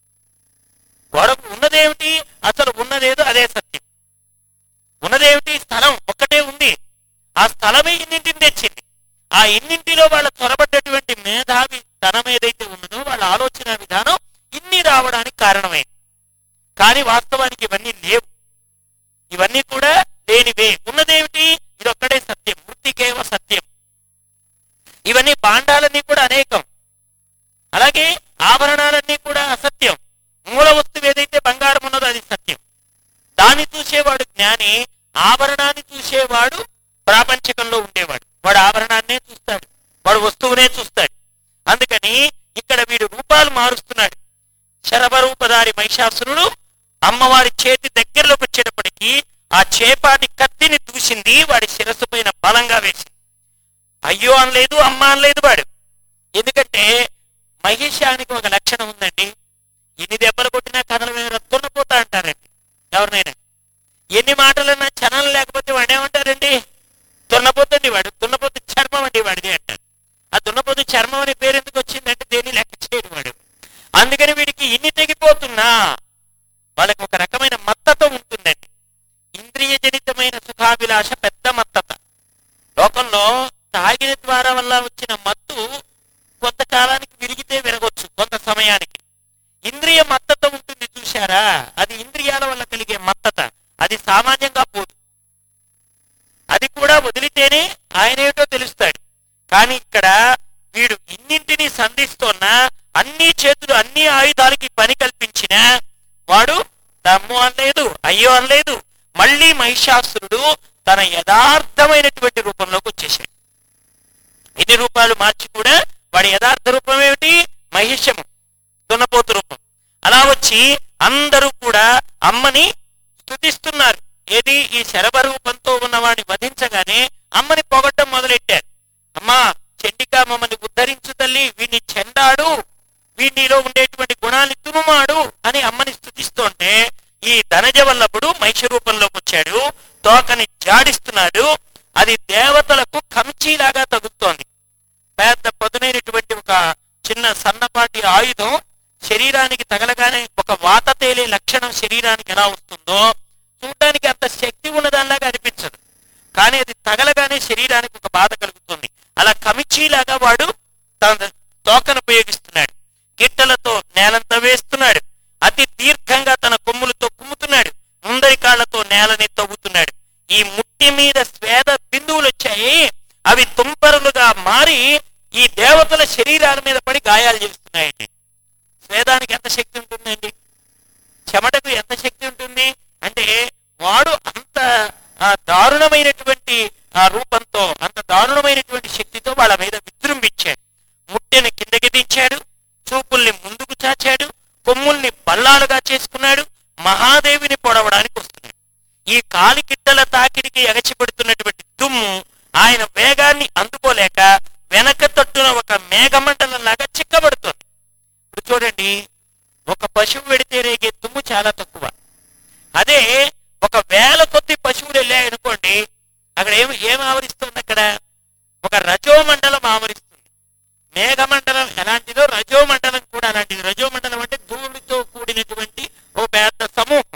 గోడ ఉన్నదేమిటి అసలు ఉన్నదేదో అదే సత్యం ఉన్నదేమిటి స్థలం ఒక్కటే ఉంది ఆ స్థలమే ఇన్నింటిని తెచ్చింది ఆ ఇన్నింటిలో వాళ్ళ చొరబడ్డటువంటి మేధావి ధనం ఏదైతే ఉన్నదో వాళ్ళ ఆలోచన విధానం ఇన్ని రావడానికి కారణమైంది కానీ వాస్తవానికి ఇవన్నీ లేవు ఇవన్నీ కూడా లేనివే ఉన్నదేమిటి ఇది ఒక్కడే సత్యం మృతికేవ సత్యం ఇవన్నీ పాండాలన్నీ కూడా అనేకం అలాగే ఆభరణాలన్నీ కూడా అసత్యం మూల వస్తువు ఏదైతే బంగారం ఉన్నదో అది సత్యం దాన్ని చూసేవాడు జ్ఞాని ఆభరణాన్ని చూసేవాడు ప్రాపంచకంలో ఉండేవాడు వాడు ఆభరణాన్నే చూస్తాడు వాడు వస్తువునే చూస్తాడు అందుకని ఇక్కడ వీడు రూపాలు మారుస్తున్నాడు శరభరూపధారి మహిషాసురుడు అమ్మవారి చేతి దగ్గరలోకి వచ్చేటప్పటికి ఆ చేపాటి కత్తిని దూసింది వాడి శిరస్సు పైన బలంగా వేసింది అయ్యో అనలేదు అమ్మ అనలేదు వాడు ఎందుకంటే మహిషానికి ఒక లక్షణం ఉందండి ఎన్ని దెబ్బలు కొట్టినా కథల మీద తున్నపోతా అంటారండి ఎవరినైనా ఎన్ని మాటలన్నా చలనం లేకపోతే వాడు ఏమంటారండి దున్నపోతండి వాడు దున్నపోతు చర్మం అండి వాడిది అంటారు ఆ దున్నపోతు చర్మం అనే పేరు ఎందుకు వచ్చిందంటే దేన్ని లెక్క చేయడు వాడు అందుకని వీడికి ఇన్ని తెగిపోతున్నా వాళ్ళకి ఒక రకమైన మత్తత ఉంటుందండి ఇంద్రియ జనితమైన సుఖాభిలాష పెద్ద మత్తత లోకంలో తాగిన ద్వారా వల్ల వచ్చిన మత్తు కొంతకాలానికి విరిగితే విరగొచ్చు కొంత సమయానికి ఇంద్రియ మత్తత ఉంటుంది చూశారా అది ఇంద్రియాల వల్ల కలిగే మత్తత అది సామాన్యంగా పోదు అది కూడా వదిలితేనే ఆయన ఏమిటో తెలుస్తాడు కానీ ఇక్కడ వీడు ఇన్నింటినీ సంధిస్తున్నా అన్ని చేతులు అన్ని ఆయుధాలకి పని కల్పించిన వాడు దమ్ము అనలేదు అయ్యో అనలేదు మళ్ళీ మహిషాసురుడు తన యథార్థమైనటువంటి రూపంలోకి వచ్చేసాడు ఎన్ని రూపాలు మార్చి కూడా వాడి యథార్థ రూపం ఏమిటి మహిషము దున్నపోతు రూపం అలా వచ్చి అందరూ కూడా అమ్మని స్తుతిస్తున్నారు ఏది ఈ శరభ రూపంతో ఉన్నవాడిని వధించగానే అమ్మని పొగట్టం మొదలెట్టారు అమ్మా చండికా మమ్మల్ని ఉద్ధరించు తల్లి వీడిని చెండాడు వీడిలో ఉండేటువంటి గుణాన్ని తునుమాడు అని అమ్మని స్థుతిస్తుంటే ఈ ధనజ వల్లభుడు మహిష రూపంలోకి వచ్చాడు తోకని జాడిస్తున్నాడు అది దేవతలకు కంచీలాగా తగులుతోంది పెద్ద పదునైనటువంటి ఒక చిన్న సన్నపాటి ఆయుధం శరీరానికి తగలగానే ఒక వాత తేలే లక్షణం శరీరానికి ఎలా వస్తుందో చూడడానికి అంత శక్తి ఉన్నదానిలాగా అనిపించదు కానీ అది తగలగానే శరీరానికి ఒక బాధ కలుగుతుంది అలా కమిచీలాగా వాడు తన గిట్టలతో నేలంతా వేస్తున్నాడు అతి దీర్ఘంగా తన కొమ్ములతో కుమ్ముతున్నాడు ముందరి కాళ్లతో నేలని తవ్వుతున్నాడు ఈ ముట్టి మీద స్వేద బిందువులు వచ్చాయి అవి తుంపరులుగా మారి ఈ దేవతల శరీరాల మీద పడి గాయాలు చేస్తున్నాయండి స్వేదానికి ఎంత శక్తి ఉంటుందండి చెమటకు ఎంత శక్తి ఉంటుంది అంటే వాడు అంత ఆ, దారుణమైనటువంటి ఆ రూపంతో అంత దారుణమైనటువంటి శక్తితో వాళ్ళ మీద విజృంభించాడు ముట్టెని కిందకి దించాడు చూపుల్ని ముందుకు చాచాడు కొమ్ముల్ని బల్లాలుగా చేసుకున్నాడు మహాదేవిని పొడవడానికి వస్తున్నాడు ఈ కాలికిట్టల తాకిడికి ఎగచిపెడుతున్నటువంటి దుమ్ము ఆయన వేగాన్ని అందుకోలేక వెనక తట్టున ఒక మేఘమండలంలాగా చిక్కబడుతుంది ఇప్పుడు చూడండి ఒక పశువు వెడితే రేగే దుమ్ము చాలా తక్కువ అదే ఒక వేల కొద్ది పశువులు వెళ్ళాయనుకోండి అక్కడ ఏమి ఏం ఆవరిస్తుంది అక్కడ ఒక రజోమండలం ఆవరిస్తుంది మేఘమండలం ఎలాంటిదో రజోమండలం కూడా అలాంటిది రజోమండలం అంటే ధూళితో కూడినటువంటి ఓ పెద్ద సమూహం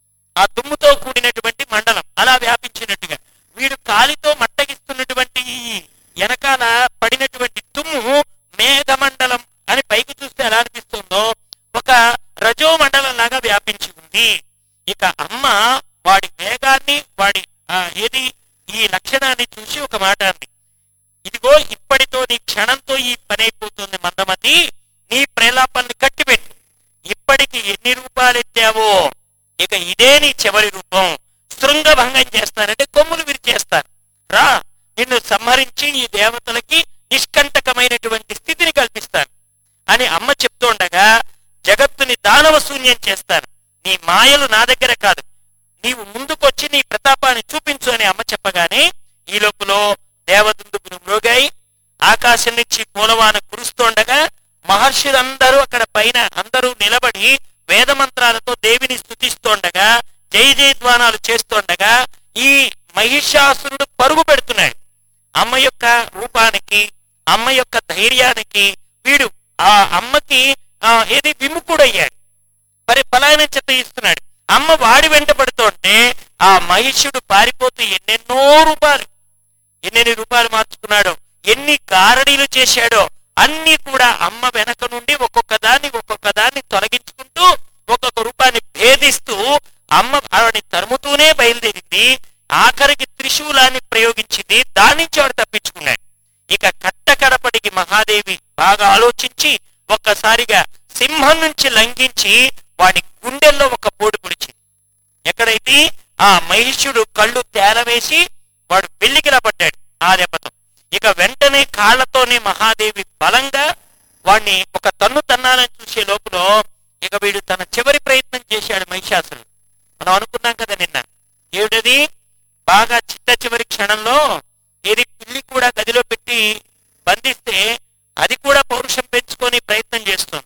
ఆ దుమ్ముతో కూడినటువంటి మండలం అలా వ్యాపించినట్టుగా వీడు కాలితో మట్టగిస్తున్నటువంటి ఈ వెనకాల పడినటువంటి దుమ్ము మేఘమండలం అని పైకి చూస్తే ఎలా అనిపిస్తుందో ఒక రజో మండలం లాగా వ్యాపించి ఉంది ఇక అమ్మ వాడి వేగాన్ని వాడి ఆ, ఏది ఈ లక్షణాన్ని చూసి ఒక మాట అంది ఇదిగో ఇప్పటితో నీ క్షణంతో ఈ పని అయిపోతుంది మందమతి నీ ప్రేలాపాన్ని కట్టిపెట్టు ఇప్పటికి ఎన్ని రూపాయలు ఎత్తావో ఇక ఇదే నీ చివరి రూపం శృంగభంగం చేస్తానంటే కొమ్ములు విరిచేస్తాను రా నిన్ను సంహరించి ఈ దేవతలకి నిష్కంటకమైనటువంటి స్థితిని కల్పిస్తాను అని అమ్మ చెప్తుండగా జగత్తుని దానవ శూన్యం చేస్తాను నీ మాయలు నా దగ్గర కాదు నీవు ముందుకొచ్చి నీ ప్రతాపాన్ని చూపించు అని అమ్మ చెప్పగానే ఈ లోపల దేవదుందుకును మ్రోగాయి ఆకాశం నుంచి పూలవాన కురుస్తోండగా మహర్షులందరూ అక్కడ పైన అందరూ నిలబడి వేద మంత్రాలతో దేవిని స్తుతిస్తోండగా జయ జయధ్వానాలు చేస్తోండగా ఈ మహిషాసురుడు పరుగు పెడుతున్నాడు అమ్మ యొక్క రూపానికి అమ్మ యొక్క ధైర్యానికి వీడు ఆ అమ్మకి ఆ, ఏది విముఖుడయ్యాడు మరి పలాయనం చెత్త ఇస్తున్నాడు అమ్మ వాడి వెంట పడుతుంటే ఆ మహిషుడు పారిపోతూ ఎన్నెన్నో రూపాయలు ఎన్నెన్ని రూపాయలు మార్చుకున్నాడో ఎన్ని కారణీలు చేశాడో అన్ని కూడా అమ్మ వెనక నుండి ఒక్కొక్క దాన్ని ఒక్కొక్క దాన్ని తొలగించుకుంటూ ఒక్కొక్క రూపాన్ని భేదిస్తూ అమ్మ ఆవిడని తరుముతూనే బయలుదేరింది ఆఖరికి త్రిశూలాన్ని ప్రయోగించింది దాని నుంచి ఆవిడ తప్పించుకున్నాడు ఇక కట్టకడపటికి మహాదేవి బాగా ఆలోచించి ఒక్కసారిగా సింహం నుంచి లంఘించి వాడి గుండెల్లో ఒక పోటు పొడిచింది ఎక్కడైతే ఆ మహిషుడు కళ్ళు తేలవేసి వాడు వెల్లికిలా పడ్డాడు ఆ దెబ్బతో ఇక వెంటనే కాళ్లతోనే మహాదేవి బలంగా వాడిని ఒక తన్ను తన్నాలని చూసే లోపల ఇక వీడు తన చివరి ప్రయత్నం చేశాడు మహిషాసురుడు మనం అనుకున్నాం కదా నిన్న ఏమిటది బాగా చిట్ట చివరి క్షణంలో ఏది పిల్లి కూడా గదిలో పెట్టి బంధిస్తే అది కూడా పౌరుషం పెంచుకొని ప్రయత్నం చేస్తుంది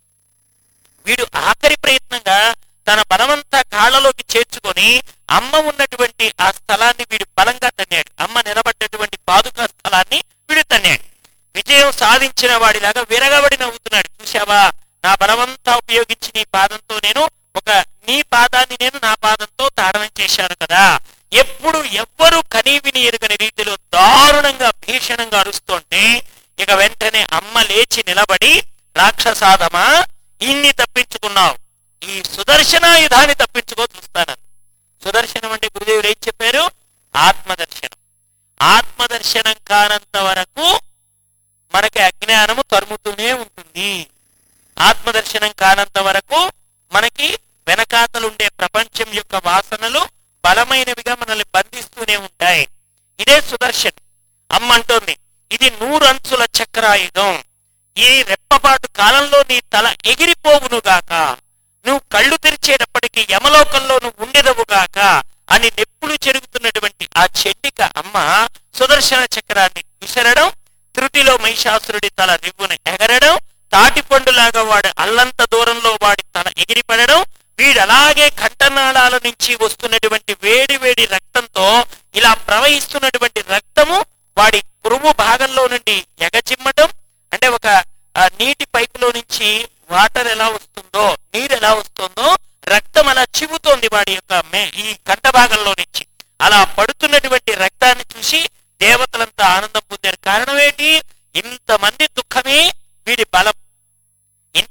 వీడు ఆఖరి ప్రయత్నంగా తన బలమంతా కాళ్ళలోకి చేర్చుకొని అమ్మ ఉన్నటువంటి ఆ స్థలాన్ని వీడు బలంగా తన్నాడు అమ్మ నిలబడ్డటువంటి పాదుకా స్థలాన్ని వీడు తన్నాడు విజయం సాధించిన వాడిలాగా విరగబడి నవ్వుతున్నాడు చూశావా నా బలమంతా ఉపయోగించి నీ పాదంతో నేను ఒక నీ పాదాన్ని నేను నా పాదంతో తాడనం చేశాను కదా ఎప్పుడు ఎవ్వరు కనీవిని ఎరుగని రీతిలో దారుణంగా భీషణంగా అరుస్తుంటే ఇక వెంటనే అమ్మ లేచి నిలబడి రాక్షసాదమా ఇన్ని తప్పించుకున్నావు ఈ సుదర్శనాయుధాన్ని తప్పించుకో చూస్తాను సుదర్శనం అంటే గురుదేవుడు ఏం చెప్పారు ఆత్మదర్శనం ఆత్మదర్శనం కానంత వరకు మనకి అజ్ఞానము తరుముతూనే ఉంటుంది ఆత్మదర్శనం కానంత వరకు మనకి వెనకాతలుండే ప్రపంచం యొక్క వాసనలు బలమైనవిగా మనల్ని బంధిస్తూనే ఉంటాయి ఇదే సుదర్శనం అమ్మ అంటోంది ఇది నూరంచుల చక్రాయుధం ఈ రెప్పపాటు కాలంలో నీ తల ఎగిరిపోవునుగాక నువ్వు కళ్ళు తెరిచేటప్పటికి యమలోకంలో నువ్వు ఉండేదవుగాక అని నెప్పులు చెరుగుతున్నటువంటి ఆ చెడ్డిక అమ్మ సుదర్శన చక్రాన్ని విసరడం త్రుటిలో మహిషాసురుడి తల రివ్వున ఎగరడం తాటి పండులాగా వాడు అల్లంత దూరంలో వాడి తల ఎగిరిపడడం వీడు అలాగే కంఠనాళాల నుంచి వస్తున్నటువంటి వేడి వేడి రక్తంతో ఇలా ప్రవహిస్తున్నటువంటి రక్తము వాడి పురుగు భాగంలో నుండి ఎగచిమ్మటం అంటే ఒక ఆ, నీటి పైపులో నుంచి వాటర్ ఎలా వస్తుందో నీరు ఎలా వస్తుందో రక్తం అలా చివుతోంది వాడి యొక్క మే- ఈ కంఠ భాగంలో నుంచి అలా పడుతున్నటువంటి రక్తాన్ని చూసి దేవతలంతా ఆనందం పొందారు కారణం ఏంటి ఇంతమంది దుఃఖమే వీడి బలం ఇంతమంది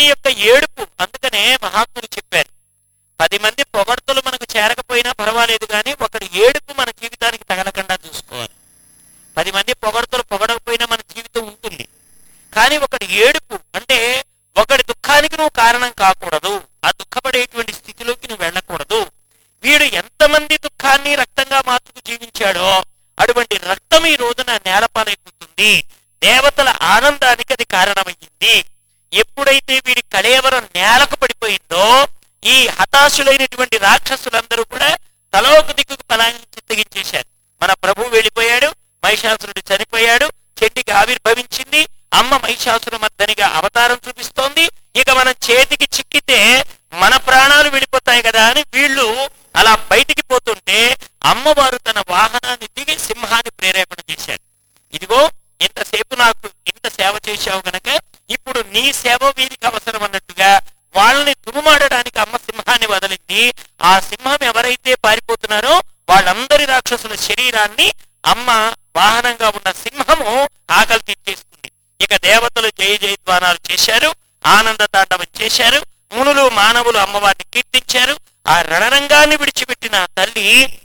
యొక్క ఏడుపు అందుకనే మహాత్ములు చెప్పారు పది మంది పొగడ్తలు మనకు చేరకపోయినా పర్వాలేదు కానీ ఒకటి ఏడుపు మన జీవితానికి తగలకుండా చూసుకోవాలి పది మంది పొగడ్తలు పొగడకపోయినా మన జీవితం ఉంటుంది కానీ ఒకటి ఏడుపు అంటే ఒకటి దుఃఖానికి నువ్వు కారణం కాకూడదు ఆ దుఃఖపడేటువంటి స్థితిలోకి నువ్వు వెళ్ళకూడదు వీడు ఎంతమంది దుఃఖాన్ని రక్తంగా మార్చుకు జీవించాడో అటువంటి రక్తం ఈ రోజున నేలపాలైపోతుంది దేవతల ఆనందానికి అది కారణమయ్యింది ఎప్పుడైతే వీడి కళేవరం నేలకు పడిపోయిందో ఈ హతాశులైనటువంటి రాక్షసులందరూ కూడా తలో ఒక దిక్కుకు పలాయనం చిత్తగించేశారు మన ప్రభు వెళ్ళిపోయాడు మహిషాసురుడు చనిపోయాడు చెట్టికి ఆవిర్భవించింది అమ్మ మహిషాసుర మద్దనిగా అవతారం చూపిస్తోంది ఇక మనం చేతికి చిక్కితే మన ప్రాణాలు వెళ్ళిపోతాయి కదా అని వీళ్ళు అలా బయటికి పోతుంటే అమ్మవారు తన వాహనాన్ని దిగి సింహాన్ని ప్రేరేపణ చేశారు ఇదిగో ఇంతసేపు నాకు ఇంత సేవ చేశావు గనక ఇప్పుడు నీ సేవ వీరికి అవసరం అన్నట్టుగా వాళ్ళని తురుమాడడానికి అమ్మ సింహాన్ని వదిలింది ఆ సింహం ఎవరైతే పారిపోతున్నారో వాళ్ళందరి రాక్షసుల శరీరాన్ని అమ్మ వాహనంగా ఉన్న సింహము ఆకలి తీర్చేస్తుంది ఇక దేవతలు జయ జయధ్వానాలు చేశారు ఆనంద తాండవం చేశారు మునులు మానవులు అమ్మవారిని కీర్తించారు ఆ రణరంగాన్ని విడిచిపెట్టిన ఆ తల్లి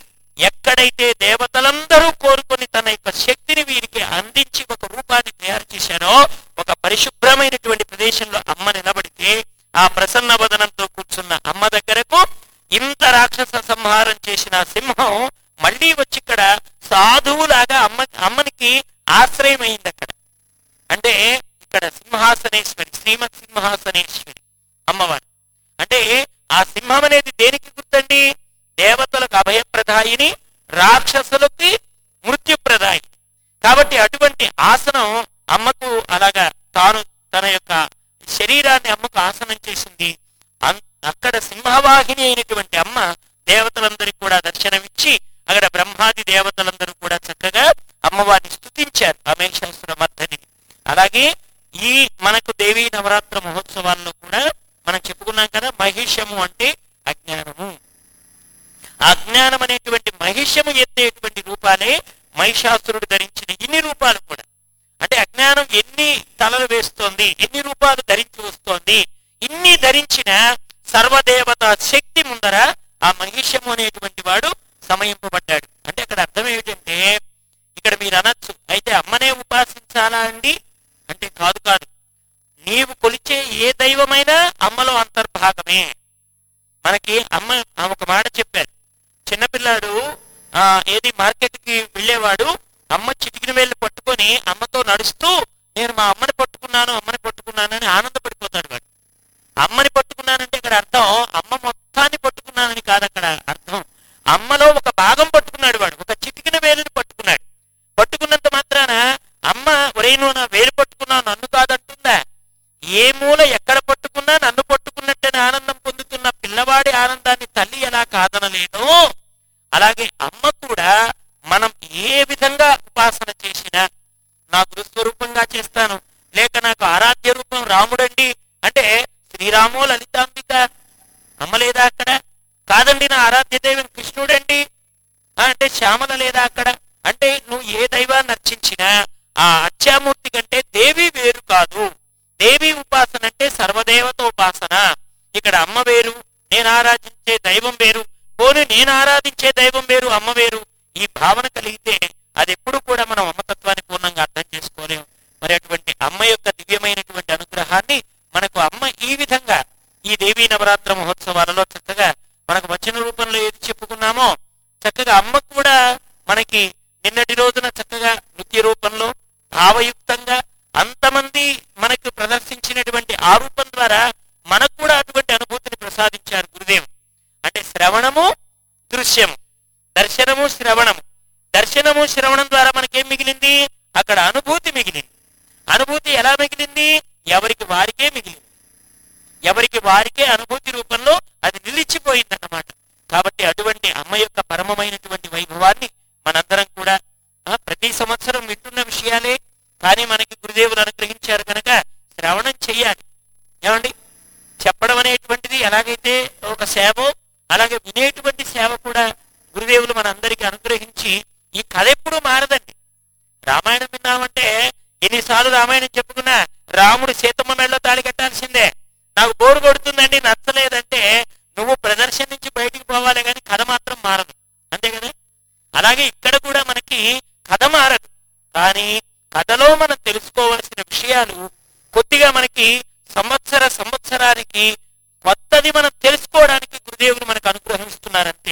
ఎక్కడైతే దేవతలందరూ కోరుకొని తన యొక్క శక్తిని వీరికి అందించి ఒక రూపాన్ని తయారు చేశారో ఒక పరిశుభ్రమైనటువంటి ప్రదేశంలో అమ్మ నిలబడితే ఆ ప్రసన్న వదనంతో కూర్చున్న అమ్మ దగ్గరకు ఇంత రాక్షస సంహారం చేసిన సింహం మళ్ళీ వచ్చి ఇక్కడ సాధువులాగా అమ్మ అమ్మనికి ఆశ్రయమైంది అక్కడ అంటే ఇక్కడ సింహాసనేశ్వరి శ్రీమత్ సింహాసనేశ్వరి అమ్మవారు అంటే ఆ సింహం అనేది దేనికి గుర్తండి దేవతలకు అభయప్రదాయిని రాక్షసులకి మృత్యుప్రదాయిని కాబట్టి అటువంటి ఆసనం అమ్మకు అలాగా తాను తన యొక్క శరీరాన్ని అమ్మకు ఆసనం చేసింది అన్- అక్కడ సింహవాహిని అయినటువంటి అమ్మ దేవతలందరికీ కూడా దర్శనమిచ్చి అక్కడ బ్రహ్మాది దేవతలందరూ కూడా చక్కగా అమ్మవారిని స్తుతించారు అమేశాసుర మర్ధని అలాగే ఈ మనకు దేవీ నవరాత్ర మహోత్సవాల్లో కూడా మనం చెప్పుకున్నాం కదా మహిషము అంటే అజ్ఞానము అజ్ఞానం అనేటువంటి మహిషము ఎత్తేటువంటి రూపాలే మహిషాసురుడు ధరించిన ఇన్ని రూపాలు కూడా అంటే అజ్ఞానం ఎన్ని తలలు వేస్తోంది ఎన్ని రూపాలు ధరించి వస్తోంది ఇన్ని ధరించిన సర్వదేవత శక్తి ముందర ఆ మహిషము అనేటువంటి వాడు సమయింపబడ్డాడు అంటే అక్కడ అర్థం ఏమిటంటే ఇక్కడ మీరు అనొచ్చు అయితే అమ్మనే ఉపాసించాలా అండి అంటే కాదు కాదు నీవు కొలిచే ఏ దైవమైనా అమ్మలో అంతర్భాగమే మనకి అమ్మ ఆమె ఒక మాట చెప్పారు చిన్నపిల్లాడు ఆ ఏది మార్కెట్ కి వెళ్ళేవాడు అమ్మ చిటికిన వేళ్ళు పట్టుకొని అమ్మతో నడుస్తూ నేను మా అమ్మని పట్టుకున్నాను అమ్మని పట్టుకున్నానని ఆనందపడిపోతాడు వాడు అమ్మని పట్టుకున్నానంటే ఇక్కడ అర్థం అమ్మ మొత్తాన్ని పట్టుకున్నానని కాదు అక్కడ అర్థం అమ్మలో ఒక భాగం పట్టుకున్నాడు వాడు ఒక చిటికిన వేలుని పట్టుకున్నాడు పట్టుకున్నంత మాత్రాన అమ్మ ఒరే నువ్వు నా వేలు పట్టుకున్నావు నన్ను కాదంటుందా ఏ మూల ఎక్కడ పట్టుకున్నా నన్ను పట్టుకున్నట్టని ఆనందం పొందుతున్న పిల్లవాడి ఆనందాన్ని తల్లి ఎలా కాదనలేదో అలాగే అమ్మ కూడా మనం ఏ విధంగా ఉపాసన చేసినా నా గురుస్వరూపంగా చేస్తాను లేక నాకు ఆరాధ్య రూపం రాముడండి అంటే శ్రీరాము లలితాంబిక అమ్మ లేదా అక్కడ కాదండి నా ఆరాధ్య దైవం కృష్ణుడండి ఆ, అంటే శ్యామల లేదా అక్కడ అంటే నువ్వు ఏ దైవాన్ని అర్చించినా ఆ అర్చామూర్తి కంటే దేవి వేరు కాదు దేవి ఉపాసన అంటే సర్వదేవత ఉపాసన ఇక్కడ అమ్మ వేరు నేను ఆరాధించే దైవం వేరు పోనీ నేను ఆరాధించే దైవం వేరు అమ్మ వేరు ఈ భావన కలిగితే అది ఎప్పుడు కూడా మనం అమ్మతత్వాన్ని పూర్ణంగా అర్థం చేసుకోలేము మరి అటువంటి అమ్మ యొక్క దివ్యమైనటువంటి అనుగ్రహాన్ని మనకు అమ్మ ఈ విధంగా ఈ దేవీ నవరాత్ర మహోత్సవాలలో చక్కగా మనకు వచ్చిన రూపంలో ఏది చెప్పుకున్నామో చక్కగా అమ్మ కూడా మనకి నిన్నటి రోజున చక్కగా నృత్య రూపంలో భావయుక్తంగా అంతమంది మనకు ప్రదర్శించినటువంటి ఆ రూపం ద్వారా మనకు కూడా అటువంటి అనుభూతిని ప్రసాదించారు గురుదేవుడు అంటే శ్రవణము దృశ్యము దర్శనము శ్రవణము దర్శనము శ్రవణం ద్వారా మనకేం మిగిలింది అక్కడ అనుభూతి మిగిలింది అనుభూతి ఎలా మిగిలింది ఎవరికి వారికే మిగిలింది ఎవరికి వారికే అనుభూతి రూపంలో అది నిలిచిపోయిందన్నమాట కాబట్టి అటువంటి అమ్మ యొక్క పరమమైనటువంటి వైభవాన్ని మనందరం కూడా ఆ, ప్రతి సంవత్సరం వింటున్న విషయాలే కానీ మనకి గురుదేవులు అనుగ్రహించారు కనుక శ్రవణం చెయ్యాలి ఏమండి చెప్పడం అనేటువంటిది ఎలాగైతే ఒక సేవ అలాగే వినేటువంటి సేవ కూడా గురుదేవులు మనందరికీ అనుగ్రహించి ఈ కథ ఎప్పుడూ మారదండి రామాయణం విన్నామంటే ఎన్నిసార్లు రామాయణం చెప్పుకున్నా రాముడు సీతమ్మ మెళ్ళలో తాళి కట్టాల్సిందే నాకు బోరు కొడుతుందండి నచ్చలేదంటే నువ్వు ప్రదర్శన నుంచి బయటికి పోవాలి కానీ కథ మాత్రం మారదు అంతే కదా అలాగే ఇక్కడ కూడా మనకి కథ మారదు కానీ కథలో మనం తెలుసుకోవాల్సిన విషయాలు కొద్దిగా మనకి సంవత్సర సంవత్సరానికి కొత్తది మనం తెలుసుకోవడానికి గురుదేవులు మనకు అనుగ్రహిస్తున్నారంతే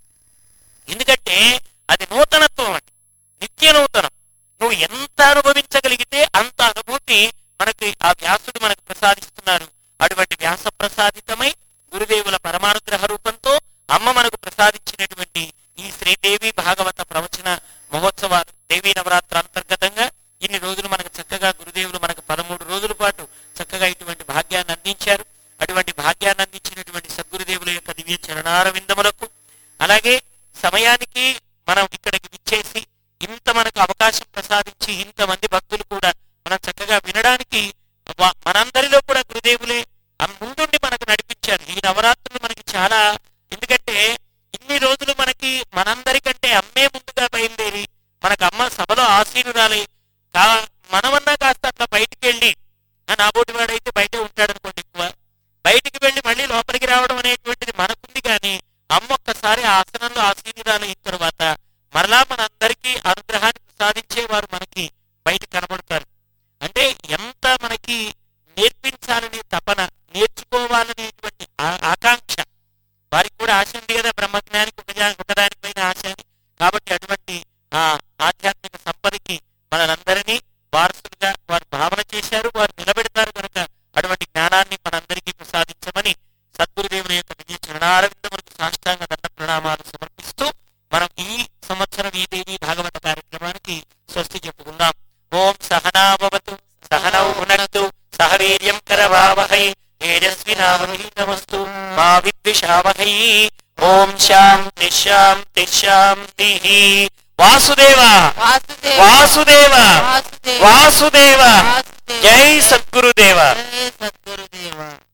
ఎందుకంటే అది నూతనత్వం అండి నిత్య నూతనం నువ్వు ఎంత అనుభవించగలిగితే అంత అనుభూతి మనకి ఆ వ్యాసుడు మనకు ప్రసాదిస్తున్నారు అటువంటి వ్యాస ప్రసాదితమై గురుదేవుల పరమానుగ్రహ రూపంతో అమ్మ మనకు ప్రసాదించినటువంటి ఈ శ్రీదేవి భాగవత ప్రవచన మహోత్సవాలు దేవీ నవరాత్రి అంతర్గతంగా ఇన్ని రోజులు మనకు చక్కగా గురుదేవులు మనకు పదమూడు రోజుల పాటు చక్కగా ఇటువంటి భాగ్యాన్ని అందించారు అటువంటి భాగ్యాన్ని అందించినటువంటి సద్గురుదేవుల యొక్క దివ్య చరణార విందములకు అలాగే సమయానికి మనం ఇక్కడికి విచ్చేసి ఇంత మనకు అవకాశం ప్రసాదించి ఇంతమంది భక్తులు కూడా మనం చక్కగా వినడానికి వా- మనందరిలో కూడా గురుదేవులే ఆ ముందుండి మనకు నడిపించారు ఈ నవరాత్రులు మనకి చాలా ఎందుకంటే ఇన్ని రోజులు మనకి మనందరికంటే అమ్మే ముందుగా బయలుదేరి మనకు అమ్మ సభలో ఆసీనురాలై కా మనమన్నా కాస్త అట్లా బయటికి వెళ్ళి ఆ నాబోటి వాడైతే బయటే ఉంటాడు అనుకోండి ఎక్కువ బయటికి వెళ్ళి మళ్ళీ లోపలికి రావడం అనేటువంటిది మనకుంది కానీ అమ్మ ఒక్కసారి ఆ ఆసనంలో ఆసీనురాలు అయిన తర్వాత మరలా మనందరికీ అనుగ్రహాన్ని ప్రసాదించేవారు మనకి బయట కనబడతారు అంటే ఎంత మనకి నేర్పించాలనే తపన నేర్చుకోవాలనేటువంటి ఆ- ఆకాంక్ష వారికి కూడా ఆశ ఉంది కదా బ్రహ్మజ్ఞానికి ఒకదాని ఒకదానిపైన ఆశ అని కాబట్టి అటువంటి ఆ ఆధ్యాత్మిక సంపదకి మనందరినీ వారసులుగా వారు భావన చేశారు వారు నిలబెడతారు కనుక అటువంటి జ్ఞానాన్ని మనందరికీ ప్రసాదించమని సద్గురుదేవుల యొక్క విజయ చరణారవిందములకు సాష్టాంగ దండ ప్రణామాలు సమర్పిస్తూ మనం ఈ సంవత్సరం ఈ దేవి భాగవత కార్యక్రమానికి స్వస్తి చెప్పుకుందాం ఓం సహనాభవతు సహనౌ భునక్తు సహ వీర్యం కరవావహై తేజస్వినామస్తు మా విద్విషావహై ఓం శాంతి శాంతి శాంతి వాసుదేవ వాసుదేవ వాసుదేవ వాసుదేవ వాసుదేవ వాసుదేవ జై సద్గురుదేవ జై సద్గురుదేవ